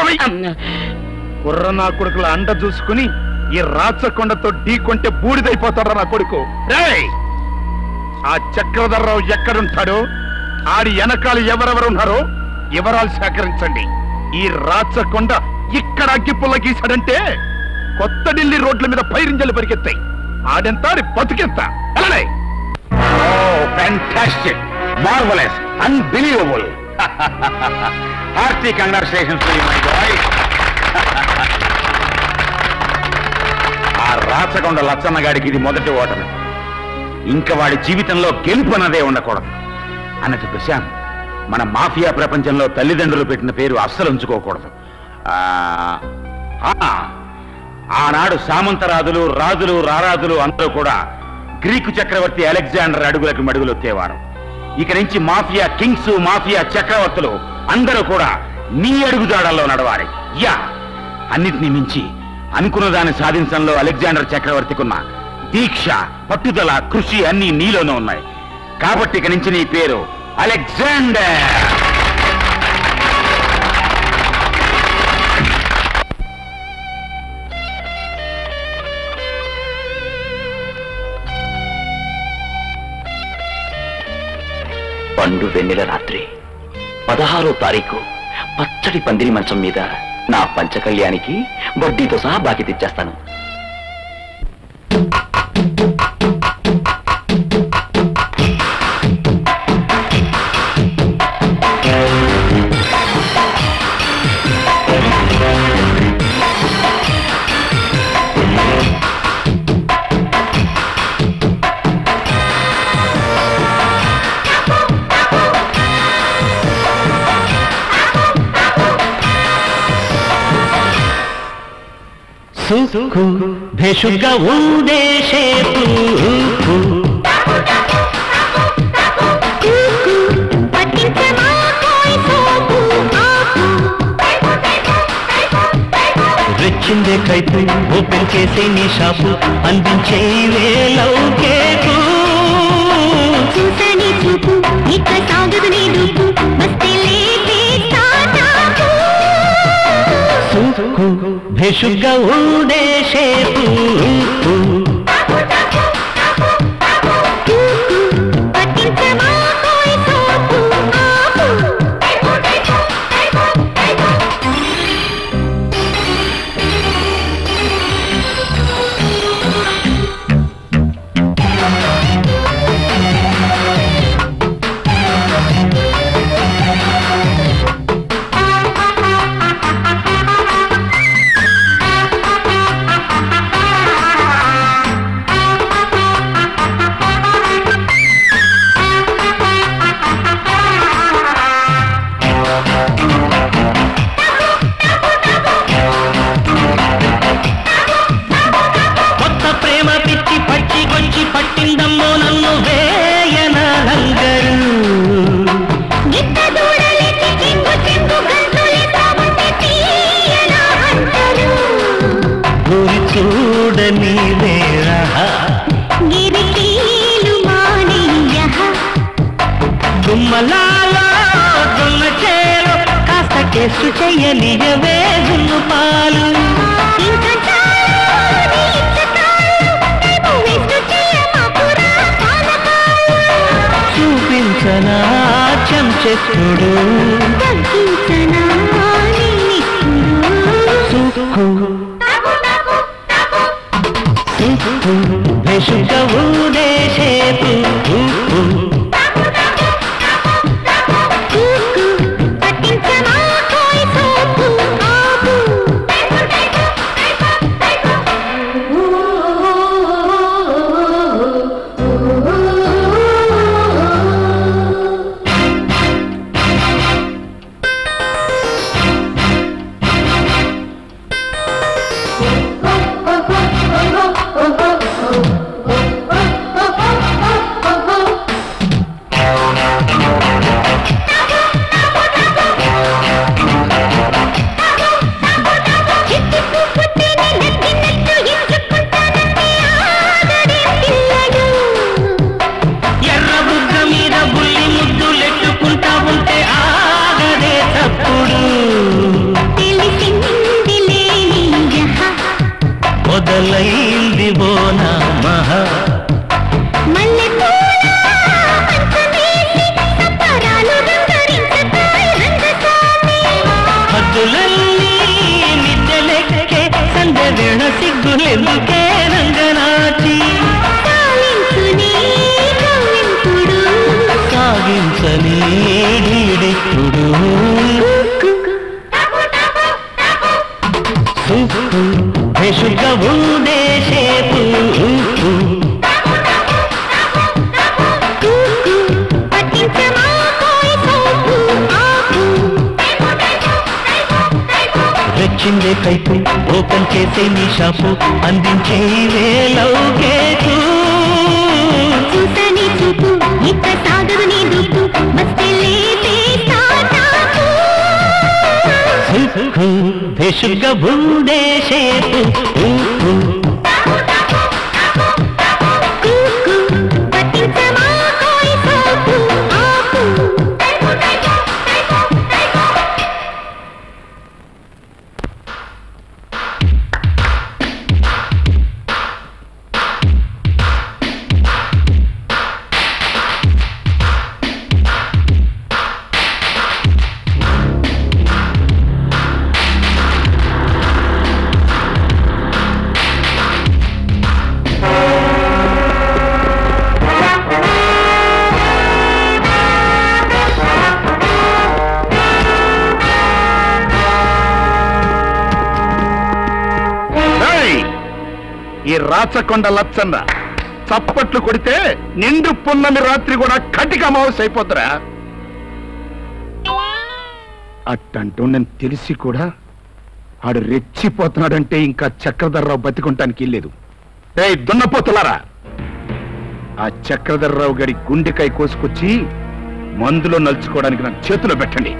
కుర్ర నా కొడుకుల అండ చూసుకుని ఈ రాచకొండతో ఢీ కొంటే బూడిదైపోతాడు నా కొడుకు రేయ్! ఆ చక్రధరరావు ఎక్కడుంటాడో ఆడి వెనకాల ఎవరెవరు ఉన్నారో వివరాలు సేకరించండి ఈ రాచకొండ ఇక్కడ అగ్గిపుల్ల గీశాడంటే కొత్త ఢిల్లీ రోడ్ల మీద పైరింజలు పరిగెత్తాయి ఆడెంత ఆడి బతుకెంత వెళ్ళలే
fantastic marvellous unbelievable hearty congratulations my boy ఆ రాచకొండ లచ్చన్న గాడికి ఇది మొదటి ఓటమి ఇంకా వాడి జీవితంలో గెలుపు అన్నదే ఉండకూడదు అన్నట్టు ప్రశాంత్ మన మాఫియా ప్రపంచంలో తల్లిదండ్రులు పెట్టిన పేరు అస్సలు ఉంచుకోకూడదు ఆ, ఆ, ఆనాడు సామంతరాజులు రాజులు రారాజులు అందరూ కూడా గ్రీకు చక్రవర్తి అలెగ్జాండర్ అడుగులకు మడుగులొత్తేవారు ఇక నుంచి మాఫియా కింగ్స్ మాఫియా చక్రవర్తులు అందరూ కూడా నీ అడుగుజాడల్లో నడవాలి యా అన్నిటినీ మించి అనుకున్న దాన్ని సాధించడంలో అలెగ్జాండర్ చక్రవర్తికున్న దీక్ష పట్టుదల కృషి అన్ని నీలోనే ఉన్నాయి కాబట్టి ఇక నుంచి నీ పేరు అలెగ్జాండర్
పండు వెన్నెల రాత్రి పదహారో తారీఖు పచ్చడి పందిరి మంచం మీద నా పంచకళ్యానికి వడ్డీతో సహా బాకీ తెచ్చేస్తాను
సుఖు భేషుగ్గా ఉండే షేపు రెచ్చిందే కైపు ఓపెన్ చేసే నీ షాపు అందించే వేలవు కేకు
చూసని చూపు ఇక సాగదు నీ దూపు మస్తే లేపే తాటాకు
సుఖు భేషుగ్గా ఉండే షేపు
పట్టించమా కోయి సోపు ఆపు
కొత్త ప్రేమ పిచ్చి పచ్చి గొచ్చి పట్టిందమ్మో నన్ను వేయన లంగరు
గిట్ట దూడలెత్తి చింగు చింగు గంతులెత్తా ఉంటే తీయనా అంటారు
గురి చూడని వేళ
గిరికీలు మానయ్య
గుమ్మలాలో గుమ్మ చేలో కాస్త కేసు చెయ్యనియవే గున్ను పాలు
ఇంకా చాలు నీ ఇచ్చకాలు రేపు వేస్తూ చెయ్యమాకురా పానకాలు
చూపించనా చెంచెక్కుడు
తగ్గించనా నిన్నిప్పుడు
సుఖు సుఖు భేషుక ఊదేశేపు
పట్టించమా కోయి సోపు ఆపు
ఎర్ర బుగ్గ మీద బుల్లి ముద్దులెట్టుకుంటా ఉంటే ఆగదే తప్పుడు మొదలైంది బోనా మహా హద్దులన్నీ నిద్దెలెక్కే సంధ్య వేళ సిగ్గులెందుకే రంగనాచి సాగించని డీడెప్పుడు సుఖు భేషుగా ఉండే షేపు
పట్టించమా కోయి సోపు ఆపు
రెచ్చిందే కైపు ఓపెన్ చేసే నీ షాపు అందించే వేలవు కేకు
చూసని చూపు ఇక సాగదు నీ దూపు మస్తే లేపే తాటాకు
సుఖు భేషుగా ఉండే షేపు
పట్టించమా కోయి సోపు ఆపు
సుఖు
ఈ రాచకొండ లచ్చన్న చప్పట్లు కొడితే నిండు పున్నమి రాత్రి కూడా కటిక అమావాస్య అయిపోతురా అట్టంటూ నేను తెలిసి కూడా ఆడు రెచ్చిపోతున్నాడంటే ఇంకా చక్రధర్రావు బతికుంటానికి లేదు రే దున్నపోతులారా ఆ చక్రధర్రావు గడి గుండెకాయ కోసుకొచ్చి మందులో నలుచుకోవడానికి నాకు చేతిలో పెట్టండి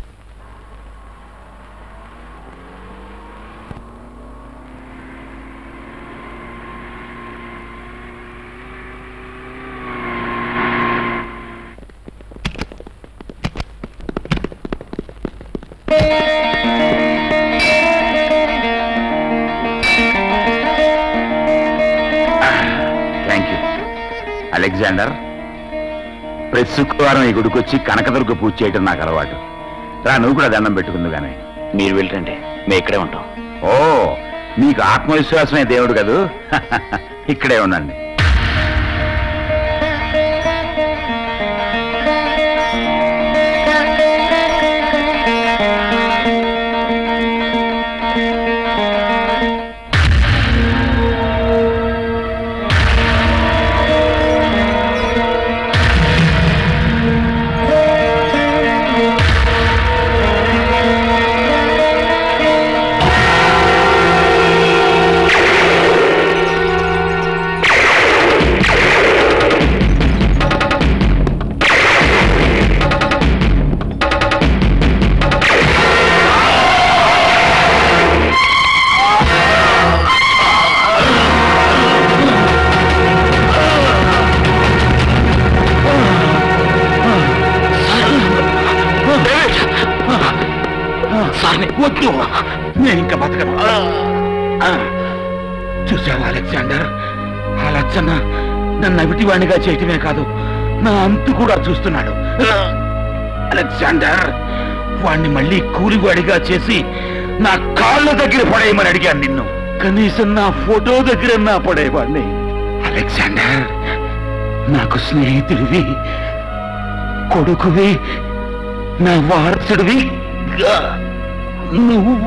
థ్యాంక్ యూ అలెగ్జాండర్ ప్రతి శుక్రవారం ఈ గుడికొచ్చి కనకదుర్గ పూజ చేయటం నాకు అలవాటు రా నువ్వు కూడా దండం పెట్టుకుంది కానీ
మీరు వెళ్ళండి మేము ఇక్కడే ఉంటాం
ఓ మీకు ఆత్మవిశ్వాసమే దేవుడు కదూ ఇక్కడే ఉండండి
వద్దు నేను ఇంకా బతకను చూసావా అలెగ్జాండర్ ఆ లచ్చన్న నన్ను అవిటివాణిగా చేయటమే కాదు నా అంతు కూడా చూస్తున్నాడు అలెగ్జాండర్ వాణ్ణి మళ్ళీ కూలివాడిగా చేసి నా కాళ్ళ దగ్గర పడేయమని అడిగాను నిన్ను కనీసం నా ఫోటో దగ్గర నా పడేవాడిని అలెగ్జాండర్ నాకు స్నేహితుడివి కొడుకువి నా వారసుడివి నువ్వు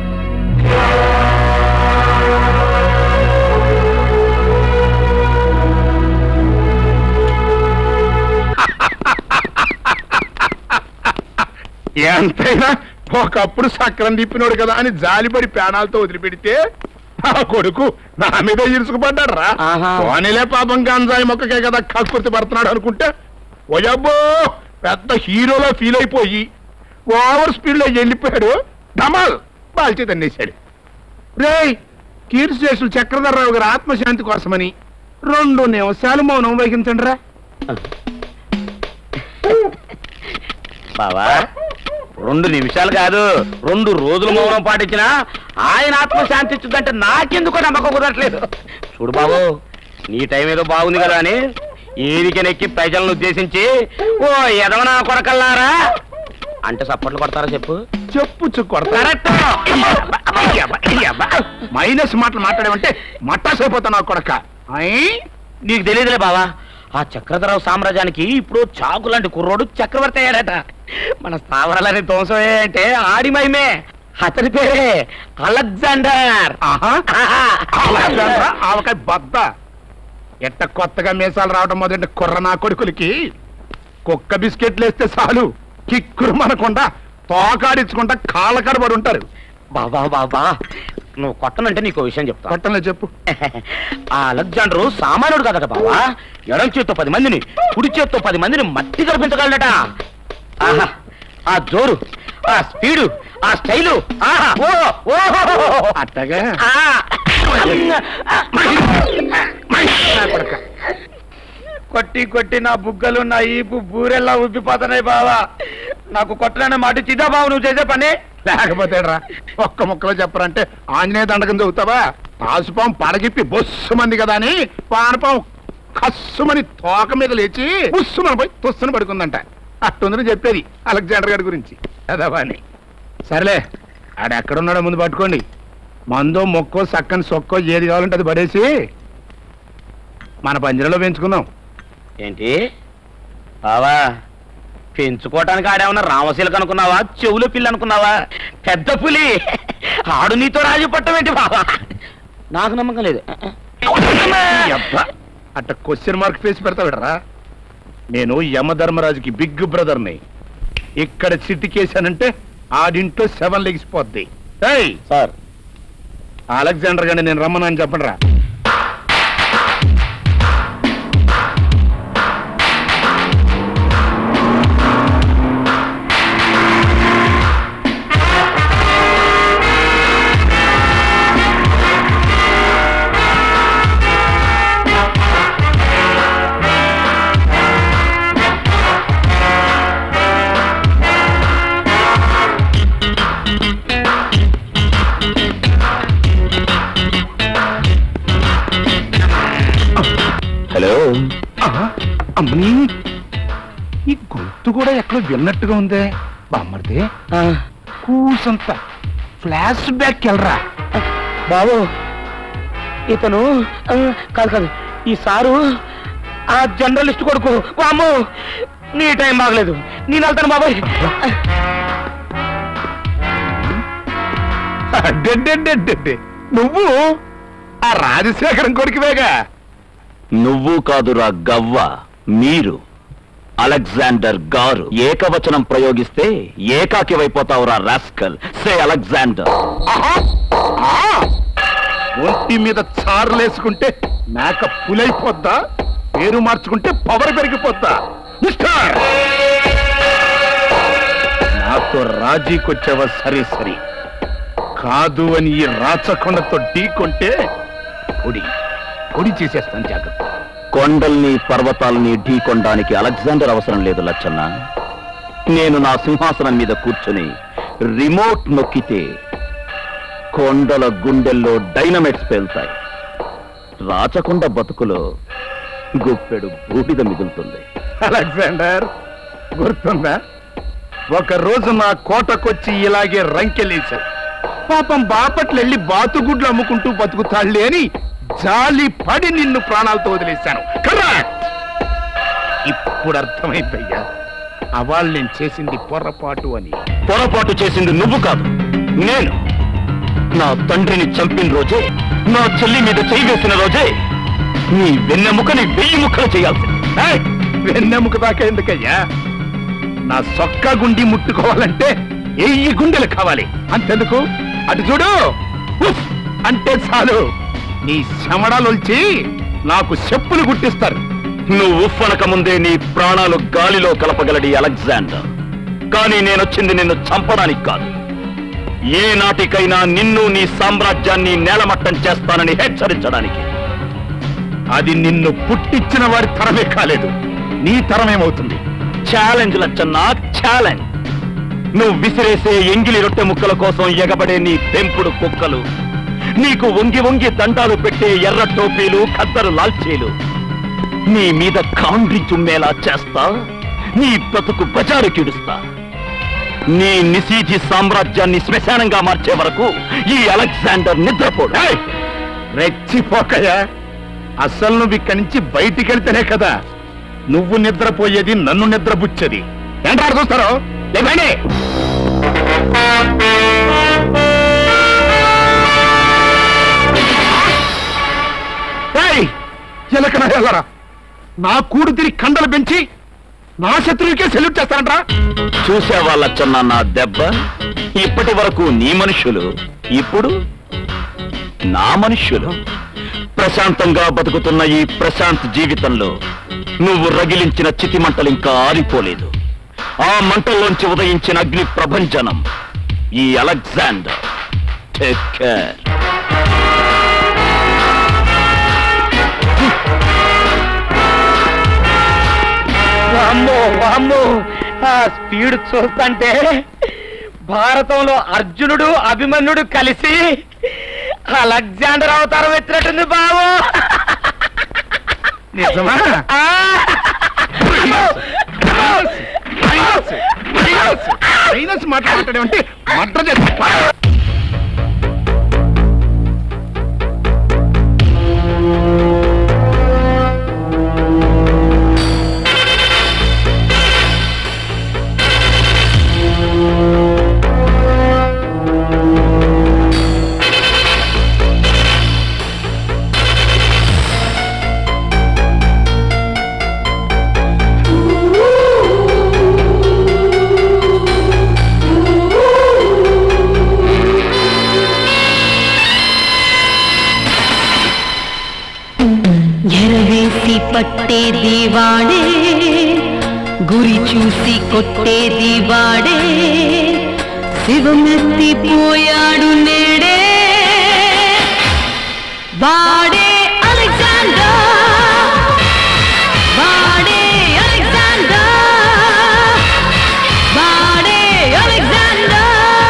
ఎంతైనా ఒకప్పుడు సక్రం తిప్పినోడు కదా అని జాలిపడి ప్రాణాలతో వదిలిపెడితే ఆ కొడుకు నా మీద ఇరుసుకుపడ్డాడు రా పోనీలే పాపం గంజాయి మొక్కకే కదా కక్కుర్తి పడుతున్నాడు అనుకుంటే ఓయబ్బో పెద్ద హీరోలో ఫీల్ అయిపోయి ఓవర్ స్పీడ్ లో వెళ్ళిపోయాడు ధమాల్ బాల్చి తన్నేశాడు రే కీర్తి స్టేషన్ చక్రధరరావు గారి ఆత్మశాంతి కోసమని రెండు నిమిషాలు మౌనం వహించండి రా
బావా రెండు నిమిషాలు కాదు రెండు రోజులు మౌనం పాటించినా ఆయన ఆత్మ శాంతించుద్దంటే నాకెందుకో నమ్మకం కుదరట్లేదు చూడు బాబు నీ టైం ఏదో బాగుంది కదా అని ఏదికనెక్కి ప్రజలను ఉద్దేశించి ఓ ఎదవనా కొరకల్లారా అంటే సప్పట్లు కొడతారా చెప్పు
చెప్పు కరెక్ట్ మైనస్ మాటలు మాట్లాడేమంటే మట్టాసైపోతా నా కొడక
నీకు తెలియదులే బావా ఆ చక్రధరరావు సామ్రాజ్యానికి ఇప్పుడు చాకు లాంటి కుర్రోడు చక్రవర్తి అయ్యాడట మన స్థావరాలని ధ్వంసం అంటే ఆడి మహిమే అతని పేరే అలెగ్జాండర్
ఆవకాయ బద్ద ఎట్ట కొత్తగా మీసాలు రావడం మొదటి కుర్ర నా కొడుకులకి కుక్క బిస్కెట్లు వేస్తే చాలు కిక్కురు మనకుండా తోకాడించకుండా కాళ్ళ కడబడి ఉంటారు
బాబా బాబా నువ్వు కొట్టనంటే నీకు విషయం చెప్తా
కొట్టలే చెప్పు
ఆ అలెగ్జాండరు సామాన్యుడు కదట బావా ఎడం చేత్తో పది మందిని కుడి చేత్తో పది మందిని మట్టి కల్పించగలడట ఆహా ఆ జోరు ఆ స్పీడు ఆ స్టైలు ఆహా ఓ ఓ
అట్టగా
కొట్టి కొట్టి నా బుగ్గలు నా ఈపు బూరెల్లా ఉబ్బిపోతున్నాయి బావా నాకు కొట్టలేని మాట చిదా బావు నువ్వు చేసే పని
లేకపోతే రా ఒక్క ముక్కలో చెప్పరంటే ఆంజనేయ దండకం చదువుతావా ఆసుపాం పడగిప్పి బొస్సు మంది కదా అని పానపాం కస్సుమని తోక మీద లేచి బుస్సుమని పోయి తుస్సును పడుకుందంట అట్టుందని చెప్పేది అలెగ్జాండర్ గారి గురించి అదవా అని సరేలే ఆడ ఎక్కడున్నాడో ముందు పట్టుకోండి మందో మొక్కో సక్కని సొక్కో ఏది కావాలంటే అది పడేసి మన పంజరంలో పెంచుకుందాం
ఏంటి బావా పెంచుకోవటానికి ఆడేమన్నా రామశీలకు అనుకున్నావా చెవుల పిల్ల అనుకున్నావా పెద్ద పులి ఆడు నీతో రాజు పట్టం ఏంటి బావా నాకు నమ్మకం లేదు
ఈ అబ్బా, అట్ట క్వశ్చన్ మార్క్ ఫేస్ పెడతావిడరా నేను యమధర్మరాజుకి బిగ్ బ్రదర్ని ఇక్కడ చిట్టికేశానంటే ఆడింట్లో సెవెన్ లెగిసిపోద్ది సార్ అలెగ్జాండర్ గారిని నేను రమ్మనని చెప్పండి రా
హలో
అమ్మని ఈ గొంతు కూడా ఎక్కడో విన్నట్టుగా ఉందే బామ్మర్ది కూసంత ఫ్లాష్ బ్యాక్ వెళ్ళరా
బాబు ఇతను ఆ, కాదు కాదు ఈ సారు ఆ జర్నలిస్ట్ కొడుకు అమ్మో నీ టైం బాగలేదు నేను వెళ్తాను బాబాయ్
అడ్డెడ్డెడ్డెడ్డెడ్డె. నువ్వు ఆ రాజశేఖరం కొడుకువేగా
నువ్వు కాదురా గవ్వ మీరు అలెగ్జాండర్ గారు ఏకవచనం ప్రయోగిస్తే ఏకాకి వైపోతావురా రాస్కల్ సే అలెగ్జాండర్
ఒంటి మీద చారులేసుకుంటే మేక పులైపోద్దా పేరు మార్చుకుంటే పవర్ పెరిగిపోద్దా మిస్టర్ నాతో రాజీకొచ్చావా సరే సరే కాదు అని ఈ రాచకొండతో ఢీకొంటే పొడి పొడి చేసేస్తాను జాగ్రత్త
కొండల్ని పర్వతాల్ని ఢీకొనడానికి అలెగ్జాండర్ అవసరం లేదు లచ్చన్న నేను నా సింహాసనం మీద కూర్చొని రిమోట్ నొక్కితే కొండల గుండెల్లో డైనమైట్స్ పేలుతాయి రాచకొండ బతుకులో గుప్పెడు బూడిద మిగులుతుంది
అలెగ్జాండర్ గుర్తుందా ఒక రోజు నా కోటకొచ్చి ఇలాగే రంకెలేశావు పాపం బాపట్లు వెళ్ళి బాతుగుడ్లు అమ్ముకుంటూ బతుకుతాళ్ళే అని జాలి పడి నిన్ను ప్రాణాలతో వదిలేశాను కరెక్ట్ ఇప్పుడు అర్థమైందయ్యా అవాళ్ళు నేను చేసింది పొరపాటు అని
పొరపాటు చేసింది నువ్వు కాదు నేను నా తండ్రిని చంపిన రోజే నా చెల్లి మీద చేయి వేసిన రోజే నీ వెన్నెముకని వెయ్యి ముక్కలు చేయాల్సింది
ఏయ్, వెన్నెముక దాకా ఎందుకయ్యా నా సొక్క గుండి ముట్టుకోవాలంటే ఎయ్యి గుండెలు కావాలి అంతెందుకు అటు చూడు ఉఫ్ అంటే చాలు నీ శమడాలొల్చి నాకు చెప్పులు గుట్టిస్తారు
నువ్వు ఉఫ్ఫనక ముందే నీ ప్రాణాలు గాలిలో కలపగలడి అలెగ్జాండర్ కానీ నేనొచ్చింది నిన్ను చంపడానికి కాదు ఏ నాటికైనా నిన్ను నీ సామ్రాజ్యాన్ని నేలమట్టం చేస్తానని హెచ్చరించడానికి
అది నిన్ను పుట్టించిన వాడి తరమే కాలేదు నీ తరమేమవుతుంది
ఛాలెంజ్ లచ్చన్నా ఛాలెంజ్ నువ్వు విసిరేసే ఎంగిలి రొట్టె ముక్కల కోసం ఎగబడే నీ పెంపుడు కుక్కలు నీకు వంగి వంగి దండాలు పెట్టే ఎర్ర టోపీలు ఖద్దరు లాల్చీలు నీ మీద కాండ్రి చుమ్మేలా చేస్తా నీ బ్రతుకు బజారు కిడుస్తా నీ నిశీధి సామ్రాజ్యాన్ని శ్మశానంగా మార్చే వరకు ఈ అలెగ్జాండర్ నిద్రపోడు
ఏయ్! రెచ్చిపోకయా అసలు నువ్వు ఇక్కడి నుంచి బయటికి వెళ్తేనే కదా నువ్వు నిద్రపోయేది నన్ను నిద్రపుచ్చేది ఏంటారు చూస్తారో లేదండి ఎలకన ఎల్లరా నా కూడు తిరిగి కండలు పెంచి నా శత్రువుకే సెల్యూట్ చేస్తానంట్రా
చూసావా లచ్చన్న నా దెబ్బ ఇప్పటి వరకు నీ మనుషులు ఇప్పుడు నా మనుష్యులు ప్రశాంతంగా బతుకుతున్న ఈ ప్రశాంత్ జీవితంలో నువ్వు రగిలించిన చితి మంటలు ఇంకా ఆరిపోలేదు ఆ మంటల్లోంచి ఉదయించిన అగ్ని ప్రభంజనం ఈ అలెగ్జాండర్ టేక్ కేర్
వామ్మో వామ్మో ఆ స్పీడ్ చూస్తుంటే భారతంలో అర్జునుడు అభిమన్యుడు కలిసి అలెగ్జాండర్ అవతారం ఎత్తినట్టుంది బాబు
నిజమా
ఆ!
మైనస్ మాట మాట్లాడే అంటే మడ్ర చేస్తా
ఎరవేసి పట్టేది వాడే గురి చూసి కొట్టేది వాడే శివమెత్తిపోయాడు నేడే వాడే అలెగ్జాండర్ వాడే అలెగ్జాండర్ వాడే అలెగ్జాండర్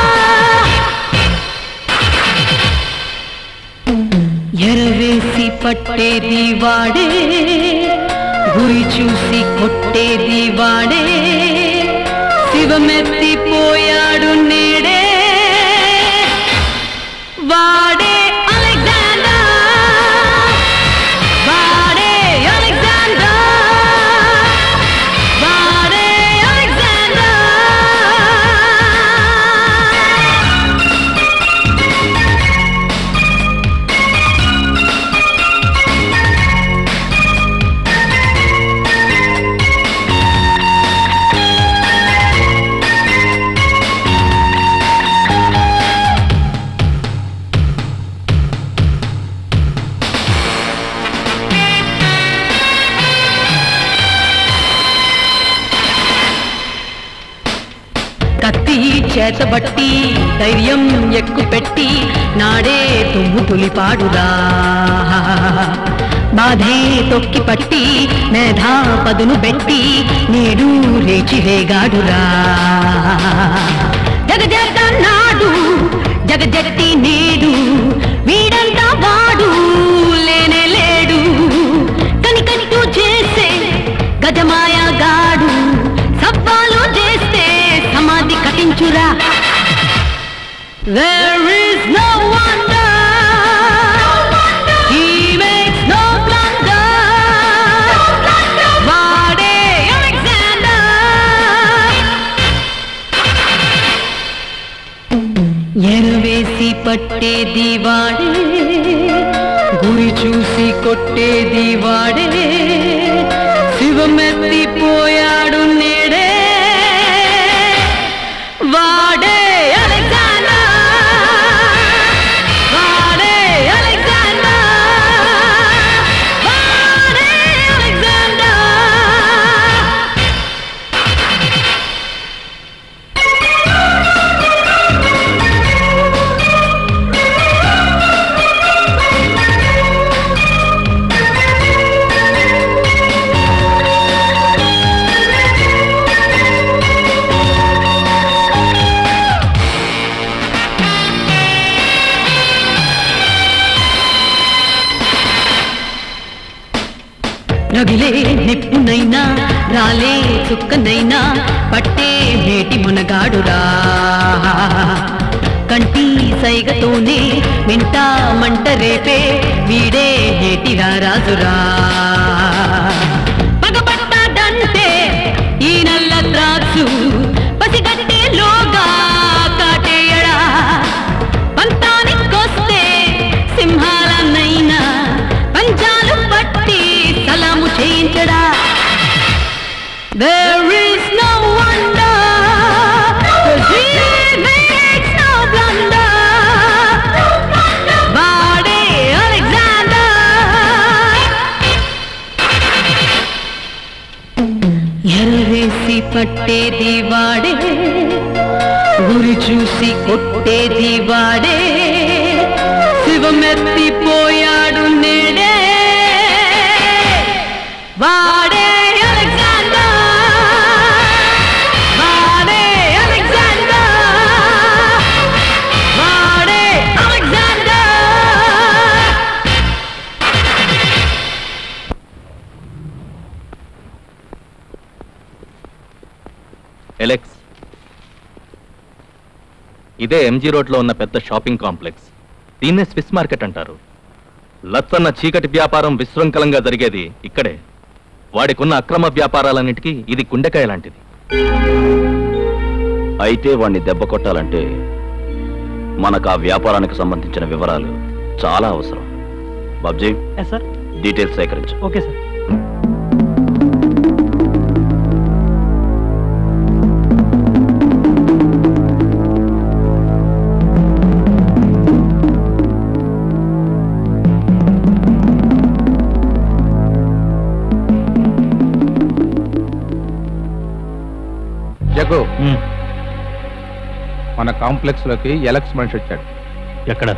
ఎరవేసి పట్టేది వాడే గురి చూసి కొట్టేది వాడే శివమెత్తిపోయాడు నేడే వాడే అలెగ్జాండర్ వాడే అలెగ్జాండర్ వాడే అలెగ్జాండర్ కత్తి చేతబట్టి ధైర్యం ఎక్కు పెట్టి నాడే తుమ్ము తులిపాడురా బాధే తొక్కి పట్టి మేధా పదును పెట్టి నేడు రేచి రేగాడురా జగజగ నాడు జగజట్టి నేడు వీడంతా వాడు లేనే లేడు కనికట్టు చేసే గజమాయగాడు సవ్వాలు చేస్తే సమాధి కటించురా There is no wonder He makes no blunder వాడే Alexander ఎరవేసి పట్టేది వాడే గురి చూసి కొట్టేది వాడే శివమెత్తిపోయాడు నేడే వాడే అలెగ్జాండర్ వాడే అలెగ్జాండర్ వాడే అలెగ్జాండర్ రగిలే నిప్పునైనా రాలే చుక్కనైనా పట్టే మేటి మునగాడురా కంటి సైగతోనే మింట మంట రేపే వీడే నేటిరా రాజురా పగబట్టాడంటే ఈ నల్ల త్రాసు పసిగట్టే లోగా కాటేయడా పంతానికొస్తే సింహాలనైనా పంచాలు పట్టి సలాము చేయించడా There is no wonder 'cause he makes no blunder. వాడే Alexander. ఎరవేసి పట్టేది వాడే గురి చూసి కొట్టేది వాడే శివమెత్తిపోయాడు నేడే వాడే అలెగ్జాండర్ వాడే అలెగ్జాండర్ వాడే అలెగ్జాండర్
ఎలెక్స్ ఇదే ఎంజీ రోడ్లో ఉన్న పెద్ద షాపింగ్ కాంప్లెక్స్ దీన్నే స్విస్ మార్కెట్ అంటారు లచ్చన్న చీకటి వ్యాపారం విశృంఖలంగా జరిగేది ఇక్కడే వాడికున్న అక్రమ వ్యాపారాలన్నిటికీ ఇది గుండెకాయ లాంటిది
అయితే వాణ్ణి దెబ్బ కొట్టాలంటే మనకు ఆ వ్యాపారానికి సంబంధించిన వివరాలు చాలా అవసరం బాబ్జీ
సార్
డీటెయిల్స్ సేకరించు
ఓకే సార్
రఘు మన కాంప్లెక్స్ లోకి ఎలక్స్ మనిషి వచ్చాడు
ఎక్కడ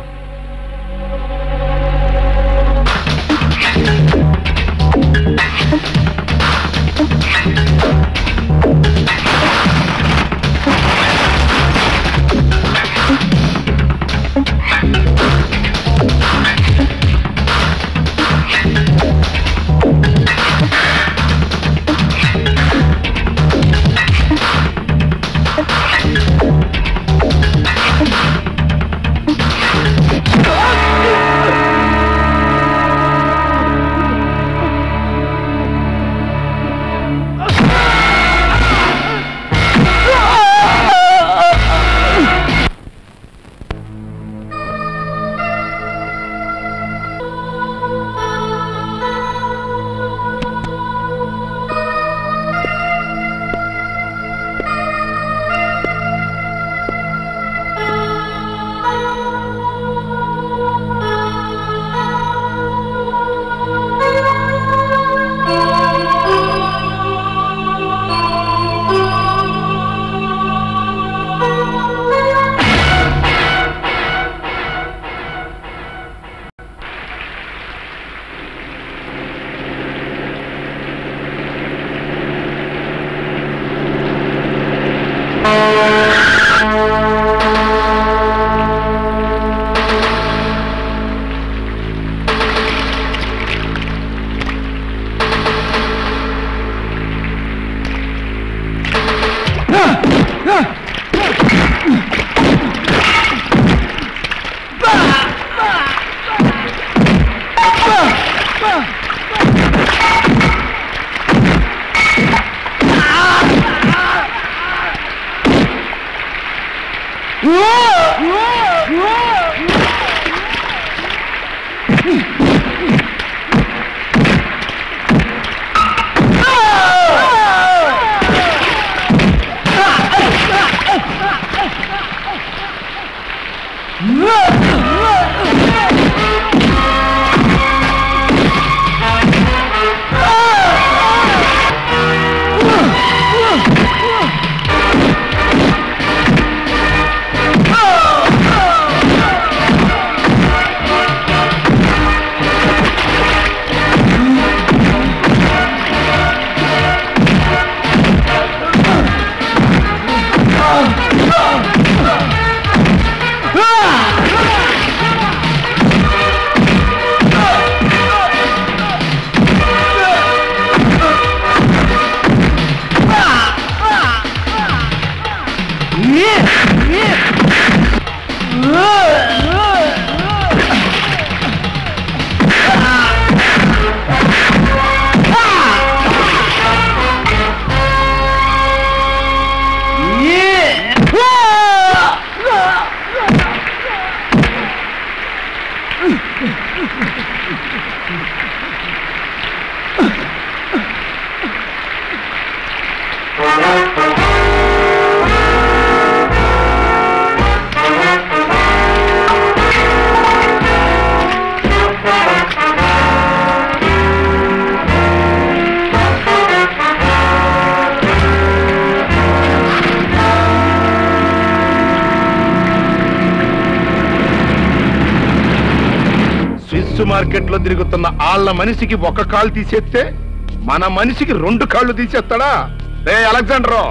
స్విస్ మార్కెట్ లో తిరుగుతున్న ఆళ్ళ మనిషికి ఒక కాలు తీసేస్తే మన మనిషికి రెండు కాళ్ళు తీసేస్తాడా రే అలెగ్జాండర్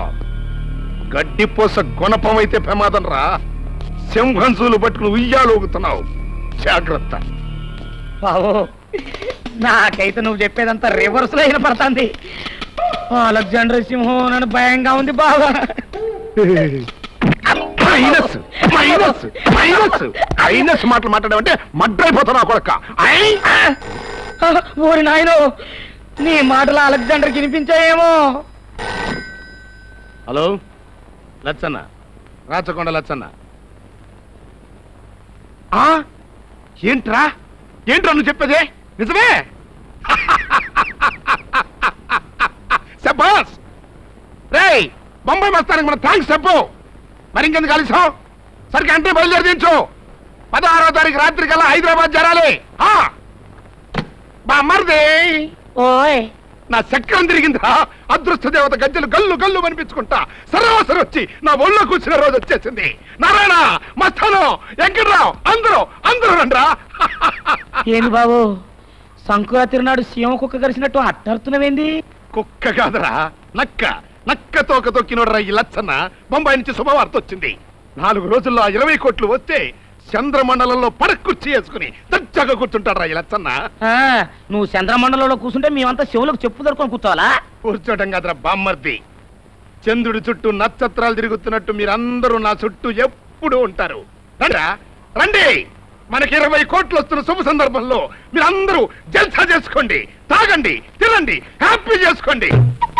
గడ్డిపోస గుణపం అయితే ప్రమాదం రా సింహంసులు పట్టుకుని ఉయ్యాలు ఊగుతున్నావు జాగ్రత్త
బావో నాకైతే నువ్వు చెప్పేదంతా రివర్స్ లో వినపడుతుంది అలెగ్జాండర్ సింహం నన్ను భయంగా ఉంది బావా
మైనస్ మైనస్ మైనస్ మైనస్ మాటలు మాట్లాడమంటే మడ్రైపోతున్నావు కొడక
ఓరి నాయనో నీ మాటలు అలెగ్జాండర్ వినిపించాయేమో
హలో లచ్చన్న రాచకొండ లచ్చన్న ఆ ఏంట్రా ఏంట్రా నువ్వు చెప్పేది నిజమే శబాస్ రేయ్ బొంబాయి మస్తానికి మన థ్యాంక్స్ చెప్పు మరి ఇంకెందుకు కలిసాం సరికి అంటే బయలుదేరి దించు పదహారో తారీఖు రాత్రి కల్లా హైదరాబాద్ జరాలి ఆ! బా మరిది
ఓయ్
నా చక్రం తిరిగిందిరా అదృష్ట దేవత గజ్జలు గల్లు గల్లు అనిపించుకుంటా సరాసరి వచ్చి నా ఒళ్ళో కూర్చున్న రోజు వచ్చేసింది నారాయణ మస్తాను వెంకట్రావు అందరూ అందరూ రండ్రా
ఏంది బాబు సంక్రాంతి నాడు సీమ కుక్క కలిసినట్టు అట్టరుతున్నవేంది
కుక్క కాదురా నక్క నక్క తోక తొక్కినోడ్రా ఈ లచ్చన్న బొంబాయి నుంచి శుభవార్త వచ్చింది నాలుగు రోజుల్లో ఆ ఇరవై కోట్లు వస్తే చంద్రమండలంలో పడకుర్చి వేసుకుని దచ్చగా కూర్చుంటాడ్రా ఈ లచ్చన్న
ఆ, నువ్వు చంద్రమండలంలో కూర్చుంటే మేమంతా చెవులకు చెప్పు దొరుకుని కూర్చోవాలా
కూర్చోటం కాదురా బామ్మర్ది చంద్రుడి చుట్టూ నక్షత్రాలు తిరుగుతున్నట్టు మీరందరూ నా చుట్టూ ఎప్పుడు ఉంటారు రండ్రా రండి మనకి ఇరవై కోట్లు వస్తున్న శుభ సందర్భంలో మీరందరూ జల్సా చేసుకోండి తాగండి తినండి హ్యాపీ చేసుకోండి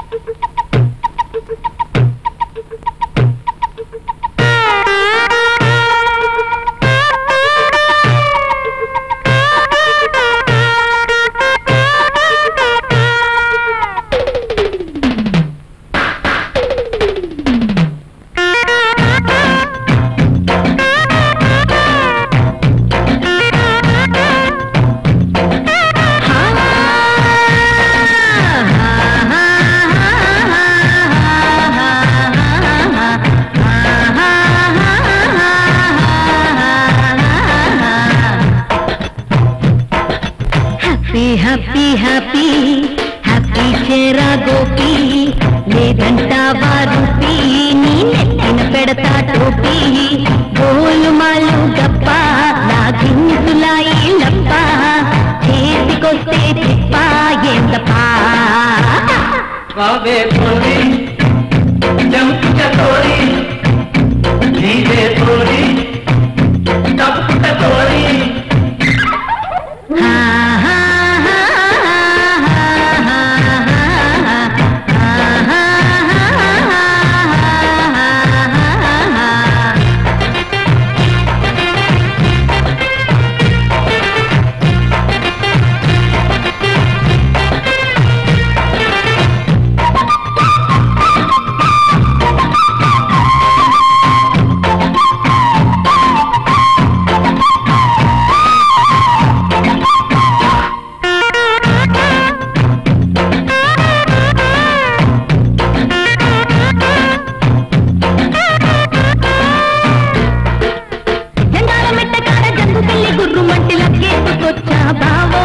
హ్యాపీ హ్యాపీ హ్యాపీ హ్యాపీ చేరా గోపి లేదంటావా రూపీ నీ నెత్తిన పెడతా టోపీ గోలుమాలు గప్ప నా గింజులాయి లప్ప చేతికొస్తే తిప్ప ఏందప్పా
బాబే తోడి జంపుట తోడి నీవే తోడి తప్పుట తోడి
జెండాల మెట్ట కాడ జంగు పిల్లి గుర్రు మంటి లక్కేసుకొచ్చా బావో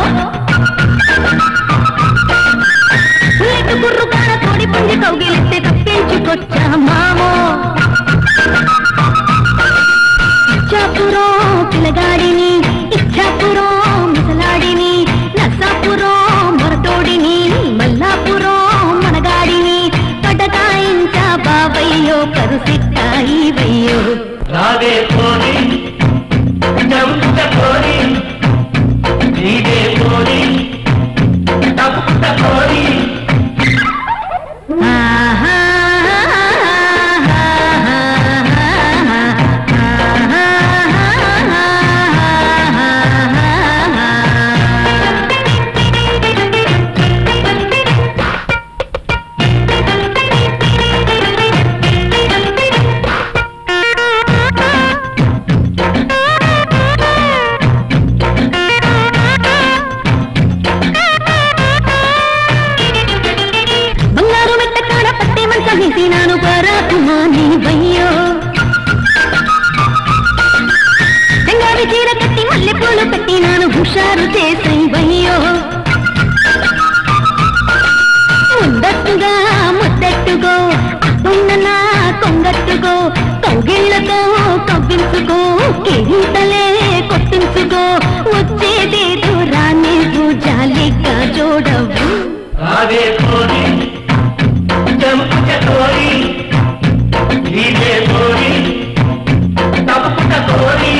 ఉల్లెట్టు గుర్రు కాడ కోడి పుంజి కౌగిలిస్తే తప్పించుకొచ్చా మామో ఇచ్చాపురం పిల్లగాడిని ఇచ్చాపురం ముసలాడిని నర్సాపురం మొరతోడిని మల్లాపురం మనగాడిని కటకాయించా బావయ్యో కరుసిట్టాయి వయ్యో
రావే తోడి జంపుట తోడి నీవే తోడి తప్పుట తోడి
బంగారు మెట్ట కాడ పట్టే మంచం వేసినాను పరాకుమాని వయ్యో చెంగావి చీర కట్టి మల్లె పూలు పెట్టినాను హుషారు చేసై వయ్యో ముందట్టుగా ముద్దట్టుగో ఉన్న నా కొంగట్టుగో కౌగిళ్లతో కవ్వించుకో కిరీటలే కొట్టించుకో వచ్చేదేదో రాని జాలిగా చూడవు
రావే తోడి జంపుట తోడి నీవే తోడి తప్పుట తోడి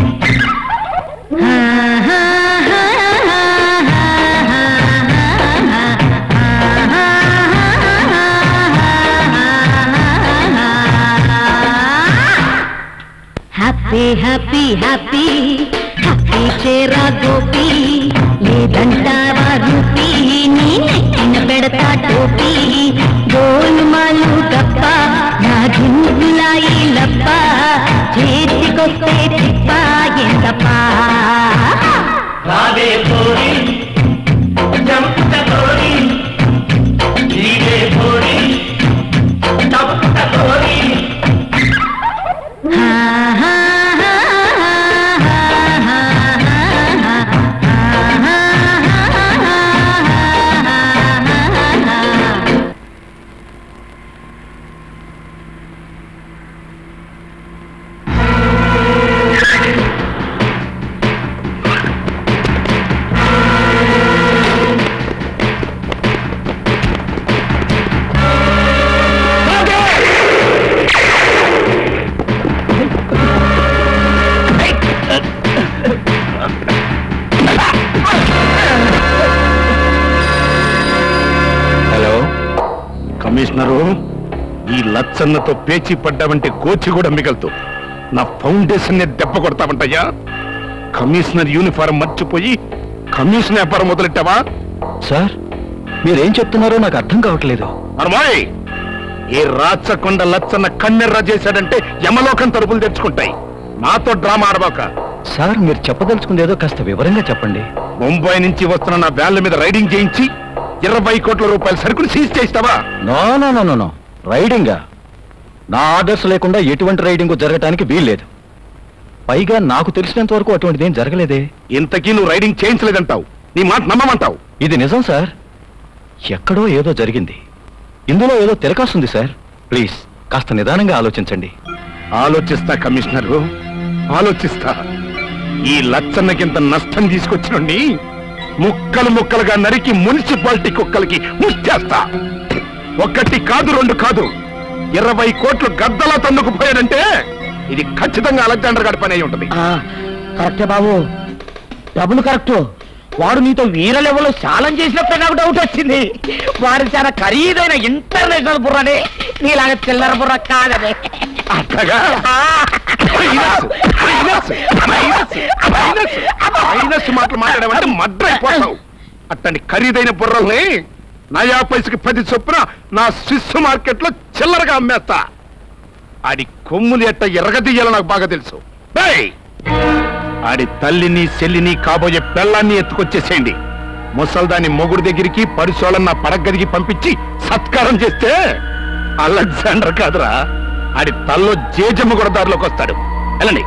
హ్యాపీ హ్యాపీ హ్యాపీ హ్యాపీ చేరా గోపి లేదంటావా రూపీ నీ నెక్కిన పెడతా టోపీ గోలుమాలు గప్ప నా గింజులాయి లప్ప చేతికొస్తే తిప్ప ఎంతపా
రావే తోడి జంపుట తోడి
కమిషనరు ఈ లచ్చన్నతో పేచి పడ్డావంటే కోచి కూడా మిగలదు నా ఫౌండేషన్ దెబ్బ కొడతావంటయ్యా కమిషనర్ యూనిఫారం మర్చిపోయి కమిషన్ వ్యాపారం మొదలెట్టావా
సార్ మీరేం చెప్తున్నారో నాకు అర్థం కావట్లేదు
అరమాయ్ ఈ రాచకొండ లచ్చన్న కన్నెర్ర చేశాడంటే యమలోకం తలుపులు తెచ్చుకుంటాయి నాతో డ్రామా ఆడబాక
సార్ మీరు చెప్పదలుచుకుంది ఏదో కాస్త వివరంగా చెప్పండి
ముంబై నుంచి వస్తున్న నా వ్యాన్ల మీద రైడింగ్ చేయించి ఇరవై కోట్ల రూపాయల సరుకులు సీజ్ చేస్తావా
no no no no no రైడింగా నా ఆర్డర్స్ లేకుండా ఎటువంటి రైడింగ్ జరగటానికి వీల్లేదు పైగా నాకు తెలిసినంత వరకు అటువంటిది ఏం జరగలేదే
ఇంతకీ నువ్వు రైడింగ్ చేయించలేదంటావు నీ మాట నమ్మమంటావు
ఇది నిజం సార్ ఎక్కడో ఏదో జరిగింది ఇందులో ఏదో తిరకాస్తుంది సార్ ప్లీజ్ కాస్త నిదానంగా ఆలోచించండి
ఆలోచిస్తా కమిషనరు ఆలోచిస్తా ఈ లచ్చన్నకింత నష్టం తీసుకొచ్చినండి ముక్కలు ముక్కలుగా నరికి మున్సిపాలిటీ కుక్కలకి ముచ్చేస్తా ఒక్కటి కాదు రెండు కాదు ఇరవై కోట్లు గద్దలా తన్నుకుపోయాడంటే ఇది ఖచ్చితంగా అలెగ్జాండర్ గారి పని అయి ఉంటుంది
కరెక్టే బాబు డబ్బులు కరెక్ట్ వాడు నీతో వీర లెవెల్లో ఛాలెంజ్ చేసినప్పుడే నాకు డౌట్ వచ్చింది వాడు చాలా ఖరీదైన ఇంటర్నేషనల్ బుర్రనే నీలాగా చిల్లర బుర్ర కాదనే
అట్లాగా minus, minus, minus, minus, minus మాటలు మాట్లాడావంటే మడ్రైపోతావు అట్టండి ఖరీదైన బుర్రల్ని నయా పైసకి పది చొప్పున నా స్విస్ మార్కెట్ లో చిల్లరగా అమ్మేస్తా ఆడి కొమ్ములు ఎట్ట ఎరగదీయాలో నాకు బాగా తెలుసు ఏయ్! ఆడి తల్లిని చెల్లిని కాబోయే పెళ్ళాన్ని ఎత్తుకొచ్చేసేయండి ముసల్దాని మొగుడు దగ్గరికి పరిశోళన నా పడగదికి పంపించి సత్కారం చేస్తే అలెగ్జాండర్ కాదురా ఆడి తల్లో జేజమ్మ కూడా దారిలోకి వస్తాడు వెళ్ళండి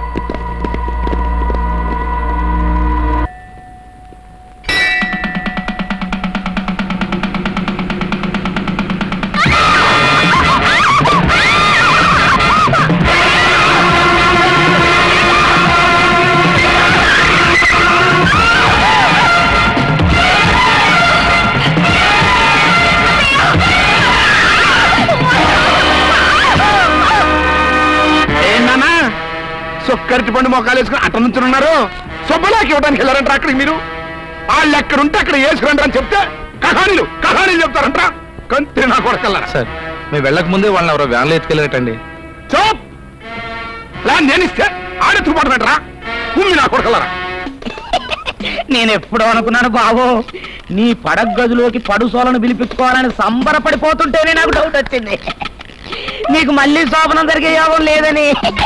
ఏంటన్నా సొక్కరిటి పండు మొక్కలు వేసుకుని అట్ట నుంచి ఉన్నారు సొబ్బలాకి ఇవ్వడానికి వెళ్ళారంట అక్కడికి మీరు వాళ్ళు ఎక్కడుంటే అక్కడ వేసుకురంటారు అని చెప్తే కహానీలు కహానీలు చెప్తారంట కంతి నా కొడకల్లా
సార్ మేము వెళ్ళక ముందే వాళ్ళని ఎవరో వ్యాన్లో ఎత్తుకెళ్ళటండి
చూప్ ప్లాన్ నేను ఇస్తే ఆడెత్తుకు పడమంటారా ఉమ్మి నా కొడకల్లారా
నేను ఎప్పుడో అనుకున్నాను బాబు నీ పడగ గదిలోకి పడుసోలను పిలిపించుకోవాలని సంబరపడిపోతుంటేనే నాకు డౌట్ వచ్చింది నీకు మళ్ళీ శోభనం జరిగే యోగం లేదని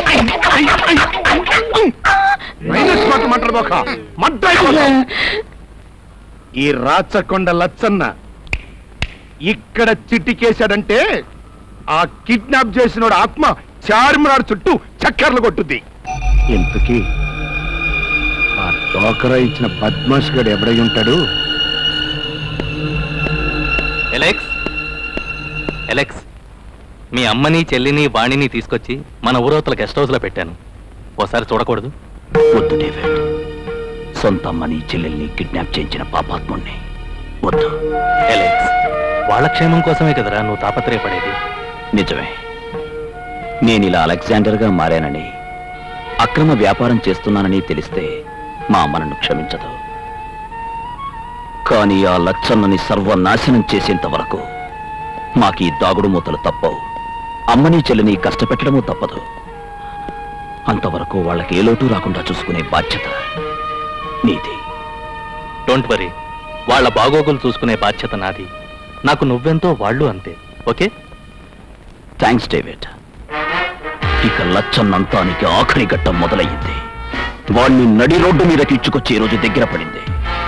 మైనస్ మాట మాట్లాడబోక మడ్డైపోతాం ఈ రాచకొండ లచ్చన్న ఇక్కడ చిట్టికేశాడంటే ఆ కిడ్నాప్ చేసినోడు ఆత్మ చార్మినార్ చుట్టూ చక్కర్లు కొట్టుద్ది ఇంతకీ ఆ టోకరా ఇచ్చిన పద్మాష్ గడు ఎవడై ఉంటాడు
ఎలెక్స్ ఎలెక్స్ మీ అమ్మని చెల్లిని వాణిని తీసుకొచ్చి మన ఊరవతల గెస్ట్ హౌస్ లో పెట్టాను ఓసారి చూడకూడదు
వద్దు డేవిడ్ సొంత అమ్మని చెల్లెల్ని కిడ్నాప్ చేయించిన పాపాత్ముణ్ణి వద్దు
ఎలెక్స్ వాళ్ళ క్షేమం కోసమే కదరా నువ్వు తాపత్రయపడేది
నిజమే నేను ఇలా అలెగ్జాండర్గా మారానని అక్రమ వ్యాపారం చేస్తున్నానని తెలిస్తే మా అమ్మ నన్ను క్షమించదు కానీ ఆ లచ్చన్నని సర్వనాశనం చేసేంత వరకు మాకీ దాగుడు మూతలు తప్పవు అమ్మని చెల్లిని కష్టపెట్టడము తప్పదు అంతవరకు వాళ్ళకి ఏ లోటు రాకుండా చూసుకునే బాధ్యత నీది
డోంట్ వరీ వాళ్ళ బాగోగులు చూసుకునే బాధ్యత నాది నాకు నువ్వెంతో వాళ్ళు అంతే ఓకే
థ్యాంక్స్ డేవిడ్ ఇక లచ్చన్నంతానికి ఆఖరి ఘట్టం మొదలయ్యింది వాణ్ణి నడి రోడ్డు మీదకి ఇచ్చుకొచ్చే రోజు దగ్గర పడింది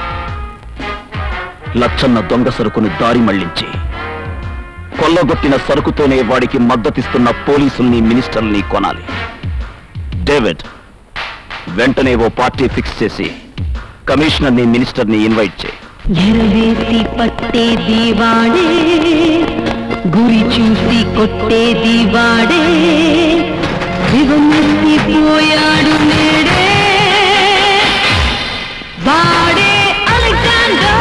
లచ్చన్న దొంగ సరుకును దారి మళ్లించి కొల్లగొట్టిన సరుకుతోనే వాడికి మద్దతిస్తున్న పోలీసుల్ని మినిస్టర్ని కొనాలి డేవిడ్ వెంటనే ఓ పార్టీ ఫిక్స్ చేసి కమిషనర్ని మినిస్టర్ని ఇన్వైట్ చేయి
ఎరవేసి పట్టేది వాడే గురి చూసి కొట్టేది వాడే దిగమెత్తిపోయాడు నేడే వాడే అలెగ్జాండర్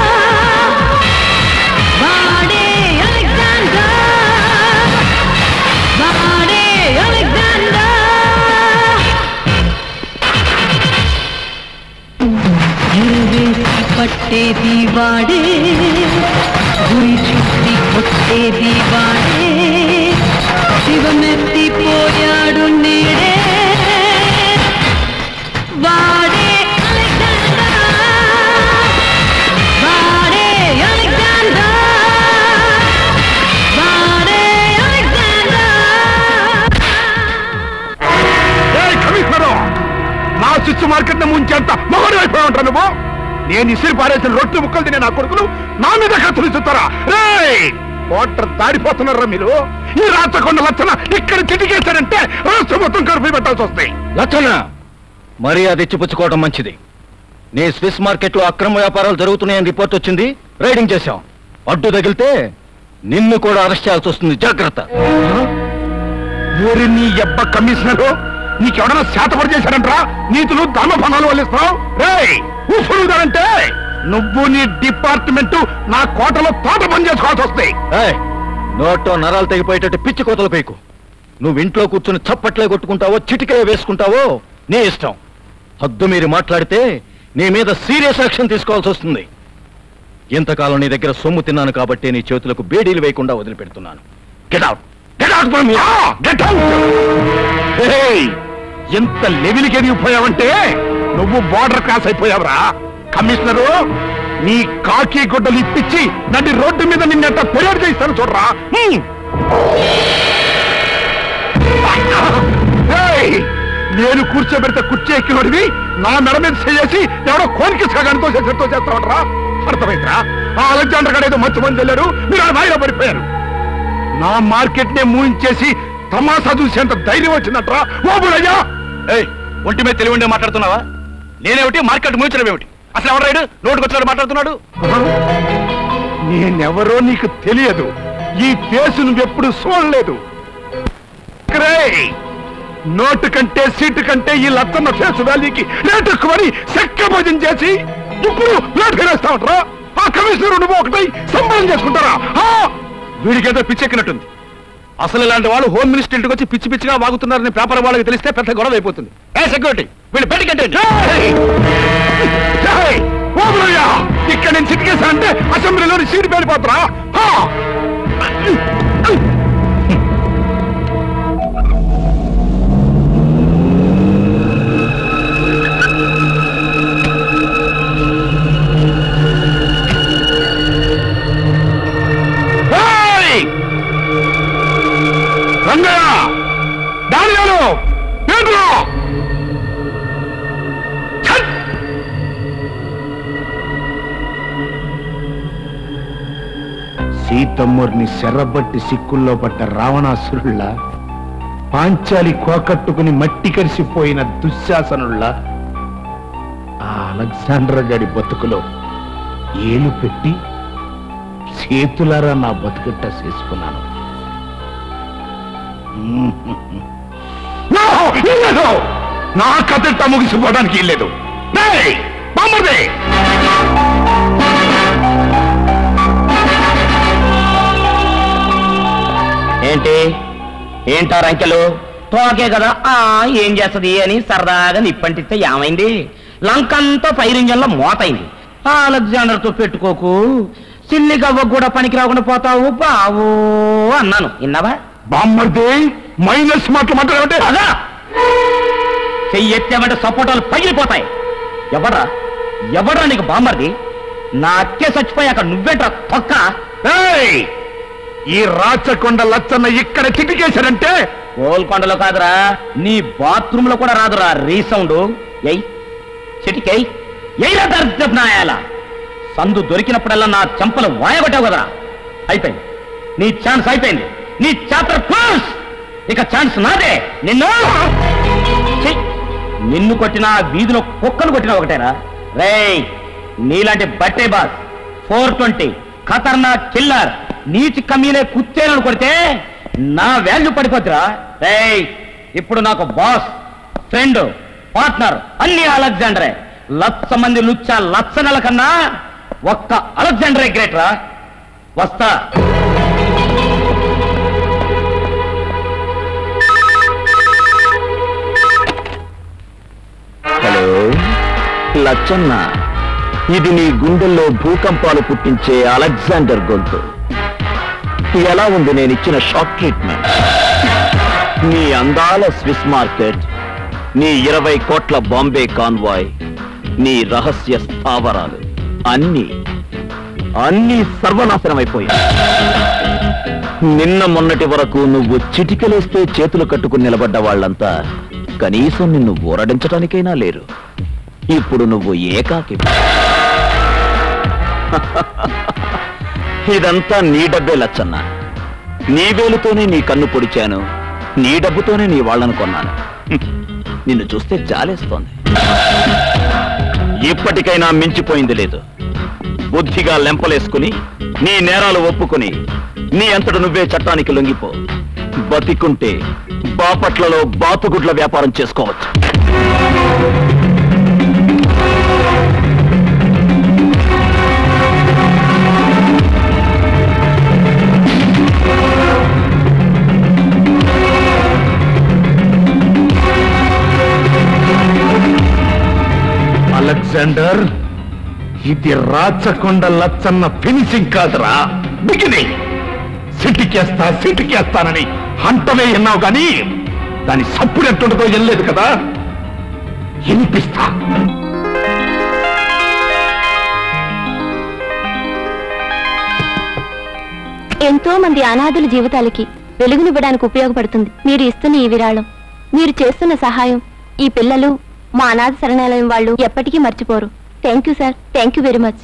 వాడే అలెగ్జాండర్ వాడే అలెగ్జాండర్ ఎరవేసి పట్టేది వాడే గురి చుట్టి కొట్టేది వాడే శివమెత్తిపోయాడు నేడే వాడే అలెగ్జాండర్ వాడే అలెగ్జాండర్ వాడే అలెగ్జాండర్
ఏయ్, కమిషనరు నా శిశు మార్కెట్ ని ముంచేంత మొగడు అయిపోయి ఉంటాను నువ్వు నేను ఇసిరి పారేసిన రొట్టె ముక్కలు తినే నా కొడుకులు నా మీద కత్తులు ఇస్తారా కోటర్ దాడిపోతున్నారా మీరు ఈ రాచకొండ లచ్చన ఇక్కడ చిటికేశారంటే రాష్ట్రం మొత్తం కరుపు పెట్టాల్సి వస్తాయి
లచ్చన్న మర్యాద ఇచ్చిపుచ్చుకోవడం మంచిది నీ స్విస్ మార్కెట్లో అక్రమ వ్యాపారాలు జరుగుతున్నాయని రిపోర్ట్ వచ్చింది రైడింగ్ చేశాం అడ్డు తగిలితే నిన్ను కూడా అరెస్ట్ చేయాల్సి వస్తుంది జాగ్రత్త
ఊరి నీ ఎబ్బ కమిషనరు నీకెవడన్నా శాతపడి చేశారంట్రా నీతులు దాన ఫలాలు వల్లిస్తావు రేయ్ ఊసులుదారంటే నువ్వు నీ డిపార్ట్మెంట్ నా కోటలో తోట పని చేసుకోవాల్సి వస్తాయి
ఏయ్, నోట్లో నరాలు తెగిపోయేటట్టు పిచ్చి కోతలు పైకు నువ్వు ఇంట్లో కూర్చుని చప్పట్లే కొట్టుకుంటావో చిటికే వేసుకుంటావో నీ ఇష్టం హద్దు మీరు మాట్లాడితే నీ మీద సీరియస్ యాక్షన్ తీసుకోవాల్సి వస్తుంది ఇంతకాలం నీ దగ్గర సొమ్ము తిన్నాను కాబట్టి నీ చేతులకు బేడీలు వేయకుండా వదిలిపెడుతున్నాను get out
get out from get out ఎంత లెవెల్కి ఎదిగిపోయావంటే నువ్వు బార్డర్ క్రాస్ అయిపోయావురా కమిషనరు నీ కాకి గుడ్డలు ఇప్పించి నడి రోడ్డు మీద నిన్నెంత పెరేడ్ చేయిస్తాను చూడరా హ్మ్. ఏయ్! నేను కూర్చోబెడితే కుర్చీ ఎక్కినోడివి నా మెడ మీద చేసి ఎవడో కోరికి సగానితో చేసేతో చేస్తావట్రా అర్థమైందిరా ఆ అలెగ్జాండర్ గడ ఏదో మంచి మంది వెళ్ళారు మీరు ఆ వాయిదా పడిపోయారు నా మార్కెట్ నే మూయించేసి తమాషా చూసేంత ధైర్యం వచ్చిందట్రా ఓ బుడయ్యా
ఏయ్ ఒంటి మీద తెలివి మాట్లాడుతున్నావా నేనేమిటి మార్కెట్ మూయించడం ఏమిటి అసలు ఎవరు రైడు నోటుకు వచ్చినట్టు మాట్లాడుతున్నాడు
నేనెవరో నీకు తెలియదు ఈ ఫేసు నువ్వెప్పుడు చూడలేదు రేయ్! నోటు కంటే సీటు కంటే ఈ లత్తన్న ఫేసు వాల్యూకి రేటు ఎక్కువని సెక్క భోజనం చేసి ఇప్పుడు రేటు ఫిరేస్తామంటారా ఆ కమిషనర్ నువ్వు ఒకటై సంబరం చేసుకుంటారా ఆ!
వీడికేదో పిచ్చెక్కినట్టుంది అసలు ఇలాంటి వాళ్ళు హోమ్ మినిస్టర్ ఇంటికి వచ్చి పిచ్చి పిచ్చిగా వాగుతున్నారని పేపర్ వాళ్ళకి తెలిస్తే పెద్ద గొడవ అయిపోతుంది ఏ సెక్యూరిటీ వీళ్ళు బయటకెట్టండి
ఏయ్! ఏయ్! ఓ బుడయ్యా! ఇక్కడ నేను చిటికేసా అంటే అసెంబ్లీలోని సీటు పేలిపోతారా ఆ! ఏయ్! రంగయ్య డానియాలు పేర్లు సీతమ్మూర్ని శర్రబట్టి సిక్కుల్లో పట్ట రావణాసురుళ్ళ పాంచాలి కోకట్టుకుని మట్టి కరిసిపోయిన దుశ్శాసనుళ్ళ ఆ అలెగ్జాండర్ గడి బతుకులో ఏలు పెట్టి చేతులారా నా బతుకట్ట చేసుకున్నాను No! ఇల్లేదు! నా కథ ముగిసిపోవడానికి ఇల్లేదు బామ్మదే
ఏంటి ఏంటారు అంకెలు తోకే కదా ఆ ఏం చేస్తది అని సరదాగా నిప్పంటిస్తే ఏమైంది లంకంతా ఫైర్ ఇంజన్ లో మోతైంది ఆ అలెగ్జాండర్ తో పెట్టుకోకు సిల్లి గవ్వ కూడా పనికి రాకుండా పోతావు బావు అన్నాను విన్నావా
బామ్మర్దే మైనస్ మాటలు మాట్లాడమంటే
అదా చెయ్యి ఎత్తామంటే సపోటాలు పగిలిపోతాయి ఎవడ్రా ఎవడ్రా నీకు బామ్మర్ది నా అక్కే చచ్చిపోయాక నువ్వేంట్రా తొక్క
ఏయ్! ఈ రాచకొండ లచ్చన్న ఇక్కడ చిటికేశారంటే
గోల్కొండలో కాదురా నీ బాత్రూమ్ లో కూడా రాదురా రీసౌండ్ ఎయ్ చిటికెయ్ ఎయ్రా దర్శనం నాయాల సందు దొరికినప్పుడల్లా నా చెంపలు వాయగొట్టావు కదరా అయిపోయింది నీ ఛాన్స్ అయిపోయింది నీ చాప్టర్ క్లోజ్ ఇక ఛాన్స్ నాదే నిన్ను ఛీ! నిన్ను కొట్టినా వీధిలో కుక్కను కొట్టినా ఒకటేరా రేయ్ నీలాంటి బట్టే బాస్ ఫోర్ ట్వంటీ ఖతర్నాక్ కిల్లర్ నీచి కమ్మీనే కుత్తేలను కొడితే నా వాల్యూ పడిపోతురా రేయ్ ఇప్పుడు నాకు బాస్ ఫ్రెండ్ పార్ట్నర్ అన్ని అలెగ్జాండరే లక్ష మంది లుచ్చ లక్ష నెల కన్నా ఒక్క అలెగ్జాండరే గ్రేట్ రా వస్తా
హలో లచ్చన్న ఇది నీ గుండెల్లో భూకంపాలు పుట్టించే అలెగ్జాండర్ గొంతు ఎలా ఉంది నేను ఇచ్చిన షాక్ ట్రీట్మెంట్ నీ అందాల స్విస్ మార్కెట్ నీ ఇరవై కోట్ల బాంబే కాన్వాయ్ నీ రహస్య స్థావరాలు అన్నీ అన్నీ సర్వనాశనమైపోయాయి నిన్న మొన్నటి వరకు నువ్వు చిటికలేస్తే చేతులు కట్టుకుని నిలబడ్డ వాళ్ళంతా కనీసం నిన్ను ఊరడించడానికైనా లేరు ఇప్పుడు నువ్వు ఏకాకి ఇదంతా నీ డబ్బే లచ్చన్న నీ వేలుతోనే నీ కన్ను పొడిచాను నీ డబ్బుతోనే నీ వాళ్ళను కొన్నాను హ్మ్. నిన్ను చూస్తే జాలేస్తోంది ఇప్పటికైనా మించిపోయింది లేదు బుద్ధిగా లెంపలేసుకుని నీ నేరాలు ఒప్పుకుని నీ అంతట నువ్వే చట్టానికి లొంగిపో బతికుంటే బాపట్లలో బాతుగుడ్ల వ్యాపారం చేసుకోవచ్చు
అలెగ్జాండర్ ఇది రాచకొండ లచ్చన్న ఫినిషింగ్ కాదురా బిగినింగ్ సిటికేస్తా సిటికేస్తానని హంటమే విన్నావు కానీ దాని సప్పుడు ఎట్టుండదో వెళ్ళలేదు కదా వినిపిస్తా
ఎంతో మంది అనాథుల జీవితాలకి వెలుగునివ్వడానికి ఉపయోగపడుతుంది మీరు ఇస్తున్న ఈ విరాళం మీరు చేస్తున్న సహాయం ఈ పిల్లలు మా అనాథ శరణాలయం వాళ్ళు ఎప్పటికీ మర్చిపోరు thank you sir thank you very much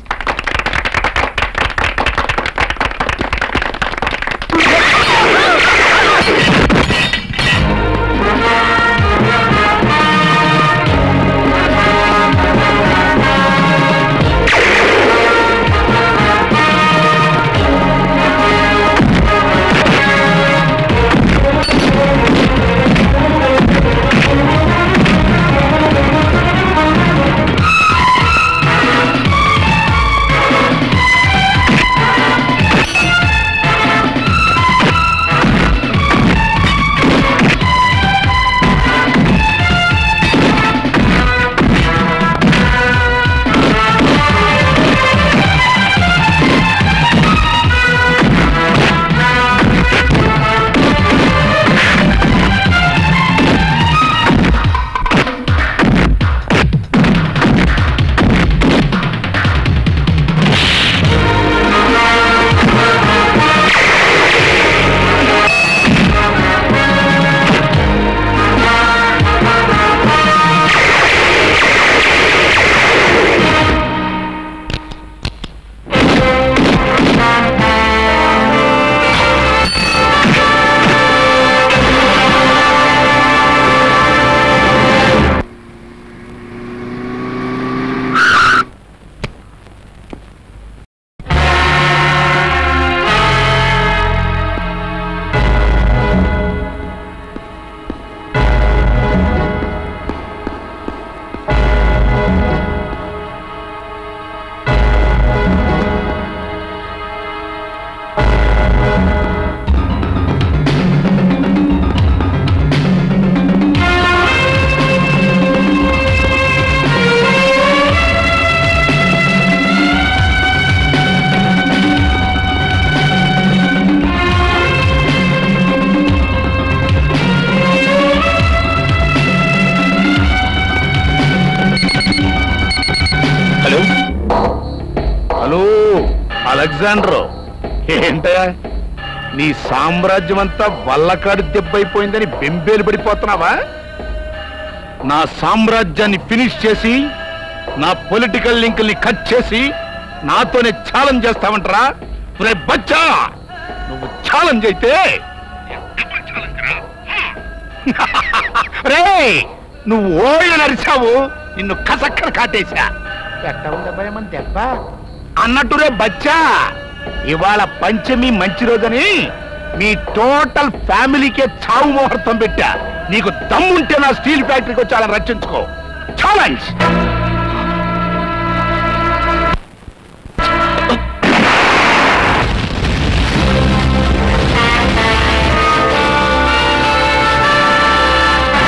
hello hello Alexander ఏంటయా నీ సామ్రాజ్యం అంతా వల్లకాడు దెబ్బైపోయిందని బెంబేలు పడిపోతున్నావా నా సామ్రాజ్యాన్ని ఫినిష్ చేసి నా పొలిటికల్ లింక్ ని కట్ చేసి నాతోనే ఛాలెంజ్ చేస్తావంటరా రే బచ్చా నువ్వు ఛాలెంజ్ అయితే రే నువ్వు ఓయన నరిచావు నిన్ను కసక్కన కాటేశా ఎట్ట ఉండబోయమని దెబ్బ అన్నట్టు రే బచ్చా ఇవాళ పంచమి మంచి రోజని మీ టోటల్ ఫ్యామిలీకే చావు ముహూర్తం పెట్టా నీకు దమ్ముంటే నా స్టీల్ ఫ్యాక్టరీకి వచ్చాలని రక్షించుకో ఛాలెంజ్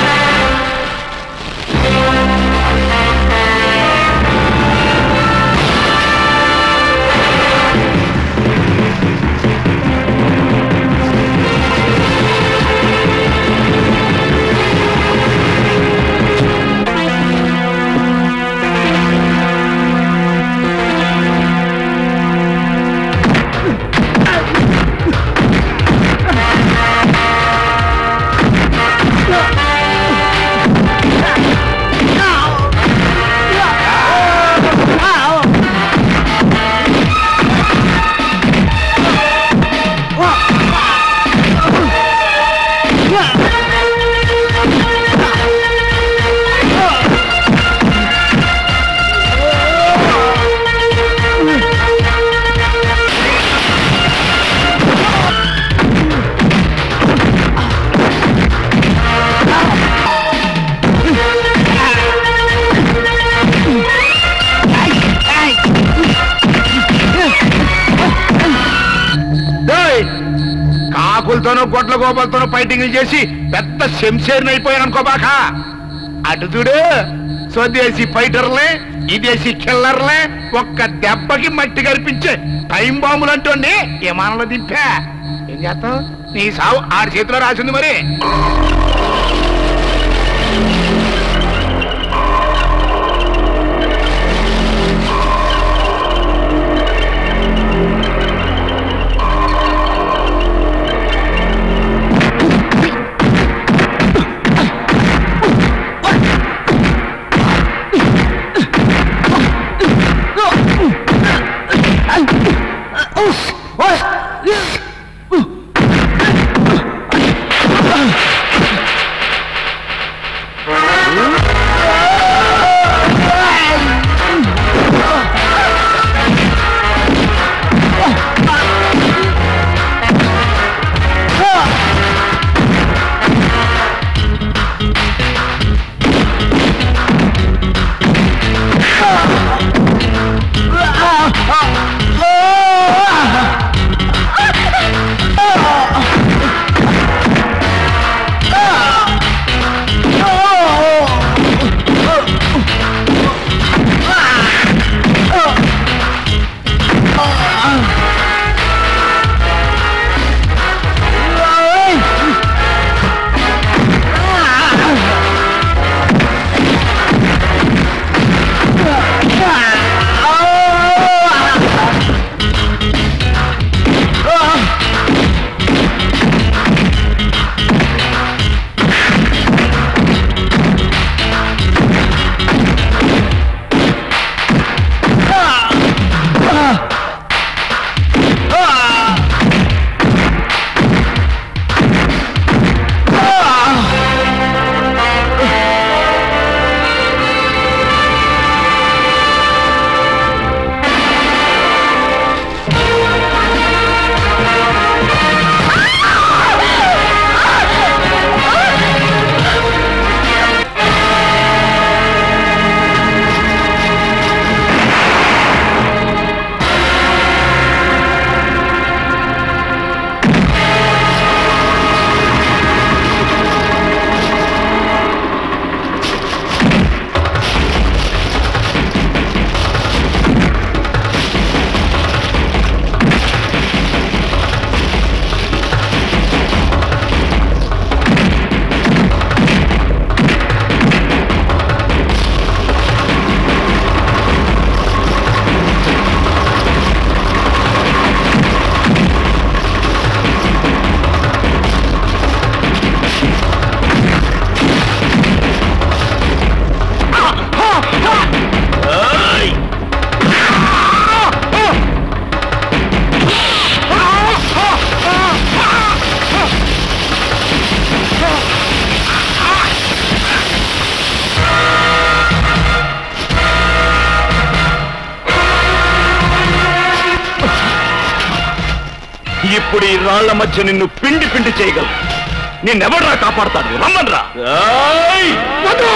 ఆ
వాళ్ళతోనూ గొడ్ల గోపాలతోనూ ఫైటింగ్లు చేసి పెద్ద శంషేర్ని అయిపోయాను అనుకోబాక అటు చూడు స్వదేశీ ఫైటర్లే ఇదేశీ కిల్లర్లే ఒక్క దెబ్బకి మట్టి కనిపించే టైం బాంబులు అంటోండి విమానంలో దింపా ఏం చేస్తావు నీ సావు ఆడి చేతిలో రాసింది మరి
ఇప్పుడు ఈ రాళ్ల మధ్య నిన్ను పిండి పిండి చేయగలరు నిన్నెవడ్రా కాపాడతాడు రమ్మన్రా ఏయ్!
వద్దు!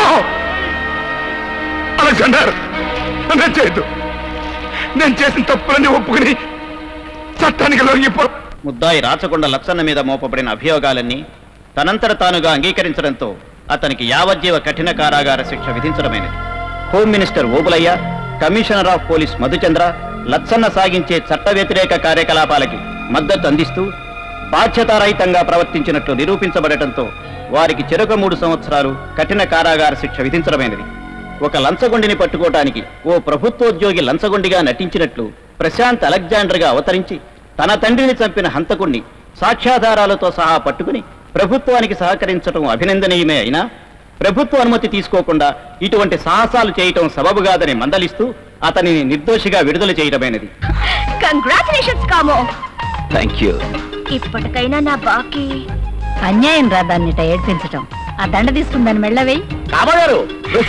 అలెగ్జాండర్ నేను చేయొద్దు నేను చేసిన తప్పులని ఒప్పుకుని చట్టానికి లొంగిపో
ముద్దాయి రాచకొండ లక్షణ మీద మోపబడిన అభియోగాలన్నీ తనంతట తానుగా అంగీకరించడంతో అతనికి యావజ్జీవ కఠిన కారాగార శిక్ష విధించడమైనది home minister Obulayya commissioner of police Madhuchandra Lachanna సాగించే చట్ట వ్యతిరేక కార్యకలాపాలకి మద్దతు అందిస్తూ బాధ్యతారహితంగా ప్రవర్తించినట్లు నిరూపించబడటంతో వారికి చెరొక మూడు సంవత్సరాలు కఠిన కారాగార శిక్ష విధించడమైనది ఒక లంచగొండిని పట్టుకోవటానికి ఓ ప్రభుత్వోద్యోగి లంచగొండిగా నటించినట్లు ప్రశాంత్ అలెగ్జాండర్గా అవతరించి తన తండ్రిని చంపిన హంతకుణ్ణి సాక్ష్యాధారాలతో సహా పట్టుకుని ప్రభుత్వానికి సహకరించడం అభినందనీయమే అయినా ప్రభుత్వ అనుమతి తీసుకోకుండా ఇటువంటి సాహసాలు చేయటం సబబుగాదని మందలిస్తూ అతనిని నిర్దోషిగా విడుదల చేయడమైనది
కంగ్రాచులేషన్స్ కామో
థ్యాంక్ యూ
ఇప్పటికైనా నా బాకీ
అన్యాయం రా దాన్నిట ఏడ్పించటం ఆ దండ తీసుకుందని మెళ్ళవేయి
కామగారు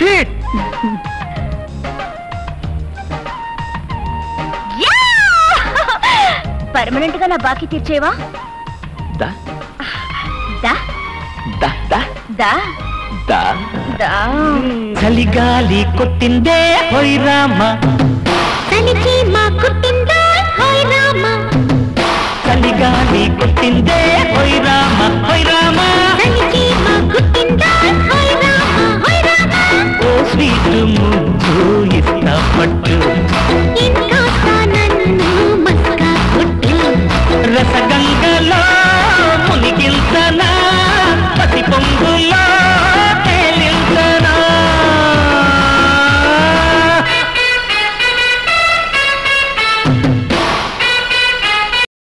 పర్మనెంట్ గా నా బాకీ తీర్చేవా
దా
దా
దా దా
దా
దా
దా
చలిగాలి కొట్టిందే హోయ్ రామ
తనికి మా కుట్టిందా హాయ్ రామా
చలిగాలి కొట్టిందే